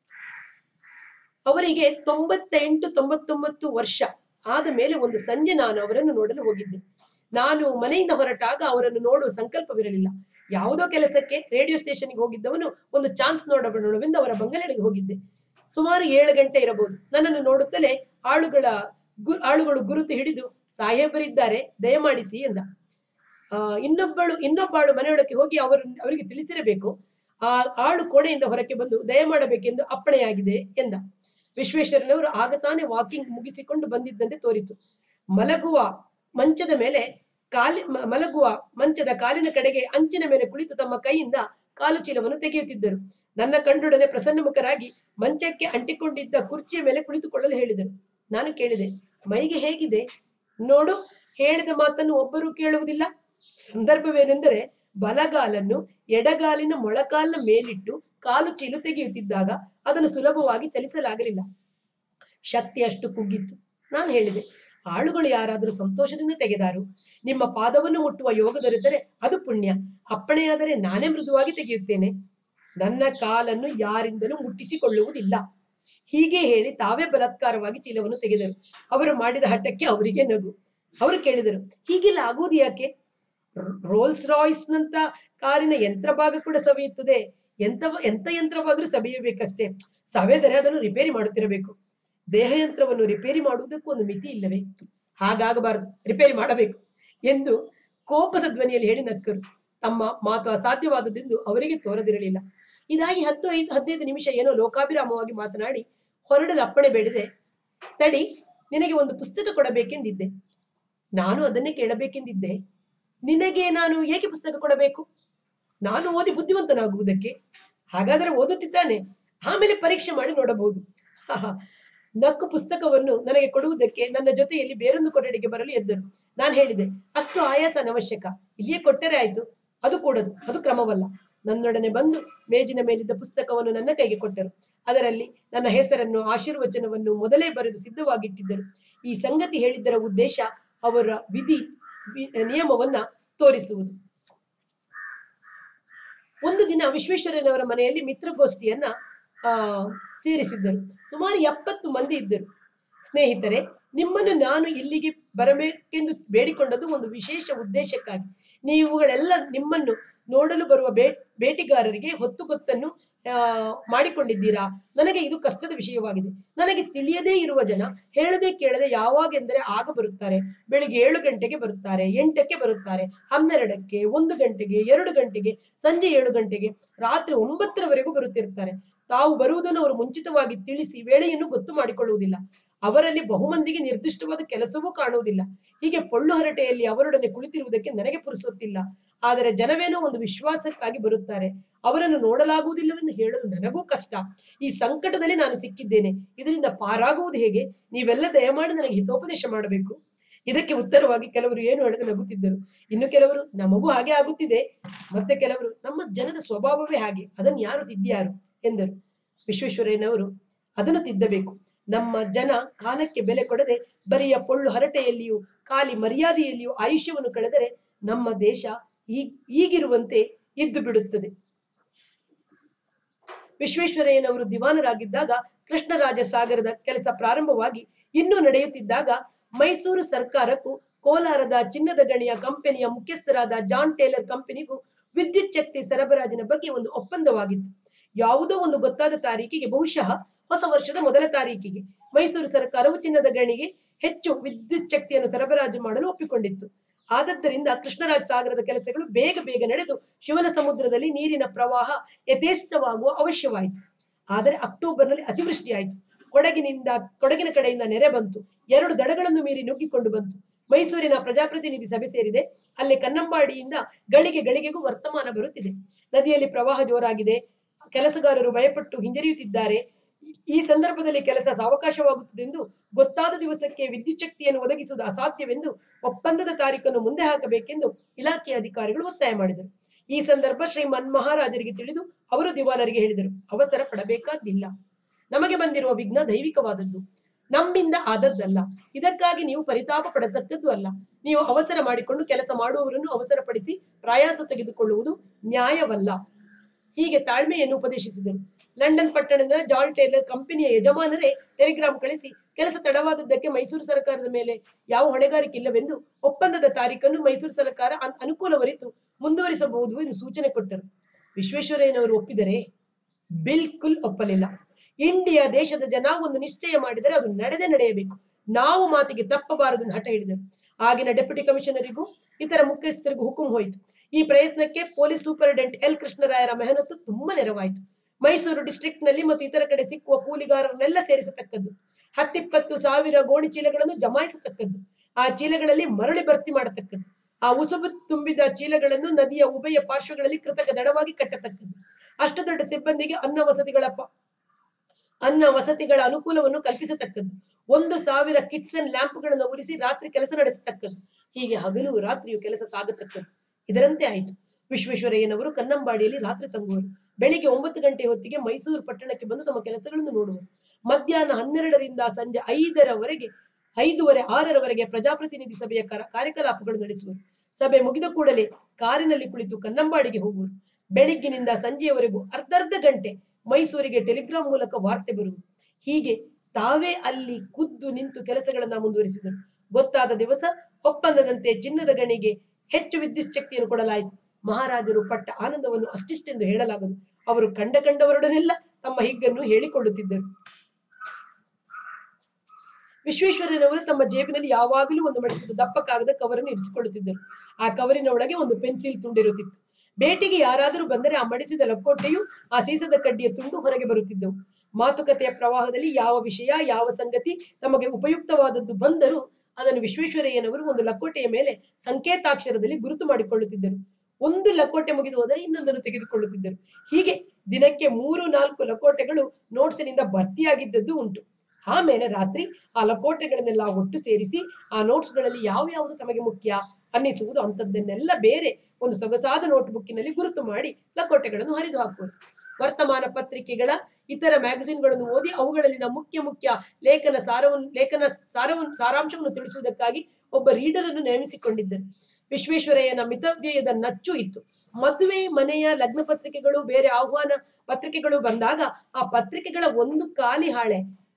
A: ಅವರಿಗೆ ತೊಂಬತ್ತೆಂಟು ತೊಂಬತ್ತೊಂಬತ್ತು ವರ್ಷ ಆದ ಮೇಲೆ ಒಂದು ಸಂಜೆ ನಾನು ಅವರನ್ನು ನೋಡಲು ಹೋಗಿದ್ದೆ ನಾನು ಮನೆಯಿಂದ ಹೊರಟಾಗ ಅವರನ್ನು ನೋಡುವ ಸಂಕಲ್ಪವಿರಲಿಲ್ಲ ಯಾವುದೋ ಕೆಲಸಕ್ಕೆ ರೇಡಿಯೋ ಸ್ಟೇಷನ್ಗೆ ಹೋಗಿದ್ದವನು ಒಂದು ಚಾನ್ಸ್ ನೋಡಬೇಡವೆಂದು ಅವರ ಬಂಗಲೆಡೆಗೆ ಹೋಗಿದ್ದೆ ಸುಮಾರು ಏಳು ಗಂಟೆ ಇರಬಹುದು ನನ್ನನ್ನು ನೋಡುತ್ತಲೇ ಆಳುಗಳ ಗು ಆಳುಗಳು ಗುರುತು ಹಿಡಿದು ಸಾಹೇಬರಿದ್ದಾರೆ ದಯಮಾಡಿಸಿ ಎಂದ ಆ, ಇನ್ನೊಬ್ಬಳು ಇನ್ನೊಬ್ಬಾಳು ಮನೆಯೊಳಕ್ಕೆ ಹೋಗಿ ಅವರು ಅವರಿಗೆ ತಿಳಿಸಿರಬೇಕು ಆ ಆಳು ಕೋಣೆಯಿಂದ ಹೊರಕ್ಕೆ ಬಂದು ದಯಮಾಡಬೇಕೆಂದು ಅಪ್ಪಣೆಯಾಗಿದೆ ಎಂದ ವಿಶ್ವೇಶ್ವರನವರು ಆಗ ತಾನೇ ವಾಕಿಂಗ್ ಮುಗಿಸಿಕೊಂಡು ಬಂದಿದ್ದಂತೆ ತೋರಿತು ಮಲಗುವ ಮಂಚದ ಮೇಲೆ ಕಾಲಿ ಮ- ಮಲಗುವ ಮಂಚದ ಕಾಲಿನ ಕಡೆಗೆ ಅಂಚಿನ ಮೇಲೆ ಕುಳಿತು ತಮ್ಮ ಕೈಯಿಂದ ಕಾಲು ಚೀಲವನ್ನು ತೆಗೆಯುತ್ತಿದ್ದರು ನನ್ನ ಕಂಡೊಡನೆ ಪ್ರಸನ್ನಮುಖರಾಗಿ ಮಂಚಕ್ಕೆ ಅಂಟಿಕೊಂಡಿದ್ದ ಕುರ್ಚಿಯ ಮೇಲೆ ಕುಳಿತುಕೊಳ್ಳಲು ಹೇಳಿದರು ನಾನು ಕೇಳಿದೆ ಮೈಗೆ ಹೇಗಿದೆ ನೋಡು ಹೇಳಿದ ಮಾತನ್ನು ಒಬ್ಬರು ಕೇಳುವುದಿಲ್ಲ ಸಂದರ್ಭವೇನೆಂದರೆ ಬಲಗಾಲನ್ನು ಎಡಗಾಲಿನ ಮೊಳಕಾಲಿನ ಮೇಲಿಟ್ಟು ಕಾಲು ಚೀಲು ತೆಗೆಯುತ್ತಿದ್ದಾಗ ಅದನ್ನು ಸುಲಭವಾಗಿ ಚಲಿಸಲಾಗಲಿಲ್ಲ ಶಕ್ತಿ ಅಷ್ಟು ಕುಗ್ಗಿತ್ತು ನಾನು ಹೇಳಿದೆ ಆಳುಗಳು ಯಾರಾದರೂ ಸಂತೋಷದಿಂದ ತೆಗೆದಾರು ನಿಮ್ಮ ಪಾದವನ್ನು ಮುಟ್ಟುವ ಯೋಗ ದೊರೆತರೆ ಅದು ಪುಣ್ಯ ಅಪ್ಪಣೆಯಾದರೆ ನಾನೇ ಮೃದುವಾಗಿ ತೆಗೆಯುತ್ತೇನೆ ನನ್ನ ಕಾಲನ್ನು ಯಾರಿಂದಲೂ ಮುಟ್ಟಿಸಿಕೊಳ್ಳುವುದಿಲ್ಲ ಹೀಗೆ ಹೇಳಿ ತಾವೇ ಬಲಾತ್ಕಾರವಾಗಿ ಚೀಲವನ್ನು ತೆಗೆದರು ಅವರು ಮಾಡಿದ ಹಠಕ್ಕೆ ಅವರಿಗೆ ನಗು ಅವರು ಕೇಳಿದರು ಹೀಗೆಲ್ಲ ಆಗುವುದು ಯಾಕೆ ರೋಲ್ಸ್ ರಾಯ್ಸ್ ನಂತ ಕಾರಿನ ಯಂತ್ರ ಭಾಗ ಕೂಡ ಸವೆಯುತ್ತದೆ ಎಂತ ಎಂತ ಯಂತ್ರವಾದ್ರೂ ಸವೆಯಬೇಕಷ್ಟೇ ಸವೆದರೆ ಅದನ್ನು ರಿಪೇರಿ ಮಾಡುತ್ತಿರಬೇಕು ದೇಹ ಯಂತ್ರವನ್ನು ರಿಪೇರಿ ಮಾಡುವುದಕ್ಕೂ ಒಂದು ಮಿತಿ ಇಲ್ಲವೇ ಹಾಗಾಗಬಾರದು ರಿಪೇರಿ ಮಾಡಬೇಕು ಎಂದು ಕೋಪದ ಧ್ವನಿಯಲ್ಲಿ ಹೇಳಿ ನಕ್ಕರು ತಮ್ಮ ಮಾತು ಅಸಾಧ್ಯವಾದದ್ದೆಂದು ಅವರಿಗೆ ತೋರದಿರಲಿಲ್ಲ ಇದಾಗಿ ಹತ್ತು ಐದು ಹದಿನೈದು ನಿಮಿಷ ಏನೋ ಲೋಕಾಭಿರಾಮವಾಗಿ ಮಾತನಾಡಿ ಹೊರಡಲು ಅಪ್ಪಣೆ ಬೇಡಿದೆ ತಡಿ ನಿನಗೆ ಒಂದು ಪುಸ್ತಕ ಕೊಡಬೇಕೆಂದಿದ್ದೆ ನಾನು ಅದನ್ನೇ ಕೇಳಬೇಕೆಂದಿದ್ದೆ ನಿನಗೆ ನಾನು ಏಕೆ ಪುಸ್ತಕ ಕೊಡಬೇಕು ನಾನು ಓದಿ ಬುದ್ಧಿವಂತನಾಗುವುದಕ್ಕೆ ಹಾಗಾದರೆ ಓದುತ್ತಿದ್ದಾನೆ ಆಮೇಲೆ ಪರೀಕ್ಷೆ ಮಾಡಿ ನೋಡಬಹುದು ಆಹಾ. ನಕ್ಕು ಪುಸ್ತಕವನ್ನು ನನಗೆ ಕೊಡುವುದಕ್ಕೆ ನನ್ನ ಜೊತೆಯಲ್ಲಿ ಬೇರೊಂದು ಕೊಠಡಿಗೆ ಬರಲು ಎದ್ದರು ನಾನು ಹೇಳಿದೆ ಅಷ್ಟು ಆಯಾಸ ಅನವಶ್ಯಕ ಇಲ್ಲಿಯೇ ಕೊಟ್ಟರೆ ಆಯ್ತು ಅದು ಕೂಡದು ಅದು ಕ್ರಮವಲ್ಲ ನನ್ನೊಡನೆ ಬಂದು ಮೇಜಿನ ಮೇಲಿದ್ದ ಪುಸ್ತಕವನ್ನು ನನ್ನ ಕೈಗೆ ಕೊಟ್ಟರು ಅದರಲ್ಲಿ ನನ್ನ ಹೆಸರನ್ನು ಆಶೀರ್ವಚನವನ್ನು ಮೊದಲೇ ಬರೆದು ಸಿದ್ಧವಾಗಿಟ್ಟಿದ್ದರು ಈ ಸಂಗತಿ ಹೇಳಿದ್ದರ ಉದ್ದೇಶ ಅವರ ವಿಧಿ ವಿ- ನಿಯಮವನ್ನ ತೋರಿಸುವುದು ಒಂದು ದಿನ ವಿಶ್ವೇಶ್ವರಯ್ಯನವರ ಮನೆಯಲ್ಲಿ ಮಿತ್ರಗೋಷ್ಠಿಯನ್ನ ಆ ಸೇರಿಸಿದ್ದರು ಸುಮಾರು ಎಪ್ಪತ್ತು ಮಂದಿ ಇದ್ದರು ಸ್ನೇಹಿತರೆ ನಿಮ್ಮನ್ನು ನಾನು ಇಲ್ಲಿಗೆ ಬರಬೇಕೆಂದು ಬೇಡಿಕೊಂಡದ್ದು ಒಂದು ವಿಶೇಷ ಉದ್ದೇಶಕ್ಕಾಗಿ ನೀವುಗಳೆಲ್ಲ ನಿಮ್ಮನ್ನು ನೋಡಲು ಬರುವ ಬೇ ಬೇಟಿಗಾರರಿಗೆ ಹೊತ್ತು ಗೊತ್ತನ್ನು ಆ, ಮಾಡಿಕೊಂಡಿದ್ದೀರಾ ನನಗೆ ಇದು ಕಷ್ಟದ ವಿಷಯವಾಗಿದೆ ನನಗೆ ತಿಳಿಯದೇ ಇರುವ ಜನ ಹೇಳದೆ ಕೇಳದೆ ಯಾವಾಗೆಂದರೆ ಆಗ ಬರುತ್ತಾರೆ ಬೆಳಿಗ್ಗೆ ಏಳು ಗಂಟೆಗೆ ಬರುತ್ತಾರೆ ಎಂಟಕ್ಕೆ ಬರುತ್ತಾರೆ ಹನ್ನೆರಡಕ್ಕೆ ಒಂದು ಗಂಟೆಗೆ ಎರಡು ಗಂಟೆಗೆ ಸಂಜೆ ಏಳು ಗಂಟೆಗೆ ರಾತ್ರಿ ಒಂಬತ್ತರವರೆಗೂ ಬರುತ್ತಿರುತ್ತಾರೆ ತಾವು ಬರುವುದನ್ನು ಅವರು ಮುಂಚಿತವಾಗಿ ತಿಳಿಸಿ ವೇಳೆಯನ್ನು ಗೊತ್ತು ಮಾಡಿಕೊಳ್ಳುವುದಿಲ್ಲ ಅವರಲ್ಲಿ ಬಹುಮಂದಿಗೆ ನಿರ್ದಿಷ್ಟವಾದ ಕೆಲಸವೂ ಕಾಣುವುದಿಲ್ಲ ಹೀಗೆ ಪೊಳ್ಳು ಹರಟೆಯಲ್ಲಿ ಅವರೊಡನೆ ಕುಳಿತಿರುವುದಕ್ಕೆ ನನಗೆ ಪುರುಸೊತ್ತಿಲ್ಲ ಆದರೆ ಜನವೇನೋ ಒಂದು ವಿಶ್ವಾಸಕ್ಕಾಗಿ ಬರುತ್ತಾರೆ ಅವರನ್ನು ನೋಡಲಾಗುವುದಿಲ್ಲವೆಂದು ಹೇಳಲು ನನಗೂ ಕಷ್ಟ ಈ ಸಂಕಟದಲ್ಲಿ ನಾನು ಸಿಕ್ಕಿದ್ದೇನೆ ಇದರಿಂದ ಪಾರಾಗುವುದು ಹೇಗೆ ನೀವೆಲ್ಲ ದಯಮಾಡಿ ನನಗೆ ಹಿತೋಪದೇಶ ಮಾಡಬೇಕು ಇದಕ್ಕೆ ಉತ್ತರವಾಗಿ ಕೆಲವರು ಏನು ಹೇಳದೆ ನಗುತ್ತಿದ್ದರು ಇನ್ನು ಕೆಲವರು ನಮಗೂ ಹಾಗೆ ಆಗುತ್ತಿದೆ ಮತ್ತೆ ಕೆಲವರು ನಮ್ಮ ಜನದ ಸ್ವಭಾವವೇ ಹಾಗೆ ಅದನ್ನು ಯಾರು ತಿದ್ದ್ಯಾರು ಎಂದರು ವಿಶ್ವೇಶ್ವರಯ್ಯನವರು ಅದನ್ನು ತಿದ್ದಬೇಕು ನಮ್ಮ ಜನ ಕಾಲಕ್ಕೆ ಬೆಲೆ ಕೊಡದೆ ಬರಿಯ ಪೊಳ್ಳು ಹರಟೆಯಲ್ಲಿಯೂ ಖಾಲಿ ಮರ್ಯಾದೆಯಲ್ಲಿಯೂ ಆಯುಷ್ಯವನ್ನು ಕಳೆದರೆ ನಮ್ಮ ದೇಶ ಈ ಈಗಿರುವಂತೆ ಇದ್ದು ಬಿಡುತ್ತದೆ ವಿಶ್ವೇಶ್ವರಯ್ಯನವರು ದಿವಾನರಾಗಿದ್ದಾಗ ಕೃಷ್ಣರಾಜ ಸಾಗರದ ಕೆಲಸ ಪ್ರಾರಂಭವಾಗಿ ಇನ್ನೂ ನಡೆಯುತ್ತಿದ್ದಾಗ ಮೈಸೂರು ಸರ್ಕಾರಕ್ಕೂ ಕೋಲಾರದ ಚಿನ್ನದ ಗಣಿಯ ಕಂಪನಿಯ ಮುಖ್ಯಸ್ಥರಾದ ಜಾನ್ ಟೇಲರ್ ಕಂಪನಿಗೂ ವಿದ್ಯುತ್ ಶಕ್ತಿ ಸರಬರಾಜಿನ ಬಗ್ಗೆ ಒಂದು ಒಪ್ಪಂದವಾಗಿತ್ತು ಯಾವುದೋ ಒಂದು ಗೊತ್ತಾದ ತಾರೀಕಿಗೆ ಬಹುಶಃ ಹೊಸ ವರ್ಷದ ಮೊದಲ ತಾರೀಕಿಗೆ ಮೈಸೂರು ಸರ್ಕಾರವು ಚಿನ್ನದ ಗಣಿಗೆ ಹೆಚ್ಚು ವಿದ್ಯುತ್ ಶಕ್ತಿಯನ್ನು ಸರಬರಾಜು ಮಾಡಲು ಒಪ್ಪಿಕೊಂಡಿತ್ತು ಆದದ್ದರಿಂದ ಕೃಷ್ಣರಾಜ ಸಾಗರದ ಕೆಲಸಗಳು ಬೇಗ ಬೇಗ ನಡೆದು ಶಿವನ ಸಮುದ್ರದಲ್ಲಿ ನೀರಿನ ಪ್ರವಾಹ ಯಥೇಷ್ಟವಾಗುವ ಅವಶ್ಯವಾಯಿತು ಆದರೆ ಅಕ್ಟೋಬರ್ನಲ್ಲಿ ಅತಿವೃಷ್ಟಿಯಾಯಿತು ಕೊಡಗಿನಿಂದ ಕೊಡಗಿನ ಕಡೆಯಿಂದ ನೆರೆ ಬಂತು ಎರಡು ದಡಗಳನ್ನು ಮೀರಿ ನುಗ್ಗಿಕೊಂಡು ಬಂತು ಮೈಸೂರಿನ ಪ್ರಜಾಪ್ರತಿನಿಧಿ ಸಭೆ ಸೇರಿದೆ ಅಲ್ಲಿ ಕನ್ನಂಬಾಡಿಯಿಂದ ಗಳಿಗೆ ಗಳಿಗೆಗೂ ವರ್ತಮಾನ ಬರುತ್ತಿದೆ ನದಿಯಲ್ಲಿ ಪ್ರವಾಹ ಜೋರಾಗಿದೆ ಕೆಲಸಗಾರರು ಭಯಪಟ್ಟು ಹಿಂಜರಿಯುತ್ತಿದ್ದಾರೆ ಈ ಸಂದರ್ಭದಲ್ಲಿ ಕೆಲಸ ಸಾವಕಾಶವಾಗುತ್ತದೆಂದು ಗೊತ್ತಾದ ದಿವಸಕ್ಕೆ ವಿದ್ಯುತ್ ಶಕ್ತಿಯನ್ನು ಒದಗಿಸುವುದು ಅಸಾಧ್ಯವೆಂದು ಒಪ್ಪಂದದ ತಾರೀಖನ್ನು ಮುಂದೆ ಹಾಕಬೇಕೆಂದು ಇಲಾಖೆಯ ಅಧಿಕಾರಿಗಳು ಒತ್ತಾಯ ಮಾಡಿದರು ಈ ಸಂದರ್ಭ ಶ್ರೀ ಮನ್ಮಹಾರಾಜರಿಗೆ ತಿಳಿದು ಅವರು ದಿವಾನರಿಗೆ ಹೇಳಿದರು ಅವಸರ ಪಡಬೇಕಾದ್ದಿಲ್ಲ ನಮಗೆ ಬಂದಿರುವ ವಿಘ್ನ ದೈವಿಕವಾದದ್ದು ನಮ್ಮಿಂದ ಆದದ್ದಲ್ಲ ಇದಕ್ಕಾಗಿ ನೀವು ಪರಿತಾಪ ಪಡತಕ್ಕದ್ದು ಅಲ್ಲ ನೀವು ಅವಸರ ಮಾಡಿಕೊಂಡು ಕೆಲಸ ಮಾಡುವವರನ್ನು ಅವಸರಪಡಿಸಿ ಪ್ರಯಾಸ ತೆಗೆದುಕೊಳ್ಳುವುದು ನ್ಯಾಯವಲ್ಲ ಹೀಗೆ ತಾಳ್ಮೆಯನ್ನು ಉಪದೇಶಿಸಿದರು ಲಂಡನ್ ಪಟ್ಟಣದ ಜಾನ್ ಟೇಲರ್ ಕಂಪನಿಯ ಯಜಮಾನರೇ ಟೆಲಿಗ್ರಾಮ್ ಕಳಿಸಿ ಕೆಲಸ ತಡವಾದದ್ದಕ್ಕೆ ಮೈಸೂರು ಸರ್ಕಾರದ ಮೇಲೆ ಯಾವ ಹೊಣೆಗಾರಿಕೆ ಇಲ್ಲವೆಂದು ಒಪ್ಪಂದದ ತಾರೀಖನ್ನು ಮೈಸೂರು ಸರ್ಕಾರ ಅನ್- ಅನುಕೂಲವರಿತು ಮುಂದುವರಿಸಬಹುದು ಎಂದು ಸೂಚನೆ ಕೊಟ್ಟರು ವಿಶ್ವೇಶ್ವರಯ್ಯನವರು ಒಪ್ಪಿದರೆ ಬಿಲ್ಕುಲ್ ಒಪ್ಪಲಿಲ್ಲ ಇಂಡಿಯಾ ದೇಶದ ಜನ ಒಂದು ನಿಶ್ಚಯ ಮಾಡಿದರೆ ಅದು ನಡೆದೇ ನಡೆಯಬೇಕು ನಾವು ಮಾತಿಗೆ ತಪ್ಪಬಾರದು ಎಂದು ಹಠ ಹಿಡಿದರು ಆಗಿನ ಡೆಪ್ಯೂಟಿ ಕಮಿಷನರಿಗೂ ಇತರ ಮುಖ್ಯಸ್ಥರಿಗೂ ಹುಕುಂ ಹೋಯಿತು ಈ ಪ್ರಯತ್ನಕ್ಕೆ ಪೊಲೀಸ್ ಸೂಪರಿಂಟೆಂಡೆಂಟ್ ಎಲ್ ಕೃಷ್ಣರಾಯರ ಮೆಹನತ್ತು ತುಂಬಾ ನೆರವಾಯಿತು ಮೈಸೂರು ಡಿಸ್ಟ್ರಿಕ್ಟ್ ನಲ್ಲಿ ಮತ್ತು ಇತರ ಕಡೆ ಸಿಕ್ಕುವ ಕೂಲಿಗಾರರನ್ನೆಲ್ಲ ಸೇರಿಸತಕ್ಕದ್ದು ಹತ್ತಿಪ್ಪತ್ತು ಸಾವಿರ ಗೋಣಿ ಚೀಲಗಳನ್ನು ಜಮಾಯಿಸತಕ್ಕದ್ದು ಆ ಚೀಲಗಳಲ್ಲಿ ಮರಳಿ ಭರ್ತಿ ಮಾಡತಕ್ಕದ್ದು ಆ ಉಸುಬು ತುಂಬಿದ ಚೀಲಗಳನ್ನು ನದಿಯ ಉಭಯ ಪಾರ್ಶ್ವಗಳಲ್ಲಿ ಕೃತಕ ದಡವಾಗಿ ಕಟ್ಟತಕ್ಕದ್ದು ಅಷ್ಟು ದೊಡ್ಡ ಸಿಬ್ಬಂದಿಗೆ ಅನ್ನ ವಸತಿಗಳ ಪ- ಅನ್ನ ವಸತಿಗಳ ಅನುಕೂಲವನ್ನು ಕಲ್ಪಿಸತಕ್ಕದ್ದು ಒಂದು ಸಾವಿರ ಕಿಟ್ಸನ್ ಲ್ಯಾಂಪ್ಗಳನ್ನು ಉರಿಸಿ ರಾತ್ರಿ ಕೆಲಸ ನಡೆಸತಕ್ಕದ್ದು ಹೀಗೆ ಹಗಲು ರಾತ್ರಿಯು ಕೆಲಸ ಸಾಗತಕ್ಕದ್ದು ಇದರಂತೆ ಆಯಿತು ವಿಶ್ವೇಶ್ವರಯ್ಯನವರು ಕನ್ನಂಬಾಡಿಯಲ್ಲಿ ರಾತ್ರಿ ತಂಗುವರು ಬೆಳಿಗ್ಗೆ ಒಂಬತ್ತು ಗಂಟೆ ಹೊತ್ತಿಗೆ ಮೈಸೂರು ಪಟ್ಟಣಕ್ಕೆ ಬಂದು ತಮ್ಮ ಕೆಲಸಗಳನ್ನು ನೋಡುವರು ಮಧ್ಯಾಹ್ನ ಹನ್ನೆರಡರಿಂದ ಸಂಜೆ ಐದರವರೆಗೆ ಐದೂವರೆ ಆರರವರೆಗೆ ಪ್ರಜಾಪ್ರತಿನಿಧಿ ಸಭೆಯ ಕರ- ಕಾರ್ಯಕಲಾಪಗಳು ನಡೆಸುವರು ಸಭೆ ಮುಗಿದ ಕೂಡಲೇ ಕಾರಿನಲ್ಲಿ ಕುಳಿತು ಕನ್ನಂಬಾಡಿಗೆ ಹೋಗುವರು ಬೆಳಿಗ್ಗಿನಿಂದ ಸಂಜೆಯವರೆಗೂ ಅರ್ಧರ್ಧ ಗಂಟೆ ಮೈಸೂರಿಗೆ ಟೆಲಿಗ್ರಾಮ್ ಮೂಲಕ ವಾರ್ತೆ ಬರುವುದು ಹೀಗೆ ತಾವೇ ಅಲ್ಲಿ ಖುದ್ದು ನಿಂತು ಕೆಲಸಗಳನ್ನ ಮುಂದುವರಿಸಿದರು ಗೊತ್ತಾದ ದಿವಸ ಒಪ್ಪಂದದಂತೆ ಚಿನ್ನದ ಗಣಿಗೆ ಹೆಚ್ಚು ವಿದ್ಯುತ್ ಶಕ್ತಿಯನ್ನು ಕೊಡಲಾಯಿತು ಮಹಾರಾಜರು ಪಟ್ಟ ಆನಂದವನ್ನು ಅಷ್ಟಿಷ್ಟೆಂದು ಹೇಳಲಾಗದು ಅವರು ಕಂಡ ಕಂಡವರೊಡನೆಲ್ಲ ತಮ್ಮ ಹಿಗ್ಗನ್ನು ಹೇಳಿಕೊಳ್ಳುತ್ತಿದ್ದರು ವಿಶ್ವೇಶ್ವರಯ್ಯನವರು ತಮ್ಮ ಜೇಬಿನಲ್ಲಿ ಯಾವಾಗಲೂ ಒಂದು ಮಡಿಸಿದ ದಪ್ಪ ಕಾಗದ ಕವರನ್ನು ಇರಿಸಿಕೊಳ್ಳುತ್ತಿದ್ದರು ಆ ಕವರಿನ ಒಳಗೆ ಒಂದು ಪೆನ್ಸಿಲ್ ತುಂಡಿರುತ್ತಿತ್ತು ಭೇಟಿಗೆ ಯಾರಾದರೂ ಬಂದರೆ ಆ ಮಡಿಸಿದ ಲಕೋಟೆಯು ಆ ಸೀಸದ ಕಡ್ಡಿಯ ತುಂಡು ಹೊರಗೆ ಬರುತ್ತಿದ್ದವು ಮಾತುಕತೆಯ ಪ್ರವಾಹದಲ್ಲಿ ಯಾವ ವಿಷಯ ಯಾವ ಸಂಗತಿ ತಮಗೆ ಉಪಯುಕ್ತವಾದದ್ದು ಬಂದರೂ ಅದನ್ನು ವಿಶ್ವೇಶ್ವರಯ್ಯನವರು ಒಂದು ಲಕೋಟೆಯ ಮೇಲೆ ಸಂಕೇತಾಕ್ಷರದಲ್ಲಿ ಗುರುತು ಮಾಡಿಕೊಳ್ಳುತ್ತಿದ್ದರು ಒಂದು ಲಕೋಟೆ ಮುಗಿದು ಹೋದರೆ ಇನ್ನೊಂದನ್ನು ತೆಗೆದುಕೊಳ್ಳುತ್ತಿದ್ದರು ಹೀಗೆ ದಿನಕ್ಕೆ ಮೂರು ನಾಲ್ಕು ಲಕೋಟೆಗಳು ನೋಟ್ಸಿನಿಂದ ಭರ್ತಿಯಾಗಿದ್ದದ್ದು ಉಂಟು ಆಮೇಲೆ ರಾತ್ರಿ ಆ ಲಕೋಟೆಗಳನ್ನೆಲ್ಲ ಒಟ್ಟು ಸೇರಿಸಿ ಆ ನೋಟ್ಸ್ಗಳಲ್ಲಿ ಯಾವ ಯಾವುದು ತಮಗೆ ಮುಖ್ಯ ಅನ್ನಿಸುವುದು ಅಂಥದ್ದನ್ನೆಲ್ಲ ಬೇರೆ ಒಂದು ಸೊಗಸಾದ ನೋಟ್ ಬುಕ್ಕಿನಲ್ಲಿ ಗುರುತು ಮಾಡಿ ಲಕೋಟೆಗಳನ್ನು ಹರಿದು ಹಾಕುವರು ವರ್ತಮಾನ ಪತ್ರಿಕೆಗಳ ಇತರ ಮ್ಯಾಗಝಿನ್ಗಳನ್ನು ಓದಿ ಅವುಗಳಲ್ಲಿನ ಮುಖ್ಯ ಮುಖ್ಯ ಲೇಖನ ಸಾರವನ್ನು ಲೇಖನ ಸಾರವನ್ನು ಸಾರಾಂಶವನ್ನು ತಿಳಿಸುವುದಕ್ಕಾಗಿ ಒಬ್ಬ ರೀಡರ್ ಅನ್ನು ನೇಮಿಸಿಕೊಂಡಿದ್ದರು ವಿಶ್ವೇಶ್ವರಯ್ಯನ ಮಿತವ್ಯಯದ ನಚ್ಚು ಇತ್ತು ಮದುವೆ ಮನೆಯ ಲಗ್ನ ಪತ್ರಿಕೆಗಳು ಬೇರೆ ಆಹ್ವಾನ ಪತ್ರಿಕೆಗಳು ಬಂದಾಗ ಆ ಪತ್ರಿಕೆಗಳ ಒಂದು ಖಾಲಿ ಹಾಳೆ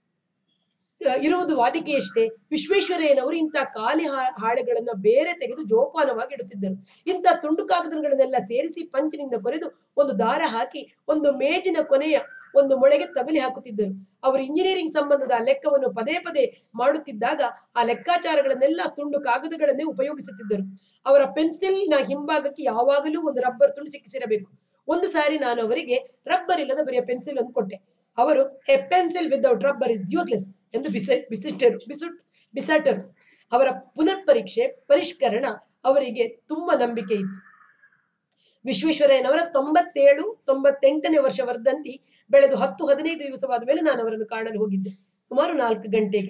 A: ಆ, ಇರುವುದು ವಾಡಿಕೆಯಷ್ಟೇ ವಿಶ್ವೇಶ್ವರಯ್ಯನವರು ಇಂಥ ಖಾಲಿ ಹಾ- ಹಾಳೆಗಳನ್ನ ಬೇರೆ ತೆಗೆದು ಜೋಪಾನವಾಗಿ ಇಡುತ್ತಿದ್ದರು ಇಂಥ ತುಂಡು ಕಾಗದಗಳನ್ನೆಲ್ಲ ಸೇರಿಸಿ ಪಂಚಿನಿಂದ ಕೊರೆದು ಒಂದು ದಾರ ಹಾಕಿ ಒಂದು ಮೇಜಿನ ಕೊನೆಯ ಒಂದು ಮೊಳೆಗೆ ತಗಲಿ ಹಾಕುತ್ತಿದ್ದರು ಅವರು ಇಂಜಿನಿಯರಿಂಗ್ ಸಂಬಂಧದ ಲೆಕ್ಕವನ್ನು ಪದೇ ಪದೇ ಮಾಡುತ್ತಿದ್ದಾಗ ಆ ಲೆಕ್ಕಾಚಾರಗಳನ್ನೆಲ್ಲ ತುಂಡು ಕಾಗದಗಳನ್ನೇ ಉಪಯೋಗಿಸುತ್ತಿದ್ದರು ಅವರ ಪೆನ್ಸಿಲ್ನ ಹಿಂಭಾಗಕ್ಕೆ ಯಾವಾಗಲೂ ಒಂದು ರಬ್ಬರ್ ತುಂಡು ಸಿಕ್ಕಿಸಿರಬೇಕು ಒಂದು ಸಾರಿ ನಾನು ಅವರಿಗೆ ರಬ್ಬರ್ ಇಲ್ಲದ ಬರೆಯ ಪೆನ್ಸಿಲ್ ಅನ್ನು ಕೊಟ್ಟೆ ಅವರು a pencil without rubber is useless ಎಂದು ಬಿಸಿ ಬಿಸಿಟ್ಟರು ಬಿಸುಟ್ ಬಿಸಾಟರು ಅವರ ಪುನರ್ ಪರೀಕ್ಷೆ ಪರಿಷ್ಕರಣ ಅವರಿಗೆ ತುಂಬಾ ನಂಬಿಕೆ ಇತ್ತು ವಿಶ್ವೇಶ್ವರಯ್ಯನವರ ತೊಂಬತ್ತೇಳು ತೊಂಬತ್ತೆಂಟನೇ ವರ್ಷ ವರ್ಧಂತಿ ಬೆಳೆದು ಹತ್ತು ಹದಿನೈದು ದಿವಸವಾದ ಮೇಲೆ ನಾನು ಅವರನ್ನು ಕಾಣಲು ಹೋಗಿದ್ದೆ ಸುಮಾರು ನಾಲ್ಕು ಗಂಟೆಗೆ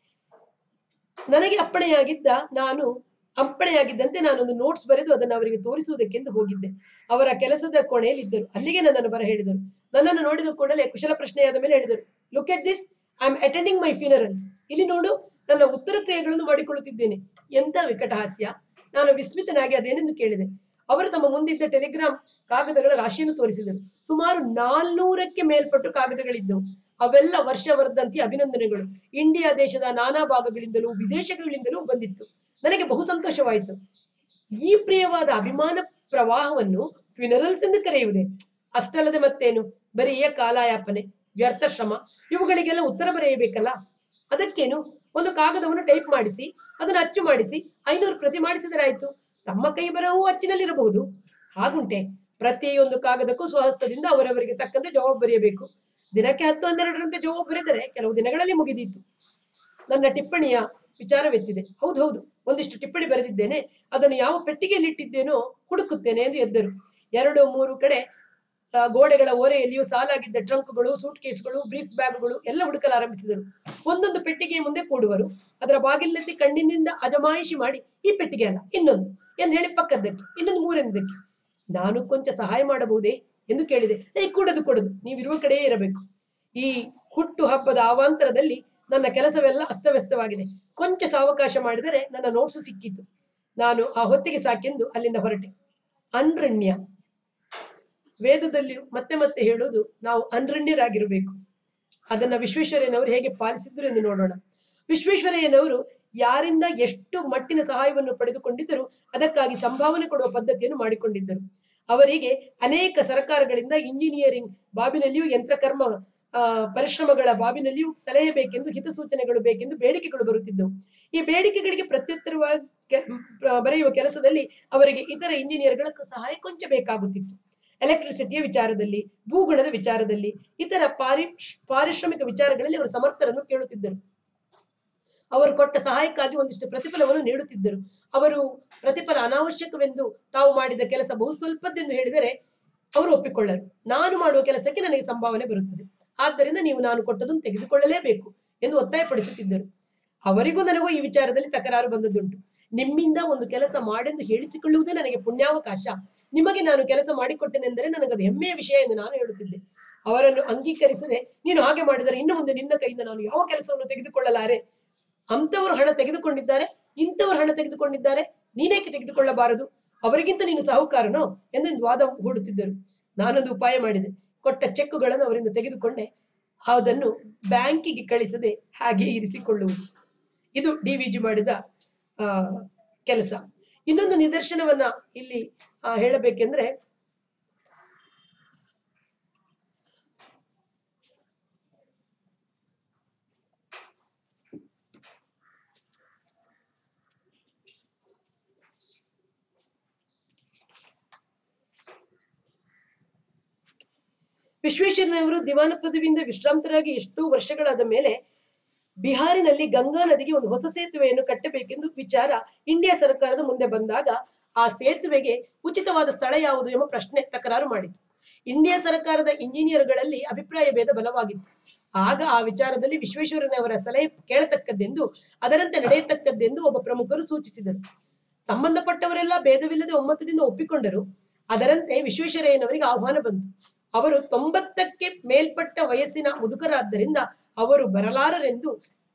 A: ನನಗೆ ಅಪ್ಪಣೆಯಾಗಿದ್ದ ನಾನು ಅಪ್ಪಣೆಯಾಗಿದ್ದಂತೆ ನಾನೊಂದು ನೋಟ್ಸ್ ಬರೆದು ಅದನ್ನು ಅವರಿಗೆ ತೋರಿಸುವುದಕ್ಕೆಂದು ಹೋಗಿದ್ದೆ ಅವರ ಕೆಲಸದ ಕೋಣೆಯಲ್ಲಿ ಇದ್ದರು ಅಲ್ಲಿಗೆ ನನ್ನನ್ನು ಬರ ಹೇಳಿದರು ನನ್ನನ್ನು ನೋಡಿದ ಕೂಡಲೇ ಕುಶಲ ಪ್ರಶ್ನೆಯಾದ ಮೇಲೆ ಹೇಳಿದರು look at this I am attending my funerals ಇಲ್ಲಿ ನೋಡು ನನ್ನ ಉತ್ತರ ಕ್ರಿಯೆಗಳನ್ನು ಮಾಡಿಕೊಳ್ಳುತ್ತಿದ್ದೇನೆ ಎಂತ ವಿಕಟಹಾಸ್ಯ ನಾನು ವಿಸ್ಮಿತನಾಗಿ ಅದೇನೆಂದು ಕೇಳಿದೆ ಅವರು ತಮ್ಮ ಮುಂದಿದ್ದ ಟೆಲಿಗ್ರಾಮ್ ಕಾಗದಗಳ ರಾಶಿಯನ್ನು ತೋರಿಸಿದರು ಸುಮಾರು ನಾಲ್ನೂರಕ್ಕೆ ಮೇಲ್ಪಟ್ಟು ಕಾಗದಗಳಿದ್ದವು ಅವೆಲ್ಲ ವರ್ಷವರ್ಧಂತಿ ಅಭಿನಂದನೆಗಳು ಇಂಡಿಯಾ ದೇಶದ ನಾನಾ ಭಾಗಗಳಿಂದಲೂ ವಿದೇಶಗಳಿಂದಲೂ ಬಂದಿತ್ತು ನನಗೆ ಬಹು ಸಂತೋಷವಾಯಿತು ಈ ಪ್ರಿಯವಾದ ಅಭಿಮಾನ ಪ್ರವಾಹವನ್ನು ಫ್ಯುನರಲ್ಸ್ ಎಂದು ಕರೆಯುವುದೇ ಅಷ್ಟಲ್ಲದೆ ಮತ್ತೇನು ಬರೀಯ ಕಾಲಯಾಪನೆ ವ್ಯರ್ಥ ಶ್ರಮ ಇವುಗಳಿಗೆಲ್ಲ ಉತ್ತರ ಬರೆಯಬೇಕಲ್ಲ ಅದಕ್ಕೇನು ಒಂದು ಕಾಗದವನ್ನು ಟೈಪ್ ಮಾಡಿಸಿ ಅದನ್ನು ಅಚ್ಚು ಮಾಡಿಸಿ ಐನೂರು ಪ್ರತಿ ಮಾಡಿಸಿದರಾಯ್ತು ತಮ್ಮ ಕೈ ಬರಹವು ಅಚ್ಚಿನಲ್ಲಿರಬಹುದು ಹಾಗುಂಟೆ ಪ್ರತಿಯೊಂದು ಕಾಗದಕ್ಕೂ ಸ್ವಹಸ್ತದಿಂದ ಅವರವರಿಗೆ ತಕ್ಕಂತೆ ಜವಾಬ್ ಬರೆಯಬೇಕು ದಿನಕ್ಕೆ ಹತ್ತು ಹನ್ನೆರಡರಂತೆ ಜವಾಬ್ ಬರೆದರೆ ಕೆಲವು ದಿನಗಳಲ್ಲಿ ಮುಗಿದೀತು ನನ್ನ ಟಿಪ್ಪಣಿಯ ವಿಚಾರವೆತ್ತಿದೆ ಹೌದು ಹೌದು ಒಂದಿಷ್ಟು ಟಿಪ್ಪಣಿ ಬರೆದಿದ್ದೇನೆ ಅದನ್ನು ಯಾವ ಪೆಟ್ಟಿಗೆಯಲ್ಲಿ ಇಟ್ಟಿದ್ದೇನೋ ಹುಡುಕುತ್ತೇನೆ ಎಂದು ಎದ್ದರು ಎರಡು ಮೂರು ಕಡೆ ಆ, ಗೋಡೆಗಳ ಓರೆಯಲ್ಲಿಯೂ ಸಾಲಾಗಿದ್ದ ಟ್ರಂಕ್ಗಳು ಸೂಟ್ ಕೇಸ್ಗಳು ಬ್ರೀಫ್ ಬ್ಯಾಗ್ಗಳು ಎಲ್ಲ ಹುಡುಕಲಾರಂಭಿಸಿದರು ಒಂದೊಂದು ಪೆಟ್ಟಿಗೆಯ ಮುಂದೆ ಕೂಡುವರು ಅದರ ಬಾಗಿಲಿನೆತ್ತಿ ಕಣ್ಣಿನಿಂದ ಅಜಮಾಯಿಷಿ ಮಾಡಿ ಈ ಪೆಟ್ಟಿಗೆ ಅಲ್ಲ ಇನ್ನೊಂದು ಎಂದು ಹೇಳಿ ಪಕ್ಕದ್ದಕ್ಕೆ ಇನ್ನೊಂದು ಮೂರನೇದಕ್ಕೆ ನಾನು ಕೊಂಚ ಸಹಾಯ ಮಾಡಬಹುದೇ ಎಂದು ಕೇಳಿದೆ ಏ ಕೊಡದು ಕೊಡದು ನೀವಿರುವ ಕಡೆಯೇ ಇರಬೇಕು ಈ ಹುಟ್ಟು ಹಬ್ಬದ ಅವಾಂತರದಲ್ಲಿ ನನ್ನ ಕೆಲಸವೆಲ್ಲ ಅಸ್ತವ್ಯಸ್ತವಾಗಿದೆ ಕೊಂಚ ಸಾವಕಾಶ ಮಾಡಿದರೆ ನನ್ನ ನೋಟ್ಸು ಸಿಕ್ಕಿತು ನಾನು ಆ ಹೊತ್ತಿಗೆ ಸಾಕೆಂದು ಅಲ್ಲಿಂದ ಹೊರಟೆ ಅನ್ರಣ್ಯ ವೇದದಲ್ಲಿಯೂ ಮತ್ತೆ ಮತ್ತೆ ಹೇಳುವುದು ನಾವು ಅನ್ರಣ್ಯರಾಗಿರಬೇಕು ಅದನ್ನ ವಿಶ್ವೇಶ್ವರಯ್ಯನವರು ಹೇಗೆ ಪಾಲಿಸಿದ್ರು ಎಂದು ನೋಡೋಣ ವಿಶ್ವೇಶ್ವರಯ್ಯನವರು ಯಾರಿಂದ ಎಷ್ಟು ಮಟ್ಟಿನ ಸಹಾಯವನ್ನು ಪಡೆದುಕೊಂಡಿದ್ದರು ಅದಕ್ಕಾಗಿ ಸಂಭಾವನೆ ಕೊಡುವ ಪದ್ಧತಿಯನ್ನು ಮಾಡಿಕೊಂಡಿದ್ದರು ಅವರಿಗೆ ಅನೇಕ ಸರ್ಕಾರಗಳಿಂದ ಇಂಜಿನಿಯರಿಂಗ್ ಬಾಬಿನಲ್ಲಿಯೂ ಯಂತ್ರಕರ್ಮ ಆ, ಪರಿಶ್ರಮಗಳ ಬಾಬಿನಲ್ಲಿಯೂ ಸಲಹೆ ಬೇಕೆಂದು ಹಿತಸೂಚನೆಗಳು ಬೇಕೆಂದು ಬೇಡಿಕೆಗಳು ಬರುತ್ತಿದ್ದವು ಈ ಬೇಡಿಕೆಗಳಿಗೆ ಪ್ರತ್ಯುತ್ತರವಾಗಿ ಕೆ- ಪ್ರ- ಬರೆಯುವ ಕೆಲಸದಲ್ಲಿ ಅವರಿಗೆ ಇತರ ಇಂಜಿನಿಯರ್ಗಳ ಸಹಾಯ ಕೊಂಚ ಬೇಕಾಗುತ್ತಿತ್ತು ಎಲೆಕ್ಟ್ರಿಸಿಟಿಯ ವಿಚಾರದಲ್ಲಿ ಭೂಗುಣದ ವಿಚಾರದಲ್ಲಿ ಇತರ ಪಾರಿ ಪಾರಿಶ್ರಮಿಕ ವಿಚಾರಗಳಲ್ಲಿ ಅವರು ಸಮರ್ಥರನ್ನು ಕೇಳುತ್ತಿದ್ದರು ಅವರು ಕೊಟ್ಟ ಸಹಾಯಕ್ಕಾಗಿ ಒಂದಿಷ್ಟು ಪ್ರತಿಫಲವನ್ನು ನೀಡುತ್ತಿದ್ದರು ಅವರು ಪ್ರತಿಫಲ ಅನಾವಶ್ಯಕವೆಂದು ತಾವು ಮಾಡಿದ ಕೆಲಸ ಬಹು ಸ್ವಲ್ಪದ್ದೆಂದು ಹೇಳಿದರೆ ಅವರು ಒಪ್ಪಿಕೊಳ್ಳರು ನಾನು ಮಾಡುವ ಕೆಲಸಕ್ಕೆ ನನಗೆ ಸಂಭಾವನೆ ಬರುತ್ತದೆ ಆದ್ದರಿಂದ ನೀವು ನಾನು ಕೊಟ್ಟದನ್ನು ತೆಗೆದುಕೊಳ್ಳಲೇಬೇಕು ಎಂದು ಒತ್ತಾಯಪಡಿಸುತ್ತಿದ್ದರು ಅವರಿಗೂ ನನಗೂ ಈ ವಿಚಾರದಲ್ಲಿ ತಕರಾರು ಬಂದದ್ದುಂಟು ನಿಮ್ಮಿಂದ ಒಂದು ಕೆಲಸ ಮಾಡೆಂದು ಹೇಳಿಸಿಕೊಳ್ಳುವುದೇ ನನಗೆ ಪುಣ್ಯಾವಕಾಶ ನಿಮಗೆ ನಾನು ಕೆಲಸ ಮಾಡಿಕೊಟ್ಟೆನೆಂದರೆ ನನಗದು ಹೆಮ್ಮೆಯ ವಿಷಯ ಎಂದು ನಾನು ಹೇಳುತ್ತಿದ್ದೆ ಅವರನ್ನು ಅಂಗೀಕರಿಸದೆ ನೀನು ಹಾಗೆ ಮಾಡಿದರೆ ಇನ್ನು ಮುಂದೆ ನಿನ್ನ ಕೈಯಿಂದ ನಾನು ಯಾವ ಕೆಲಸವನ್ನು ತೆಗೆದುಕೊಳ್ಳಲಾರೆ ಅಂತವರು ಹಣ ತೆಗೆದುಕೊಂಡಿದ್ದಾರೆ ಇಂಥವರು ಹಣ ತೆಗೆದುಕೊಂಡಿದ್ದಾರೆ ನೀನೇಕೆ ತೆಗೆದುಕೊಳ್ಳಬಾರದು ಅವರಿಗಿಂತ ನೀನು ಸಾಹುಕಾರನೋ ಎಂದೆಂದು ವಾದ ಹೂಡುತ್ತಿದ್ದರು ನಾನೊಂದು ಉಪಾಯ ಮಾಡಿದೆ ಕೊಟ್ಟ ಚೆಕ್ಕುಗಳನ್ನು ಅವರಿಂದ ತೆಗೆದುಕೊಂಡೆ ಅದನ್ನು ಬ್ಯಾಂಕಿಗೆ ಕಳಿಸದೆ ಹಾಗೆ ಇರಿಸಿಕೊಳ್ಳುವುದು ಇದು ಡಿ ವಿ ಜಿ ಮಾಡಿದ ಆ, ಕೆಲಸ ಇನ್ನೊಂದು ನಿದರ್ಶನವನ್ನ ಇಲ್ಲಿ ಆ, ಹೇಳಬೇಕೆಂದ್ರೆ ವಿಶ್ವೇಶ್ವರಯ್ಯನವರು ದಿವಾನ ಪದವಿಯಿಂದ ವಿಶ್ರಾಂತರಾಗಿ ಎಷ್ಟೋ ವರ್ಷಗಳಾದ ಮೇಲೆ ಬಿಹಾರಿನಲ್ಲಿ ಗಂಗಾ ನದಿಗೆ ಒಂದು ಹೊಸ ಸೇತುವೆಯನ್ನು ಕಟ್ಟಬೇಕೆಂದು ವಿಚಾರ ಇಂಡಿಯಾ ಸರ್ಕಾರದ ಮುಂದೆ ಬಂದಾಗ ಆ ಸೇತುವೆಗೆ ಉಚಿತವಾದ ಸ್ಥಳ ಯಾವುದು ಎಂಬ ಪ್ರಶ್ನೆ ತಕರಾರು ಮಾಡಿತು ಇಂಡಿಯಾ ಸರ್ಕಾರದ ಇಂಜಿನಿಯರ್ಗಳಲ್ಲಿ ಅಭಿಪ್ರಾಯ ಭೇದ ಬಲವಾಗಿತ್ತು ಆಗ ಆ ವಿಚಾರದಲ್ಲಿ ವಿಶ್ವೇಶ್ವರಯ್ಯನವರ ಸಲಹೆ ಕೇಳತಕ್ಕದ್ದೆಂದು ಅದರಂತೆ ನಡೆಯತಕ್ಕದ್ದೆಂದು ಒಬ್ಬ ಪ್ರಮುಖರು ಸೂಚಿಸಿದರು ಸಂಬಂಧಪಟ್ಟವರೆಲ್ಲ ಭೇದವಿಲ್ಲದೆ ಒಮ್ಮತದಿಂದ ಒಪ್ಪಿಕೊಂಡರು ಅದರಂತೆ ವಿಶ್ವೇಶ್ವರಯ್ಯನವರಿಗೆ ಆಹ್ವಾನ ಬಂತು ಅವರು ತೊಂಬತ್ತಕ್ಕೆ ಮೇಲ್ಪಟ್ಟ ವಯಸ್ಸಿನ ಮುದುಕರಾದ್ದರಿಂದ ಅವರು ಬರಲಾರರೆಂದು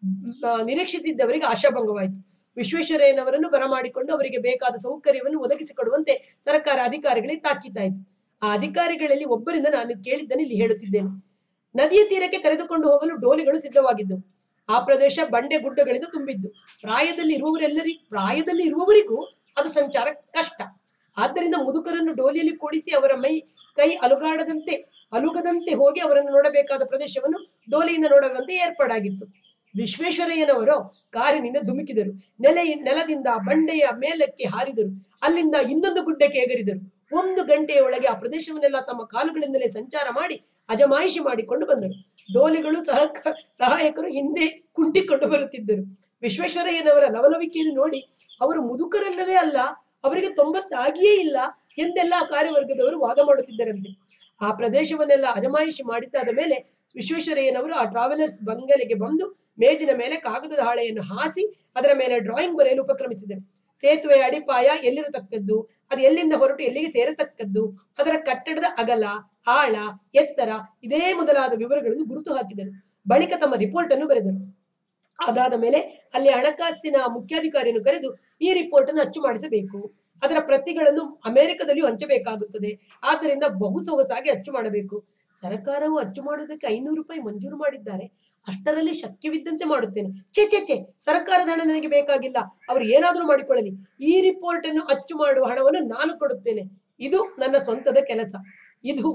A: ಆ, ನಿರೀಕ್ಷಿಸಿದ್ದವರಿಗೆ ಆಶಾಭಂಗವಾಯಿತು ವಿಶ್ವೇಶ್ವರಯ್ಯನವರನ್ನು ಬರಮಾಡಿಕೊಂಡು ಅವರಿಗೆ ಬೇಕಾದ ಸೌಕರ್ಯವನ್ನು ಒದಗಿಸಿಕೊಡುವಂತೆ ಸರ್ಕಾರ ಅಧಿಕಾರಿಗಳಿಗೆ ತಾಕೀತಾಯಿತು ಆ ಅಧಿಕಾರಿಗಳಲ್ಲಿ ಒಬ್ಬರಿಂದ ನಾನು ಕೇಳಿದ್ದನ್ನು ಇಲ್ಲಿ ಹೇಳುತ್ತಿದ್ದೇನೆ ನದಿಯ ತೀರಕ್ಕೆ ಕರೆದುಕೊಂಡು ಹೋಗಲು ಡೋಲಿಗಳು ಸಿದ್ಧವಾಗಿದ್ದವು ಆ ಪ್ರದೇಶ ಬಂಡೆ ಗುಡ್ಡಗಳಿಂದ ತುಂಬಿದ್ದು ಪ್ರಾಯದಲ್ಲಿ ಇರುವವರೆಲ್ಲರಿ ಪ್ರಾಯದಲ್ಲಿ ಇರುವವರಿಗೂ ಅದು ಸಂಚಾರ ಕಷ್ಟ ಆದ್ದರಿಂದ ಮುದುಕರನ್ನು ಡೋಲಿಯಲ್ಲಿ ಕೂಡಿಸಿ ಅವರ ಮೈ ಕೈ ಅಲುಗಾಡದಂತೆ ಅಲುಗದಂತೆ ಹೋಗಿ ಅವರನ್ನು ನೋಡಬೇಕಾದ ಪ್ರದೇಶವನ್ನು ಡೋಲಿಯಿಂದ ನೋಡುವಂತೆ ಏರ್ಪಾಡಾಗಿತ್ತು ವಿಶ್ವೇಶ್ವರಯ್ಯನವರು ಕಾರಿನಿಂದ ಧುಮುಕಿದರು ನೆಲೆ ನೆಲದಿಂದ ಬಂಡೆಯ ಮೇಲಕ್ಕೆ ಹಾರಿದರು ಅಲ್ಲಿಂದ ಇನ್ನೊಂದು ಗುಡ್ಡಕ್ಕೆ ಎಗರಿದರು ಒಂದು ಗಂಟೆಯ ಒಳಗೆ ಆ ಪ್ರದೇಶವನ್ನೆಲ್ಲ ತಮ್ಮ ಕಾಲುಗಳಿಂದಲೇ ಸಂಚಾರ ಮಾಡಿ ಅಜಮಾಯಿಷಿ ಮಾಡಿಕೊಂಡು ಬಂದರು ಡೋಲಿಗಳು ಸಹ ಸಹಾಯಕರು ಹಿಂದೆ ಕುಂಟಿಕೊಂಡು ಬರುತ್ತಿದ್ದರು ವಿಶ್ವೇಶ್ವರಯ್ಯನವರ ಲವಲವಿಕೆಯನ್ನು ನೋಡಿ ಅವರು ಮುದುಕರಲ್ಲವೇ ಅಲ್ಲ ಅವರಿಗೆ ತೊಂಬತ್ತಾಗಿಯೇ ಇಲ್ಲ ಎಂದೆಲ್ಲ ಕಾರ್ಯವರ್ಗದವರು ವಾದ ಮಾಡುತ್ತಿದ್ದರಂತೆ ಆ ಪ್ರದೇಶವನ್ನೆಲ್ಲ ಅಜಮಾಯಿಷಿ ಮಾಡಿದ್ದಾದ ಮೇಲೆ ವಿಶ್ವೇಶ್ವರಯ್ಯನವರು ಆ ಟ್ರಾವೆಲರ್ಸ್ ಬಂಗಲೆಗೆ ಬಂದು ಮೇಜಿನ ಮೇಲೆ ಕಾಗದದ ಹಾಳೆಯನ್ನು ಹಾಸಿ ಅದರ ಮೇಲೆ ಡ್ರಾಯಿಂಗ್ ಬರೆಯಲು ಉಪಕ್ರಮಿಸಿದರು ಸೇತುವೆಯ ಅಡಿಪಾಯ ಎಲ್ಲಿರತಕ್ಕದ್ದು ಅದು ಎಲ್ಲಿಂದ ಹೊರಟು ಎಲ್ಲಿಗೆ ಸೇರತಕ್ಕದ್ದು ಅದರ ಕಟ್ಟಡದ ಅಗಲ ಆಳ ಎತ್ತರ ಇದೇ ಮೊದಲಾದ ವಿವರಗಳನ್ನು ಗುರುತು ಹಾಕಿದರು ಬಳಿಕ ತಮ್ಮ ರಿಪೋರ್ಟ್ ಅನ್ನು ಬರೆದರು ಅದಾದ ಮೇಲೆ ಅಲ್ಲಿ ಹಣಕಾಸಿನ ಮುಖ್ಯಾಧಿಕಾರಿಯನ್ನು ಕರೆದು ಈ ರಿಪೋರ್ಟ್ ಅನ್ನು ಅಚ್ಚು ಮಾಡಿಸಬೇಕು ಅದರ ಪ್ರತಿಗಳನ್ನು ಅಮೆರಿಕದಲ್ಲಿಯೂ ಹಂಚಬೇಕಾಗುತ್ತದೆ ಆದ್ದರಿಂದ ಬಹು ಸೊಗಸಾಗಿ ಅಚ್ಚು ಮಾಡಬೇಕು ಸರ್ಕಾರವು ಅಚ್ಚು ಮಾಡುವುದಕ್ಕೆ ಐನೂರು ರೂಪಾಯಿ ಮಂಜೂರು ಮಾಡಿದ್ದಾರೆ ಅಷ್ಟರಲ್ಲಿ ಶಕ್ಯವಿದ್ದಂತೆ ಮಾಡುತ್ತೇನೆ ಛೇ ಛೇ ಛೇ ಸರ್ಕಾರದ ಹಣ ನನಗೆ ಬೇಕಾಗಿಲ್ಲ ಅವರು ಏನಾದರೂ ಮಾಡಿಕೊಳ್ಳಲಿ ಈ ರಿಪೋರ್ಟ್ ಅನ್ನು ಅಚ್ಚು ಮಾಡುವ ಹಣವನ್ನು ನಾನು ಕೊಡುತ್ತೇನೆ ಇದು ನನ್ನ ಸ್ವಂತದ ಕೆಲಸ ಇದು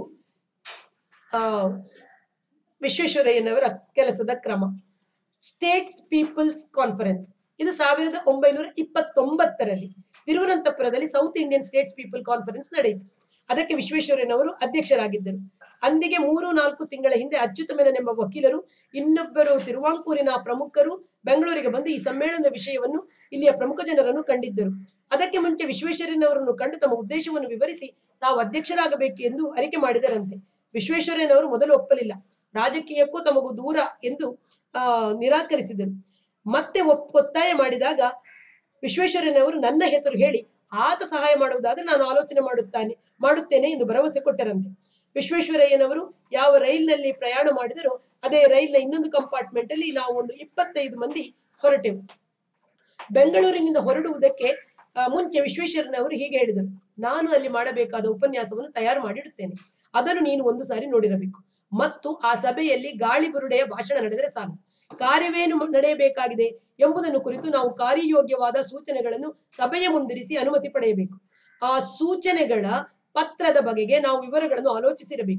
A: ಆ ವಿಶ್ವೇಶ್ವರಯ್ಯನವರ ಕೆಲಸದ ಕ್ರಮ ಸ್ಟೇಟ್ಸ್ ಪೀಪಲ್ಸ್ ಕಾನ್ಫರೆನ್ಸ್ ಇದು ಸಾವಿರದ ಒಂಬೈನೂರ ಇಪ್ಪತ್ತೊಂಬತ್ತರಲ್ಲಿ ತಿರುವನಂತಪುರದಲ್ಲಿ south Indian states people conference ನಡೆಯಿತು ಅದಕ್ಕೆ ವಿಶ್ವೇಶ್ವರಯ್ಯನವರು ಅಧ್ಯಕ್ಷರಾಗಿದ್ದರು ಅಂದಿಗೆ ಮೂರು ನಾಲ್ಕು ತಿಂಗಳ ಹಿಂದೆ ಅಚ್ಯುತಮೆನನೆಂಬ ವಕೀಲರು ಇನ್ನೊಬ್ಬರು ತಿರುವಾಂಕೂರಿನ ಪ್ರಮುಖರು ಬೆಂಗಳೂರಿಗೆ ಬಂದು ಈ ಸಮ್ಮೇಳನದ ವಿಷಯವನ್ನು ಇಲ್ಲಿಯ ಪ್ರಮುಖ ಜನರನ್ನು ಕಂಡಿದ್ದರು ಅದಕ್ಕೆ ಮುಂಚೆ ವಿಶ್ವೇಶ್ವರಯ್ಯನವರನ್ನು ಕಂಡು ತಮ್ಮ ಉದ್ದೇಶವನ್ನು ವಿವರಿಸಿ ತಾವು ಅಧ್ಯಕ್ಷರಾಗಬೇಕು ಎಂದು ಅರಿಕೆ ಮಾಡಿದರಂತೆ ವಿಶ್ವೇಶ್ವರಯ್ಯನವರು ಮೊದಲು ಒಪ್ಪಲಿಲ್ಲ ರಾಜಕೀಯಕ್ಕೂ ತಮಗೂ ದೂರ ಎಂದು ಆ ನಿರಾಕರಿಸಿದರು ಮತ್ತೆ ಒಪ್ ಒತ್ತಾಯ ಮಾಡಿದಾಗ ವಿಶ್ವೇಶ್ವರಯ್ಯನವರು ನನ್ನ ಹೆಸರು ಹೇಳಿ ಆತ ಸಹಾಯ ಮಾಡುವುದಾದ್ರೆ ನಾನು ಆಲೋಚನೆ ಮಾಡುತ್ತಾನೆ ಮಾಡುತ್ತೇನೆ ಎಂದು ಭರವಸೆ ಕೊಟ್ಟರಂತೆ ವಿಶ್ವೇಶ್ವರಯ್ಯನವರು ಯಾವ ರೈಲಿನಲ್ಲಿ ಪ್ರಯಾಣ ಮಾಡಿದರೋ ಅದೇ ರೈಲ್ನ ಇನ್ನೊಂದು ಕಂಪಾರ್ಟ್ಮೆಂಟ್ ಅಲ್ಲಿ ನಾವು ಒಂದು ಇಪ್ಪತ್ತೈದು ಮಂದಿ ಹೊರಟೆವು ಬೆಂಗಳೂರಿನಿಂದ ಹೊರಡುವುದಕ್ಕೆ ಆ, ಮುಂಚೆ ವಿಶ್ವೇಶ್ವರನವರು ಹೀಗೆ ಹೇಳಿದರು ನಾನು ಅಲ್ಲಿ ಮಾಡಬೇಕಾದ ಉಪನ್ಯಾಸವನ್ನು ತಯಾರು ಮಾಡಿಡುತ್ತೇನೆ ಅದನ್ನು ನೀನು ಒಂದು ಸಾರಿ ನೋಡಿರಬೇಕು ಮತ್ತು ಆ ಸಭೆಯಲ್ಲಿ ಗಾಳಿ ಬುರುಡೆಯ ಭಾಷಣ ನಡೆದರೆ ಸಾಕು ಕಾರ್ಯವೇನು ಮ- ನಡೆಯಬೇಕಾಗಿದೆ ಎಂಬುದನ್ನು ಕುರಿತು ನಾವು ಕಾರ್ಯಯೋಗ್ಯವಾದ ಸೂಚನೆಗಳನ್ನು ಸಭೆಯ ಮುಂದಿರಿಸಿ ಅನುಮತಿ ಪಡೆಯಬೇಕು ಆ ಸೂಚನೆಗಳ ಪತ್ರದ ಬಗೆಗೆ ನಾವು ವಿವರಗಳನ್ನು ಆಲೋಚಿಸಿರಬೇಕು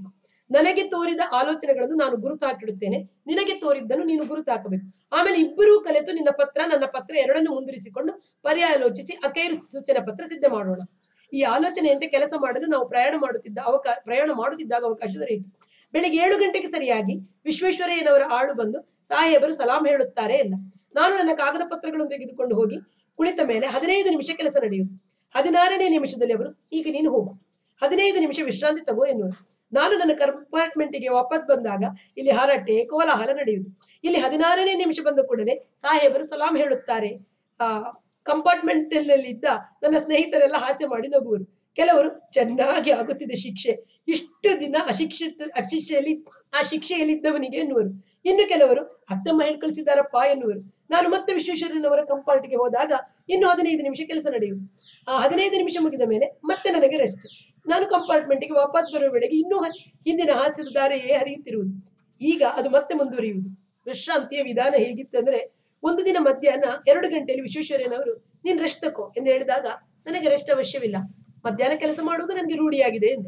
A: ನನಗೆ ತೋರಿದ ಆಲೋಚನೆಗಳನ್ನು ನಾನು ಗುರುತು ಹಾಕಿಡುತ್ತೇನೆ ನಿನಗೆ ತೋರಿದ್ದನ್ನು ನೀನು ಗುರುತು ಹಾಕಬೇಕು ಆಮೇಲೆ ಇಬ್ಬರೂ ಕಲೆತು ನಿನ್ನ ಪತ್ರ ನನ್ನ ಪತ್ರ ಎರಡನ್ನು ಮುಂದುವರಿಸಿಕೊಂಡು ಪರ್ಯಾಲೋಚಿಸಿ ಅಕೈರು ಸೂಚನಾ ಪತ್ರ ಸಿದ್ಧ ಮಾಡೋಣ ಈ ಆಲೋಚನೆಯಂತೆ ಕೆಲಸ ಮಾಡಲು ನಾವು ಪ್ರಯಾಣ ಮಾಡುತ್ತಿದ್ದ ಅವಕಾಶ ಪ್ರಯಾಣ ಮಾಡುತ್ತಿದ್ದಾಗ ಅವಕಾಶ ದೊರೆಯಿತು ಬೆಳಿಗ್ಗೆ ಏಳು ಗಂಟೆಗೆ ಸರಿಯಾಗಿ ವಿಶ್ವೇಶ್ವರಯ್ಯನವರ ಆಳು ಬಂದು ಸಾಹೇಬರು ಸಲಾಂ ಹೇಳುತ್ತಾರೆ ಎಂದ ನಾನು ನನ್ನ ಕಾಗದ ಪತ್ರಗಳನ್ನು ತೆಗೆದುಕೊಂಡು ಹೋಗಿ ಕುಳಿತ ಮೇಲೆ ಹದಿನೈದು ನಿಮಿಷ ಕೆಲಸ ನಡೆಯುವುದು ಹದಿನಾರನೇ ನಿಮಿಷದಲ್ಲಿ ಅವರು ಈಗ ನೀನು ಹೋಗು ಹದಿನೈದು ನಿಮಿಷ ವಿಶ್ರಾಂತಿ ತಗೋ ಎನ್ನುವರು ನಾನು ನನ್ನ ಕಂಪಾರ್ಟ್ಮೆಂಟಿಗೆ ವಾಪಸ್ ಬಂದಾಗ ಇಲ್ಲಿ ಹರಟೆ ಕೋಲಾಹಲ ನಡೆಯುವುದು ಇಲ್ಲಿ ಹದಿನಾರನೇ ನಿಮಿಷ ಬಂದ ಕೂಡಲೇ ಸಾಹೇಬರು ಸಲಾಂ ಹೇಳುತ್ತಾರೆ ಆ ಕಂಪಾರ್ಟ್ಮೆಂಟ್ ಇದ್ದ ನನ್ನ ಸ್ನೇಹಿತರೆಲ್ಲ ಹಾಸ್ಯ ಮಾಡಿ ನಗುವರು ಕೆಲವರು ಚೆನ್ನಾಗಿ ಆಗುತ್ತಿದೆ ಶಿಕ್ಷೆ ಇಷ್ಟು ದಿನ ಅಶಿಕ್ಷಿತ ಅಶಿಕ್ಷೆಯಲ್ಲಿ ಆ ಶಿಕ್ಷೆಯಲ್ಲಿದ್ದವನಿಗೆ ಎನ್ನುವರು ಇನ್ನು ಕೆಲವರು ಅತ್ತಮ್ಮ ಹೇಳಿ ಕಳಿಸಿದಾರಪ್ಪ ಎನ್ನುವರು ನಾನು ಮತ್ತೆ ವಿಶ್ವೇಶ್ವರಯ್ಯನವರ ಕಂಪಾರ್ಟಿಗೆ ಹೋದಾಗ ಇನ್ನು ಹದಿನೈದು ನಿಮಿಷ ಕೆಲಸ ನಡೆಯುವುದು ಆ ಹದಿನೈದು ನಿಮಿಷ ಮುಗಿದ ಮೇಲೆ ಮತ್ತೆ ನನಗೆ ರೆಸ್ಟ್ ನಾನು ಕಂಪಾರ್ಟ್ಮೆಂಟ್ಗೆ ವಾಪಸ್ ಬರುವ ವೇಳೆಗೆ ಇನ್ನೂ ಹ- ಹಿಂದಿನ ಹಾಸ್ಯದ ದಾರಿಯೇ ಹರಿಯುತ್ತಿರುವುದು ಈಗ ಅದು ಮತ್ತೆ ಮುಂದುವರಿಯುವುದು ವಿಶ್ರಾಂತಿಯ ವಿಧಾನ ಹೇಗಿತ್ತಂದ್ರೆ ಒಂದು ದಿನ ಮಧ್ಯಾಹ್ನ ಎರಡು ಗಂಟೆಯಲ್ಲಿ ವಿಶ್ವೇಶ್ವರಯ್ಯನವರು ನೀನ್ ರೆಸ್ಟ್ ತಕೋ ಎಂದು ಹೇಳಿದಾಗ ನನಗೆ ರೆಸ್ಟ್ ಅವಶ್ಯವಿಲ್ಲ ಮಧ್ಯಾಹ್ನ ಕೆಲಸ ಮಾಡುವುದು ನನಗೆ ರೂಢಿಯಾಗಿದೆ ಎಂದೆ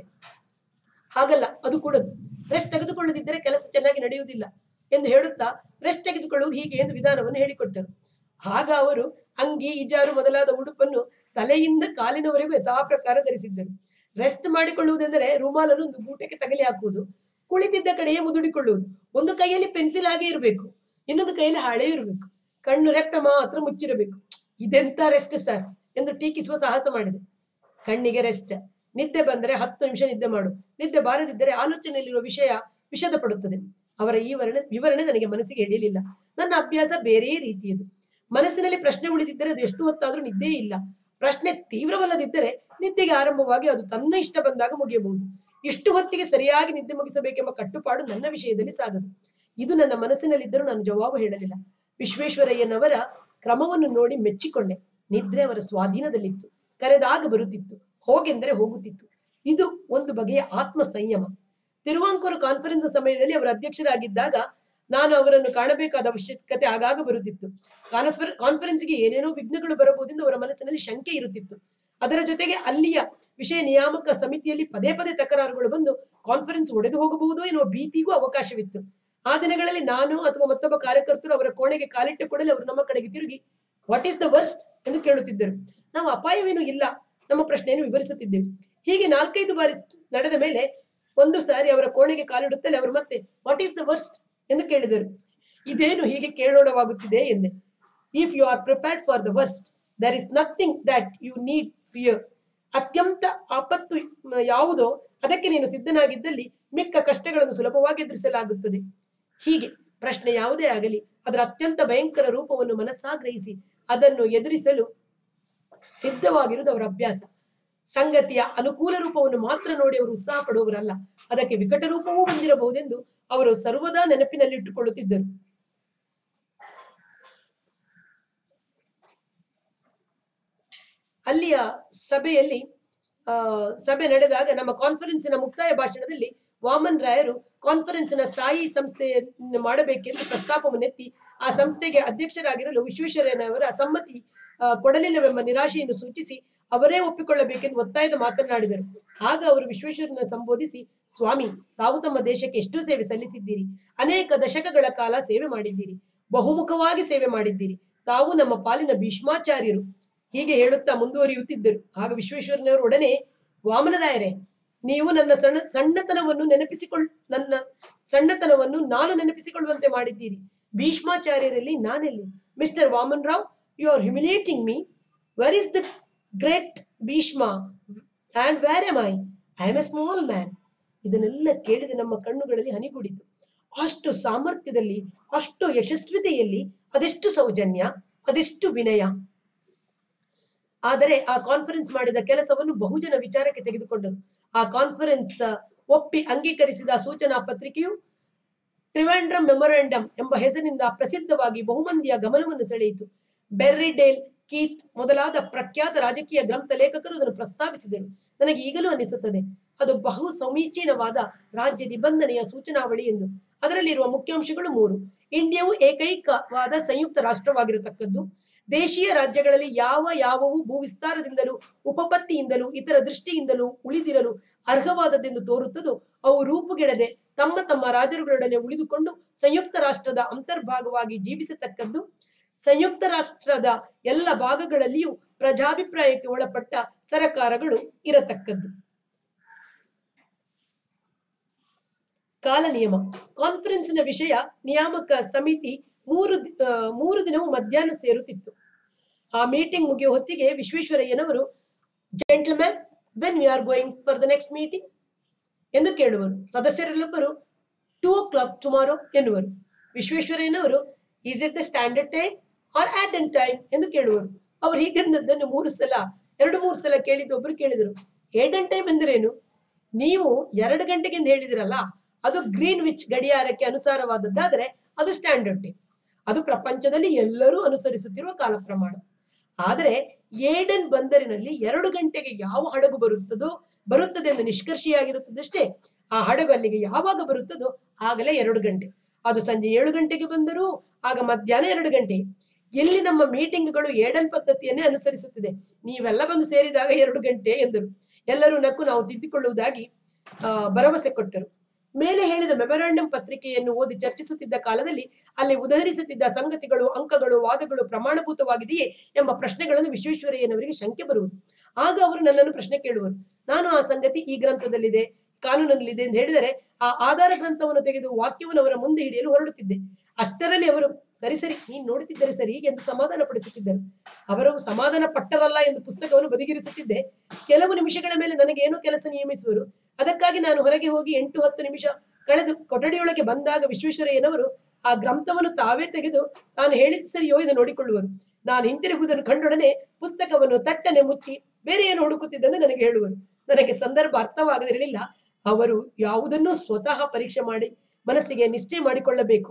A: ಹಾಗಲ್ಲ ಅದು ಕೂಡ ರೆಸ್ಟ್ ತೆಗೆದುಕೊಳ್ಳದಿದ್ದರೆ ಕೆಲಸ ಚೆನ್ನಾಗಿ ನಡೆಯುವುದಿಲ್ಲ ಎಂದು ಹೇಳುತ್ತಾ ರೆಸ್ಟ್ ತೆಗೆದುಕೊಳ್ಳುವುದು ಹೀಗೆ ಎಂದು ವಿಧಾನವನ್ನು ಹೇಳಿಕೊಟ್ಟರು ಆಗ ಅವರು ಅಂಗಿ ಇಜಾರು ಮೊದಲಾದ ಉಡುಪನ್ನು ತಲೆಯಿಂದ ಕಾಲಿನವರೆಗೂ ಯಥಾ ಪ್ರಕಾರ ಧರಿಸಿದ್ದರು ರೆಸ್ಟ್ ಮಾಡಿಕೊಳ್ಳುವುದೆಂದರೆ ರುಮಾಲನ್ನು ಒಂದು ಗೂಟಕ್ಕೆ ತಗಲಿ ಹಾಕುವುದು ಕುಳಿತಿದ್ದ ಕಡೆಯೇ ಮುದುಡಿಕೊಳ್ಳುವುದು ಒಂದು ಕೈಯಲ್ಲಿ ಪೆನ್ಸಿಲ್ ಹಾಗೆ ಇರಬೇಕು ಇನ್ನೊಂದು ಕೈಯಲ್ಲಿ ಹಾಳೆ ಇರಬೇಕು ಕಣ್ಣು ರೆಪ್ಪೆ ಮಾತ್ರ ಮುಚ್ಚಿರಬೇಕು ಇದೆಂತ ರೆಸ್ಟ್ ಸರ್ ಎಂದು ಟೀಕಿಸುವ ಸಾಹಸ ಮಾಡಿದೆ ಕಣ್ಣಿಗೆ ರೆಸ್ಟ್ ನಿದ್ದೆ ಬಂದರೆ ಹತ್ತು ನಿಮಿಷ ನಿದ್ದೆ ಮಾಡು ನಿದ್ದೆ ಬಾರದಿದ್ದರೆ ಆಲೋಚನೆಯಲ್ಲಿರುವ ವಿಷಯ ವಿಷದ ಪಡುತ್ತದೆ ಅವರ ಈ ವರ್ಣೆ ವಿವರಣೆ ನನಗೆ ಮನಸ್ಸಿಗೆ ಹಿಡಿಯಲಿಲ್ಲ ನನ್ನ ಅಭ್ಯಾಸ ಬೇರೆಯೇ ರೀತಿಯದು ಮನಸ್ಸಿನಲ್ಲಿ ಪ್ರಶ್ನೆ ಉಳಿದಿದ್ದರೆ ಅದು ಎಷ್ಟು ಹೊತ್ತಾದ್ರೂ ನಿದ್ದೆ ಇಲ್ಲ ಪ್ರಶ್ನೆ ತೀವ್ರವಲ್ಲದಿದ್ದರೆ ನಿದ್ದೆಗೆ ಆರಂಭವಾಗಿ ಅದು ತನ್ನ ಇಷ್ಟ ಬಂದಾಗ ಮುಗಿಯಬಹುದು ಇಷ್ಟು ಹೊತ್ತಿಗೆ ಸರಿಯಾಗಿ ನಿದ್ದೆ ಮುಗಿಸಬೇಕೆಂಬ ಕಟ್ಟುಪಾಡು ನನ್ನ ವಿಷಯದಲ್ಲಿ ಸಾಗದು ಇದು ನನ್ನ ಮನಸ್ಸಿನಲ್ಲಿದ್ದರೂ ನಾನು ಜವಾಬು ಹೇಳಲಿಲ್ಲ ವಿಶ್ವೇಶ್ವರಯ್ಯನವರ ಕ್ರಮವನ್ನು ನೋಡಿ ಮೆಚ್ಚಿಕೊಂಡೆ ನಿದ್ರೆ ಅವರ ಸ್ವಾಧೀನದಲ್ಲಿತ್ತು ಕರೆದಾಗ ಬರುತ್ತಿತ್ತು ಹೋಗೆಂದರೆ ಹೋಗುತ್ತಿತ್ತು ಇದು ಒಂದು ಬಗೆಯ ಆತ್ಮ ಸಂಯಮ ತಿರುವಾಂಕೂರು ಕಾನ್ಫರೆನ್ಸ್ ಸಮಯದಲ್ಲಿ ಅವರ ಅಧ್ಯಕ್ಷರಾಗಿದ್ದಾಗ ನಾನು ಅವರನ್ನು ಕಾಣಬೇಕಾದ ಅವಶ್ಯಕತೆ ಆಗಾಗ ಬರುತ್ತಿತ್ತು ಕಾನ್ಫರ್ ಕಾನ್ಫರೆನ್ಸ್ಗೆ ಏನೇನೋ ವಿಘ್ನಗಳು ಬರಬಹುದೆಂದು ಅವರ ಮನಸ್ಸಿನಲ್ಲಿ ಶಂಕೆ ಇರುತ್ತಿತ್ತು ಅದರ ಜೊತೆಗೆ ಅಲ್ಲಿಯ ವಿಷಯ ನಿಯಾಮಕ ಸಮಿತಿಯಲ್ಲಿ ಪದೇ ಪದೇ ತಕರಾರುಗಳು ಬಂದು ಕಾನ್ಫರೆನ್ಸ್ ಒಡೆದು ಹೋಗಬಹುದು ಎನ್ನುವ ಭೀತಿಗೂ ಅವಕಾಶವಿತ್ತು ಆ ದಿನಗಳಲ್ಲಿ ನಾನು ಅಥವಾ ಮತ್ತೊಬ್ಬ ಕಾರ್ಯಕರ್ತರು ಅವರ ಕೋಣೆಗೆ ಕಾಲಿಟ್ಟ ಕೂಡಲೇ ಅವರು ನಮ್ಮ ಕಡೆಗೆ ತಿರುಗಿ ವಾಟ್ ಈಸ್ ದ ವರ್ಸ್ಟ್ ಎಂದು ಕೇಳುತ್ತಿದ್ದರು ನಾವು ಅಪಾಯವೇನು ಇಲ್ಲ ನಮ್ಮ ಪ್ರಶ್ನೆಯನ್ನು ವಿವರಿಸುತ್ತಿದ್ದೆವು ಹೀಗೆ ನಾಲ್ಕೈದು ಬಾರಿ ನಡೆದ ಮೇಲೆ ಒಂದು ಸಾರಿ ಅವರ ಕೋಣೆಗೆ ಕಾಲಿಡುತ್ತಲೇ ಅವರು ಮತ್ತೆ ವಾಟ್ ಈಸ್ ದ ವರ್ಸ್ಟ್ ಎಂದು ಕೇಳಿದರು ಇದೇನು ಹೀಗೆ ಕೇಳೋಣವಾಗುತ್ತಿದೆ ಎಂದೆ if you are prepared for the worst there is nothing that you need fear ಅತ್ಯಂತ ಆಪತ್ತು ಮ್, ಯಾವುದೋ ಅದಕ್ಕೆ ನೀನು ಸಿದ್ಧನಾಗಿದ್ದಲ್ಲಿ ಮಿಕ್ಕ ಕಷ್ಟಗಳನ್ನು ಸುಲಭವಾಗಿ ಎದುರಿಸಲಾಗುತ್ತದೆ ಹೀಗೆ ಪ್ರಶ್ನೆ ಯಾವುದೇ ಆಗಲಿ ಅದರ ಅತ್ಯಂತ ಭಯಂಕರ ರೂಪವನ್ನು ಮನಸ್ಸಾಗ್ರಹಿಸಿ ಅದನ್ನು ಎದುರಿಸಲು ಸಿದ್ಧವಾಗಿರುವುದು ಅವರ ಅಭ್ಯಾಸ ಸಂಗತಿಯ ಅನುಕೂಲ ರೂಪವನ್ನು ಮಾತ್ರ ನೋಡಿ ಅವರು ಉತ್ಸಾಹ ಪಡುವವರಲ್ಲ ಅದಕ್ಕೆ ವಿಕಟ ರೂಪವೂ ಬಂದಿರಬಹುದೆಂದು ಅವರು ಸರ್ವದಾ ನೆನಪಿನಲ್ಲಿಟ್ಟುಕೊಳ್ಳುತ್ತಿದ್ದರು ಅಲ್ಲಿಯ ಸಭೆಯಲ್ಲಿ ಆ, ಸಭೆ ನಡೆದಾಗ ನಮ್ಮ ಕಾನ್ಫರೆನ್ಸಿನ ಮುಕ್ತಾಯ ಭಾಷಣದಲ್ಲಿ ವಾಮನ್ ರಾಯರು ಕಾನ್ಫರೆನ್ಸ್ನ ಸ್ಥಾಯಿ ಸಂಸ್ಥೆಯನ್ನು ಮಾಡಬೇಕೆಂದು ಪ್ರಸ್ತಾಪವನ್ನೆತ್ತಿ ಆ ಸಂಸ್ಥೆಗೆ ಅಧ್ಯಕ್ಷರಾಗಿರಲು ವಿಶ್ವೇಶ್ವರಯ್ಯನವರ ಸಮ್ಮತಿ ಆ, ಕೊಡಲಿಲ್ಲವೆಂಬ ನಿರಾಶೆಯನ್ನು ಸೂಚಿಸಿ ಅವರೇ ಒಪ್ಪಿಕೊಳ್ಳಬೇಕೆಂದು ಒತ್ತಾಯದ ಮಾತನಾಡಿದರು ಆಗ ಅವರು ವಿಶ್ವೇಶ್ವರನ ಸಂಬೋಧಿಸಿ ಸ್ವಾಮಿ ತಾವು ತಮ್ಮ ದೇಶಕ್ಕೆ ಎಷ್ಟು ಸೇವೆ ಸಲ್ಲಿಸಿದ್ದೀರಿ ಅನೇಕ ದಶಕಗಳ ಕಾಲ ಸೇವೆ ಮಾಡಿದ್ದೀರಿ ಬಹುಮುಖವಾಗಿ ಸೇವೆ ಮಾಡಿದ್ದೀರಿ ತಾವು ನಮ್ಮ ಪಾಲಿನ ಭೀಷ್ಮಾಚಾರ್ಯರು ಹೀಗೆ ಹೇಳುತ್ತಾ ಮುಂದುವರಿಯುತ್ತಿದ್ದರು ಆಗ ವಿಶ್ವೇಶ್ವರನವರು ಒಡನೆ ವಾಮನರಾಯರೇ ನೀವು ನನ್ನ ಸಣ್ಣ ಸಣ್ಣತನವನ್ನು ನೆನಪಿಸಿಕೊಳ್ಳ ನನ್ನ ಸಣ್ಣತನವನ್ನು ನಾನು ನೆನಪಿಸಿಕೊಳ್ಳುವಂತೆ ಮಾಡಿದ್ದೀರಿ ಭೀಷ್ಮಾಚಾರ್ಯರಲ್ಲಿ ನಾನೆಲ್ಲಿ mister Vaman Rao you are humiliating me where is the great Bhishma and where am I I am a small man ಇದನ್ನೆಲ್ಲ ಕೇಳಿದ ನಮ್ಮ ಕಣ್ಣುಗಳಲ್ಲಿ ಹನಿಗೂಡಿತು ಅಷ್ಟು ಸಾಮರ್ಥ್ಯದಲ್ಲಿ ಅಷ್ಟು ಯಶಸ್ವಿತೆಯಲ್ಲಿ ಅದೆಷ್ಟು ಸೌಜನ್ಯ ಅದೆಷ್ಟು ವಿನಯ ಆದರೆ ಆ ಕಾನ್ಫರೆನ್ಸ್ ಮಾಡಿದ ಕೆಲಸವನ್ನು ಬಹುಜನ ವಿಚಾರಕ್ಕೆ ತೆಗೆದುಕೊಂಡರು ಆ ಕಾನ್ಫರೆನ್ಸ್ ಒಪ್ಪಿ ಅಂಗೀಕರಿಸಿದ ಸೂಚನಾ ಪತ್ರಿಕೆಯು ಟ್ರಿವಾಂಡ್ರಮ್ ಮೆಮೊರಾಂಡಮ್ ಎಂಬ ಹೆಸರಿನಿಂದ ಪ್ರಸಿದ್ಧವಾಗಿ ಬಹುಮಂದಿಯ ಗಮನವನ್ನು ಸೆಳೆಯಿತು ಬೆರ್ರಿಡೇಲ್ ಕೀತ್ ಮೊದಲಾದ ಪ್ರಖ್ಯಾತ ರಾಜಕೀಯ ಗ್ರಂಥ ಲೇಖಕರು ಅದನ್ನು ಪ್ರಸ್ತಾವಿಸಿದರು ನನಗೆ ಈಗಲೂ ಅನಿಸುತ್ತದೆ ಅದು ಬಹು ಸಮೀಚೀನವಾದ ರಾಜ್ಯ ನಿಬಂಧನೆಯ ಸೂಚನಾವಳಿ ಎಂದು ಅದರಲ್ಲಿರುವ ಮುಖ್ಯಾಂಶಗಳು ಮೂರು ಇಂಡಿಯಾವು ಏಕೈಕವಾದ ಸಂಯುಕ್ತ ರಾಷ್ಟ್ರವಾಗಿರತಕ್ಕದ್ದು ದೇಶೀಯ ರಾಜ್ಯಗಳಲ್ಲಿ ಯಾವ ಯಾವವು ಭೂವಿಸ್ತಾರದಿಂದಲೂ ಉಪಪತ್ತಿಯಿಂದಲೂ ಇತರ ದೃಷ್ಟಿಯಿಂದಲೂ ಉಳಿದಿರಲು ಅರ್ಹವಾದದ್ದೆಂದು ತೋರುತ್ತದೋ ಅವು ರೂಪುಗೆಡದೆ ತಮ್ಮ ತಮ್ಮ ರಾಜರುಗಳೊಡನೆ ಉಳಿದುಕೊಂಡು ಸಂಯುಕ್ತ ರಾಷ್ಟ್ರದ ಅಂತರ್ಭಾಗವಾಗಿ ಜೀವಿಸತಕ್ಕದ್ದು ಸಂಯುಕ್ತ ರಾಷ್ಟ್ರದ ಎಲ್ಲ ಭಾಗಗಳಲ್ಲಿಯೂ ಪ್ರಜಾಭಿಪ್ರಾಯಕ್ಕೆ ಒಳಪಟ್ಟ ಸರಕಾರಗಳು ಇರತಕ್ಕದ್ದು ಕಾಲ ನಿಯಮ ಕಾನ್ಫರೆನ್ಸ್ನ ವಿಷಯ ನಿಯಾಮಕ ಸಮಿತಿ ಮೂರು ದಿ- ಆ, ಮೂರು ದಿನವೂ ಮಧ್ಯಾಹ್ನ ಸೇರುತ್ತಿತ್ತು ಆ ಮೀಟಿಂಗ್ ಮುಗಿಯುವ ಹೊತ್ತಿಗೆ ವಿಶ್ವೇಶ್ವರಯ್ಯನವರು gentleman when you are going for the next meeting ಎಂದು ಕೇಳುವರು ಸದಸ್ಯರೆಲ್ಲೊಬ್ಬರು ಟೂ ಓ ಕ್ಲಾಕ್ ಟುಮಾರೋ ಎನ್ನುವರು ವಿಶ್ವೇಶ್ವರಯ್ಯನವರು is it the standard time or at and time ಎಂದು ಕೇಳುವರು ಅವರು ಹೀಗಂದದ್ದನ್ನು ಮೂರು ಸಲ ಎರಡು ಮೂರು ಸಲ ಕೇಳಿದ್ದು ಒಬ್ಬರು ಕೇಳಿದರು ಏಟ್ ಅಂಡ್ ಟೈಮ್ ಎಂದರೇನು ನೀವು ಎರಡು ಗಂಟೆಗೆ ಎಂದು ಹೇಳಿದಿರಲ್ಲ ಅದು ಗ್ರೀನ್ ವಿಚ್ ಗಡಿಯಾರಕ್ಕೆ ಅನುಸಾರವಾದದ್ದಾದರೆ ಅದು ಸ್ಟ್ಯಾಂಡರ್ಡ್ ಟೈಮ್ ಅದು ಪ್ರಪಂಚದಲ್ಲಿ ಎಲ್ಲರೂ ಅನುಸರಿಸುತ್ತಿರುವ ಕಾಲ ಪ್ರಮಾಣ ಆದರೆ ಏಡನ್ ಬಂದರಿನಲ್ಲಿ ಎರಡು ಗಂಟೆಗೆ ಯಾವ ಹಡಗು ಬರುತ್ತದೋ ಬರುತ್ತದೆ ಎಂದು ನಿಷ್ಕರ್ಷೆಯಾಗಿರುತ್ತದಷ್ಟೇ ಆ ಹಡಗು ಅಲ್ಲಿಗೆ ಯಾವಾಗ ಬರುತ್ತದೋ ಆಗಲೇ ಎರಡು ಗಂಟೆ ಅದು ಸಂಜೆ ಏಳು ಗಂಟೆಗೆ ಬಂದರೂ ಆಗ ಮಧ್ಯಾಹ್ನ ಎರಡು ಗಂಟೆ ಎಲ್ಲಿ ನಮ್ಮ ಮೀಟಿಂಗ್ಗಳು ಏಡನ್ ಪದ್ಧತಿಯನ್ನೇ ಅನುಸರಿಸುತ್ತಿದೆ ನೀವೆಲ್ಲ ಬಂದು ಸೇರಿದಾಗ ಎರಡು ಗಂಟೆ ಎಂದರು ಎಲ್ಲರೂ ನಕ್ಕು ನಾವು ತಿದ್ದಿಕೊಳ್ಳುವುದಾಗಿ ಆ, ಭರವಸೆ ಕೊಟ್ಟರು ಮೇಲೆ ಹೇಳಿದ ಮೆಮೊರಾಂಡಂ ಪತ್ರಿಕೆಯನ್ನು ಓದಿ ಚರ್ಚಿಸುತ್ತಿದ್ದ ಕಾಲದಲ್ಲಿ ಅಲ್ಲಿ ಉದಹರಿಸುತ್ತಿದ್ದ ಸಂಗತಿಗಳು ಅಂಕಗಳು ವಾದಗಳು ಪ್ರಮಾಣಭೂತವಾಗಿದೆಯೇ ಎಂಬ ಪ್ರಶ್ನೆಗಳನ್ನು ವಿಶ್ವೇಶ್ವರಯ್ಯನವರಿಗೆ ಶಂಕೆ ಬರುವುದು ಆಗ ಅವರು ನನ್ನನ್ನು ಪ್ರಶ್ನೆ ಕೇಳುವರು ನಾನು ಆ ಸಂಗತಿ ಈ ಗ್ರಂಥದಲ್ಲಿದೆ ಕಾನೂನಲ್ಲಿದೆ ಎಂದು ಹೇಳಿದರೆ ಆ ಆಧಾರ ಗ್ರಂಥವನ್ನು ತೆಗೆದು ವಾಕ್ಯವನ್ನು ಅವರ ಮುಂದೆ ಹಿಡಿಯಲು ಹೊರಡುತ್ತಿದ್ದೆ ಅಷ್ಟರಲ್ಲಿ ಅವರು ಸರಿ ಸರಿ ನೀನು ನೋಡುತ್ತಿದ್ದರೆ ಸರಿ ಎಂದು ಸಮಾಧಾನ ಪಡಿಸುತ್ತಿದ್ದರು ಅವರು ಸಮಾಧಾನ ಪಟ್ಟರಲ್ಲ ಎಂದು ಪುಸ್ತಕವನ್ನು ಬದಿಗಿರಿಸುತ್ತಿದ್ದೆ ಕೆಲವು ನಿಮಿಷಗಳ ಮೇಲೆ ನನಗೆ ಏನೋ ಕೆಲಸ ನಿಯಮಿಸುವರು ಅದಕ್ಕಾಗಿ ನಾನು ಹೊರಗೆ ಹೋಗಿ ಎಂಟು ಹತ್ತು ನಿಮಿಷ ಕಳೆದು ಕೊಠಡಿಯೊಳಗೆ ಬಂದಾಗ ವಿಶ್ವೇಶ್ವರಯ್ಯನವರು ಆ ಗ್ರಂಥವನ್ನು ತಾವೇ ತೆಗೆದು ನಾನು ಹೇಳಿದ ಸರಿಯೋ ಎಂದು ನೋಡಿಕೊಳ್ಳುವರು ನಾನು ಹಿಂತಿರುಗುವುದನ್ನು ಕಂಡೊಡನೆ ಪುಸ್ತಕವನ್ನು ತಟ್ಟನೆ ಮುಚ್ಚಿ ಬೇರೆ ಏನು ಹುಡುಕುತ್ತಿದ್ದೆಂದು ನನಗೆ ಹೇಳುವರು ನನಗೆ ಸಂದರ್ಭ ಅರ್ಥವಾಗದಿರಲಿಲ್ಲ ಅವರು ಯಾವುದನ್ನೂ ಸ್ವತಃ ಪರೀಕ್ಷೆ ಮಾಡಿ ಮನಸ್ಸಿಗೆ ನಿಶ್ಚಯ ಮಾಡಿಕೊಳ್ಳಬೇಕು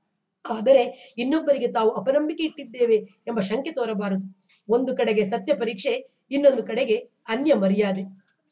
A: ಆದರೆ ಇನ್ನೊಬ್ಬರಿಗೆ ತಾವು ಅಪನಂಬಿಕೆ ಇಟ್ಟಿದ್ದೇವೆ ಎಂಬ ಶಂಕೆ ತೋರಬಾರದು ಒಂದು ಕಡೆಗೆ ಸತ್ಯ ಪರೀಕ್ಷೆ ಇನ್ನೊಂದು ಕಡೆಗೆ ಅನ್ಯ ಮರ್ಯಾದೆ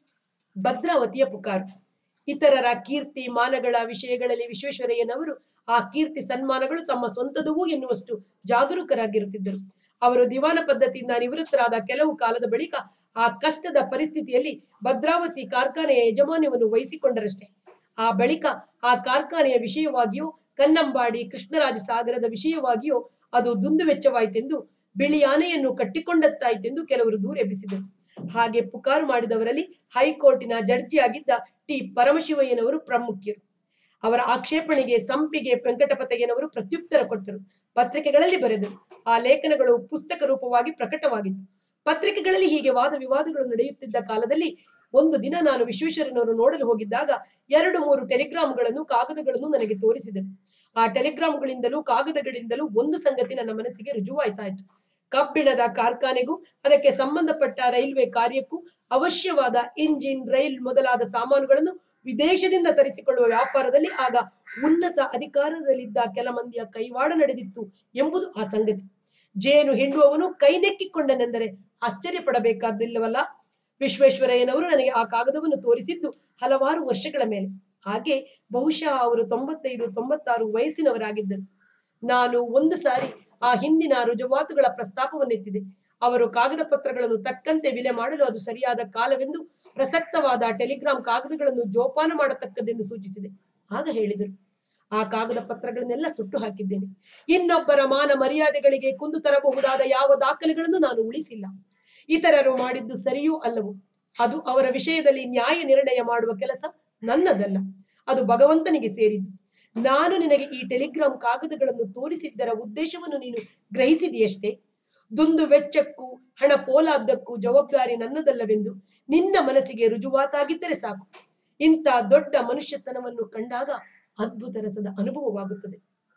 A: ಭದ್ರಾವತಿಯ ಪುಕಾರು ಇತರರ ಕೀರ್ತಿ ಮಾನಗಳ ವಿಷಯಗಳಲ್ಲಿ ವಿಶ್ವೇಶ್ವರಯ್ಯನವರು ಆ ಕೀರ್ತಿ ಸನ್ಮಾನಗಳು ತಮ್ಮ ಸ್ವಂತದವೂ ಎನ್ನುವಷ್ಟು ಜಾಗರೂಕರಾಗಿರುತ್ತಿದ್ದರು ಅವರು ದಿವಾನ ಪದ್ಧತಿಯಿಂದ ನಿವೃತ್ತರಾದ ಕೆಲವು ಕಾಲದ ಬಳಿಕ ಆ ಕಷ್ಟದ ಪರಿಸ್ಥಿತಿಯಲ್ಲಿ ಭದ್ರಾವತಿ ಕಾರ್ಖಾನೆಯ ಯಜಮಾನ್ಯವನ್ನು ವಹಿಸಿಕೊಂಡರಷ್ಟೇ ಆ ಬಳಿಕ ಆ ಕಾರ್ಖಾನೆಯ ವಿಷಯವಾಗಿಯೋ ಕನ್ನಂಬಾಡಿ ಕೃಷ್ಣರಾಜ ಸಾಗರದ ವಿಷಯವಾಗಿಯೋ ಅದು ದುಂದು ವೆಚ್ಚವಾಯಿತೆಂದು ಬಿಳಿ ಆನೆಯನ್ನು ಕಟ್ಟಿಕೊಂಡತ್ತಾಯಿತೆಂದು ಕೆಲವರು ದೂರ ಎಬ್ಬಿಸಿದರು ಹಾಗೆ ಪುಕಾರು ಮಾಡಿದವರಲ್ಲಿ ಹೈಕೋರ್ಟಿನ ಜಡ್ಜಿಯಾಗಿದ್ದ ಟಿ ಪರಮಶಿವಯ್ಯನವರು ಪ್ರಮುಖರು ಅವರ ಆಕ್ಷೇಪಣೆಗೆ ಸಂಪಿಗೆ ವೆಂಕಟಪತಯ್ಯನವರು ಪ್ರತ್ಯುತ್ತರ ಕೊಟ್ಟರು ಪತ್ರಿಕೆಗಳಲ್ಲಿ ಬರೆದರು ಆ ಲೇಖನಗಳು ಪುಸ್ತಕ ರೂಪವಾಗಿ ಪ್ರಕಟವಾಗಿತ್ತು ಪತ್ರಿಕೆಗಳಲ್ಲಿ ಹೀಗೆ ವಾದ ವಿವಾದಗಳು ನಡೆಯುತ್ತಿದ್ದ ಕಾಲದಲ್ಲಿ ಒಂದು ದಿನ ನಾನು ವಿಶ್ವೇಶ್ವರನವರು ನೋಡಲು ಹೋಗಿದ್ದಾಗ ಎರಡು ಮೂರು ಟೆಲಿಗ್ರಾಮ್ಗಳನ್ನು ಕಾಗದಗಳನ್ನು ನನಗೆ ತೋರಿಸಿದರು ಆ ಟೆಲಿಗ್ರಾಮ್ಗಳಿಂದಲೂ ಕಾಗದಗಳಿಂದಲೂ ಒಂದು ಸಂಗತಿ ನನ್ನ ಮನಸ್ಸಿಗೆ ರುಜುವಾಯ್ತಾಯ್ತು ಕಬ್ಬಿಣದ ಕಾರ್ಖಾನೆಗೂ ಅದಕ್ಕೆ ಸಂಬಂಧಪಟ್ಟ ರೈಲ್ವೆ ಕಾರ್ಯಕ್ಕೂ ಅವಶ್ಯವಾದ ಇಂಜಿನ್ ರೈಲ್ ಮೊದಲಾದ ಸಾಮಾನುಗಳನ್ನು ವಿದೇಶದಿಂದ ತರಿಸಿಕೊಳ್ಳುವ ವ್ಯಾಪಾರದಲ್ಲಿ ಆಗ ಉನ್ನತ ಅಧಿಕಾರದಲ್ಲಿದ್ದ ಕೆಲ ಮಂದಿಯ ಕೈವಾಡ ನಡೆದಿತ್ತು ಎಂಬುದು ಆ ಸಂಗತಿ ಜೇನು ಹಿಂಡುವವನು ಕೈ ನೆಕ್ಕಿಕೊಂಡನೆಂದರೆ ಆಶ್ಚರ್ಯ ಪಡಬೇಕಾದಿಲ್ಲವಲ್ಲ ವಿಶ್ವೇಶ್ವರಯ್ಯನವರು ನನಗೆ ಆ ಕಾಗದವನ್ನು ತೋರಿಸಿದ್ದು ಹಲವಾರು ವರ್ಷಗಳ ಮೇಲೆ ಹಾಗೆ ಬಹುಶಃ ಅವರು ತೊಂಬತ್ತೈದು ತೊಂಬತ್ತಾರು ವಯಸ್ಸಿನವರಾಗಿದ್ದರು ನಾನು ಒಂದು ಸಾರಿ ಆ ಹಿಂದಿನ ರುಜುವಾತುಗಳ ಪ್ರಸ್ತಾಪವನ್ನೆತ್ತಿದೆ ಅವರು ಕಾಗದ ಪತ್ರಗಳನ್ನು ತಕ್ಕಂತೆ ವಿಲೆ ಮಾಡಲು ಅದು ಸರಿಯಾದ ಕಾಲವೆಂದು ಪ್ರಸಕ್ತವಾದ ಟೆಲಿಗ್ರಾಮ್ ಕಾಗದಗಳನ್ನು ಜೋಪಾನ ಮಾಡತಕ್ಕದ್ದೆಂದು ಸೂಚಿಸಿದೆ ಆಗ ಹೇಳಿದರು ಆ ಕಾಗದ ಪತ್ರಗಳನ್ನೆಲ್ಲ ಸುಟ್ಟು ಹಾಕಿದ್ದೇನೆ ಇನ್ನೊಬ್ಬರ ಮಾನ ಮರ್ಯಾದೆಗಳಿಗೆ ಕುಂದು ತರಬಹುದಾದ ಯಾವ ದಾಖಲೆಗಳನ್ನು ನಾನು ಉಳಿಸಿಲ್ಲ ಇತರರು ಮಾಡಿದ್ದು ಸರಿಯೂ ಅಲ್ಲವೋ ಅದು ಅವರ ವಿಷಯದಲ್ಲಿ ನ್ಯಾಯ ನಿರ್ಣಯ ಮಾಡುವ ಕೆಲಸ ನನ್ನದಲ್ಲ ಅದು ಭಗವಂತನಿಗೆ ಸೇರಿದ್ದು ನಾನು ನಿನಗೆ ಈ ಟೆಲಿಗ್ರಾಮ್ ಕಾಗದಗಳನ್ನು ತೋರಿಸಿದ್ದರ ಉದ್ದೇಶವನ್ನು ನೀನು ಗ್ರಹಿಸಿದೆಯಷ್ಟೇ ದುಂದು ವೆಚ್ಚಕ್ಕೂ ಹಣ ಪೋಲಾದ್ದಕ್ಕೂ ಜವಾಬ್ದಾರಿ ನನ್ನದಲ್ಲವೆಂದು ನಿನ್ನ ಮನಸ್ಸಿಗೆ ರುಜುವಾತಾಗಿದ್ದರೆ ಸಾಕು ಇಂಥ ದೊಡ್ಡ ಮನುಷ್ಯತನವನ್ನು ಕಂಡಾಗ ಅದ್ಭುತ ರಸದ ಅನುಭವವಾಗುತ್ತದೆ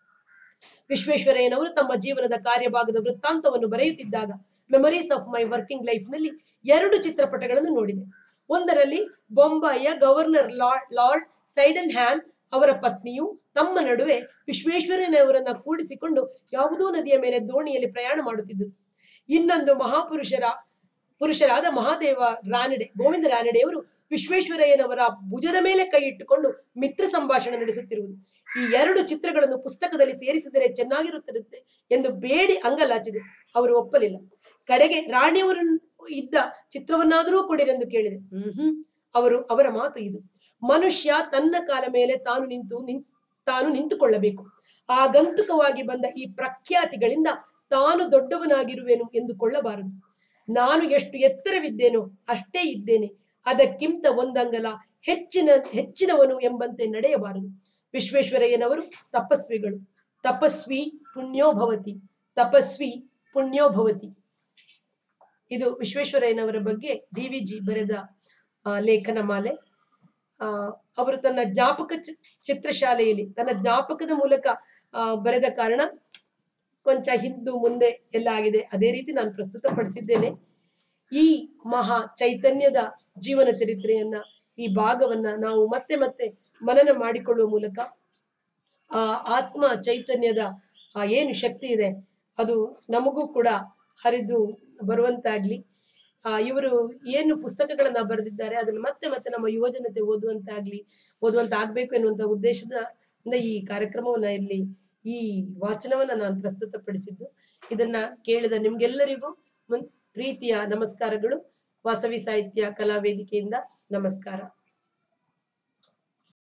A: ವಿಶ್ವೇಶ್ವರಯ್ಯನವರು ತಮ್ಮ ಜೀವನದ ಕಾರ್ಯಭಾಗದ ವೃತ್ತಾಂತವನ್ನು ಬರೆಯುತ್ತಿದ್ದಾಗ memories of my working life ನಲ್ಲಿ ಎರಡು ಚಿತ್ರಪಟಗಳನ್ನು ನೋಡಿದೆ ಒಂದರಲ್ಲಿ ಬೊಂಬಾಯಿಯ governor lord lord Sydenham ಅವರ ಪತ್ನಿಯು ತಮ್ಮ ನಡುವೆ ವಿಶ್ವೇಶ್ವರಯ್ಯನವರನ್ನ ಕೂಡಿಸಿಕೊಂಡು ಯಾವುದೋ ನದಿಯ ಮೇಲೆ ದೋಣಿಯಲ್ಲಿ ಪ್ರಯಾಣ ಮಾಡುತ್ತಿದ್ದರು ಇನ್ನೊಂದು ಮಹಾಪುರುಷರ ಪುರುಷರಾದ ಮಹಾದೇವ ರಾನಡೆ ಗೋವಿಂದ ರಾನಡೆಯವರು ವಿಶ್ವೇಶ್ವರಯ್ಯನವರ ಭುಜದ ಮೇಲೆ ಕೈ ಇಟ್ಟುಕೊಂಡು ಮಿತ್ರ ಸಂಭಾಷಣೆ ನಡೆಸುತ್ತಿರುವುದು ಈ ಎರಡು ಚಿತ್ರಗಳನ್ನು ಪುಸ್ತಕದಲ್ಲಿ ಸೇರಿಸಿದರೆ ಚೆನ್ನಾಗಿರುತ್ತದೆ ಎಂದು ಬೇಡಿ ಅಂಗಲಾಚಿದೆ ಅವರು ಒಪ್ಪಲಿಲ್ಲ ಕಡೆಗೆ ರಾಣಿಯವರು ಇದ್ದ ಚಿತ್ರವನ್ನಾದರೂ ಕೊಡಿರೆಂದು ಕೇಳಿದೆ ಹ್ಮ್ ಅವರು ಅವರ ಮಾತು ಇದು ಮನುಷ್ಯ ತನ್ನ ಕಾಲ ಮೇಲೆ ತಾನು ನಿಂತು ನಿನ್ ತಾನು ನಿಂತುಕೊಳ್ಳಬೇಕು ಆಗಂತುಕವಾಗಿ ಬಂದ ಈ ಪ್ರಖ್ಯಾತಿಗಳಿಂದ ತಾನು ದೊಡ್ಡವನಾಗಿರುವೆನು ಎಂದುಕೊಳ್ಳಬಾರದು ನಾನು ಎಷ್ಟು ಎತ್ತರವಿದ್ದೇನೋ ಅಷ್ಟೇ ಇದ್ದೇನೆ ಅದಕ್ಕಿಂತ ಒಂದಂಗಲ ಹೆಚ್ಚಿನ ಹೆಚ್ಚಿನವನು ಎಂಬಂತೆ ನಡೆಯಬಾರದು ವಿಶ್ವೇಶ್ವರಯ್ಯನವರು ತಪಸ್ವಿಗಳು ತಪಸ್ವಿ ಪುಣ್ಯೋಭವತಿ ತಪಸ್ವಿ ಪುಣ್ಯೋಭವತಿ ಇದು ವಿಶ್ವೇಶ್ವರಯ್ಯನವರ ಬಗ್ಗೆ ಡಿ ವಿ ಜಿ ಬರೆದ ಆ, ಲೇಖನ ಮಾಲೆ ಆ, ಅವರು ತನ್ನ ಜ್ಞಾಪಕ ಚಿ- ಚಿತ್ರಶಾಲೆಯಲ್ಲಿ ತನ್ನ ಜ್ಞಾಪಕದ ಮೂಲಕ ಆ, ಬರೆದ ಕಾರಣ ಕೊಂಚ ಹಿಂದು ಮುಂದೆ ಎಲ್ಲ ಆಗಿದೆ ಅದೇ ರೀತಿ ನಾನು ಪ್ರಸ್ತುತಪಡಿಸಿದ್ದೇನೆ ಈ ಮಹಾ ಚೈತನ್ಯದ ಜೀವನ ಚರಿತ್ರೆಯನ್ನ ಈ ಭಾಗವನ್ನ ನಾವು ಮತ್ತೆ ಮತ್ತೆ ಮನನ ಮಾಡಿಕೊಳ್ಳುವ ಮೂಲಕ ಆ ಆತ್ಮ ಚೈತನ್ಯದ ಆ ಏನು ಶಕ್ತಿ ಇದೆ ಅದು ನಮಗೂ ಕೂಡ ಹರಿದು ಬರುವಂತಾಗ್ಲಿ ಆ ಇವರು ಏನು ಪುಸ್ತಕಗಳನ್ನ ಬರೆದಿದ್ದಾರೆ ಅದನ್ನು ಮತ್ತೆ ಮತ್ತೆ ನಮ್ಮ ಯುವಜನತೆ ಓದುವಂತಾಗ್ಲಿ ಓದುವಂತ ಆಗ್ಬೇಕು ಎನ್ನುವಂತ ಉದ್ದೇಶದ ಇಂದ ಈ ಕಾರ್ಯಕ್ರಮವನ್ನ ಇಲ್ಲಿ ಈ ವಾಚನವನ್ನ ನಾನು ಪ್ರಸ್ತುತಪಡಿಸಿದ್ದು ಇದನ್ನ ಕೇಳಿದ ನಿಮ್ಗೆಲ್ಲರಿಗೂ ಮುನ್- ಪ್ರೀತಿಯ ನಮಸ್ಕಾರಗಳು ವಾಸವಿ ಸಾಹಿತ್ಯ ಕಲಾ ವೇದಿಕೆಯಿಂದ ನಮಸ್ಕಾರ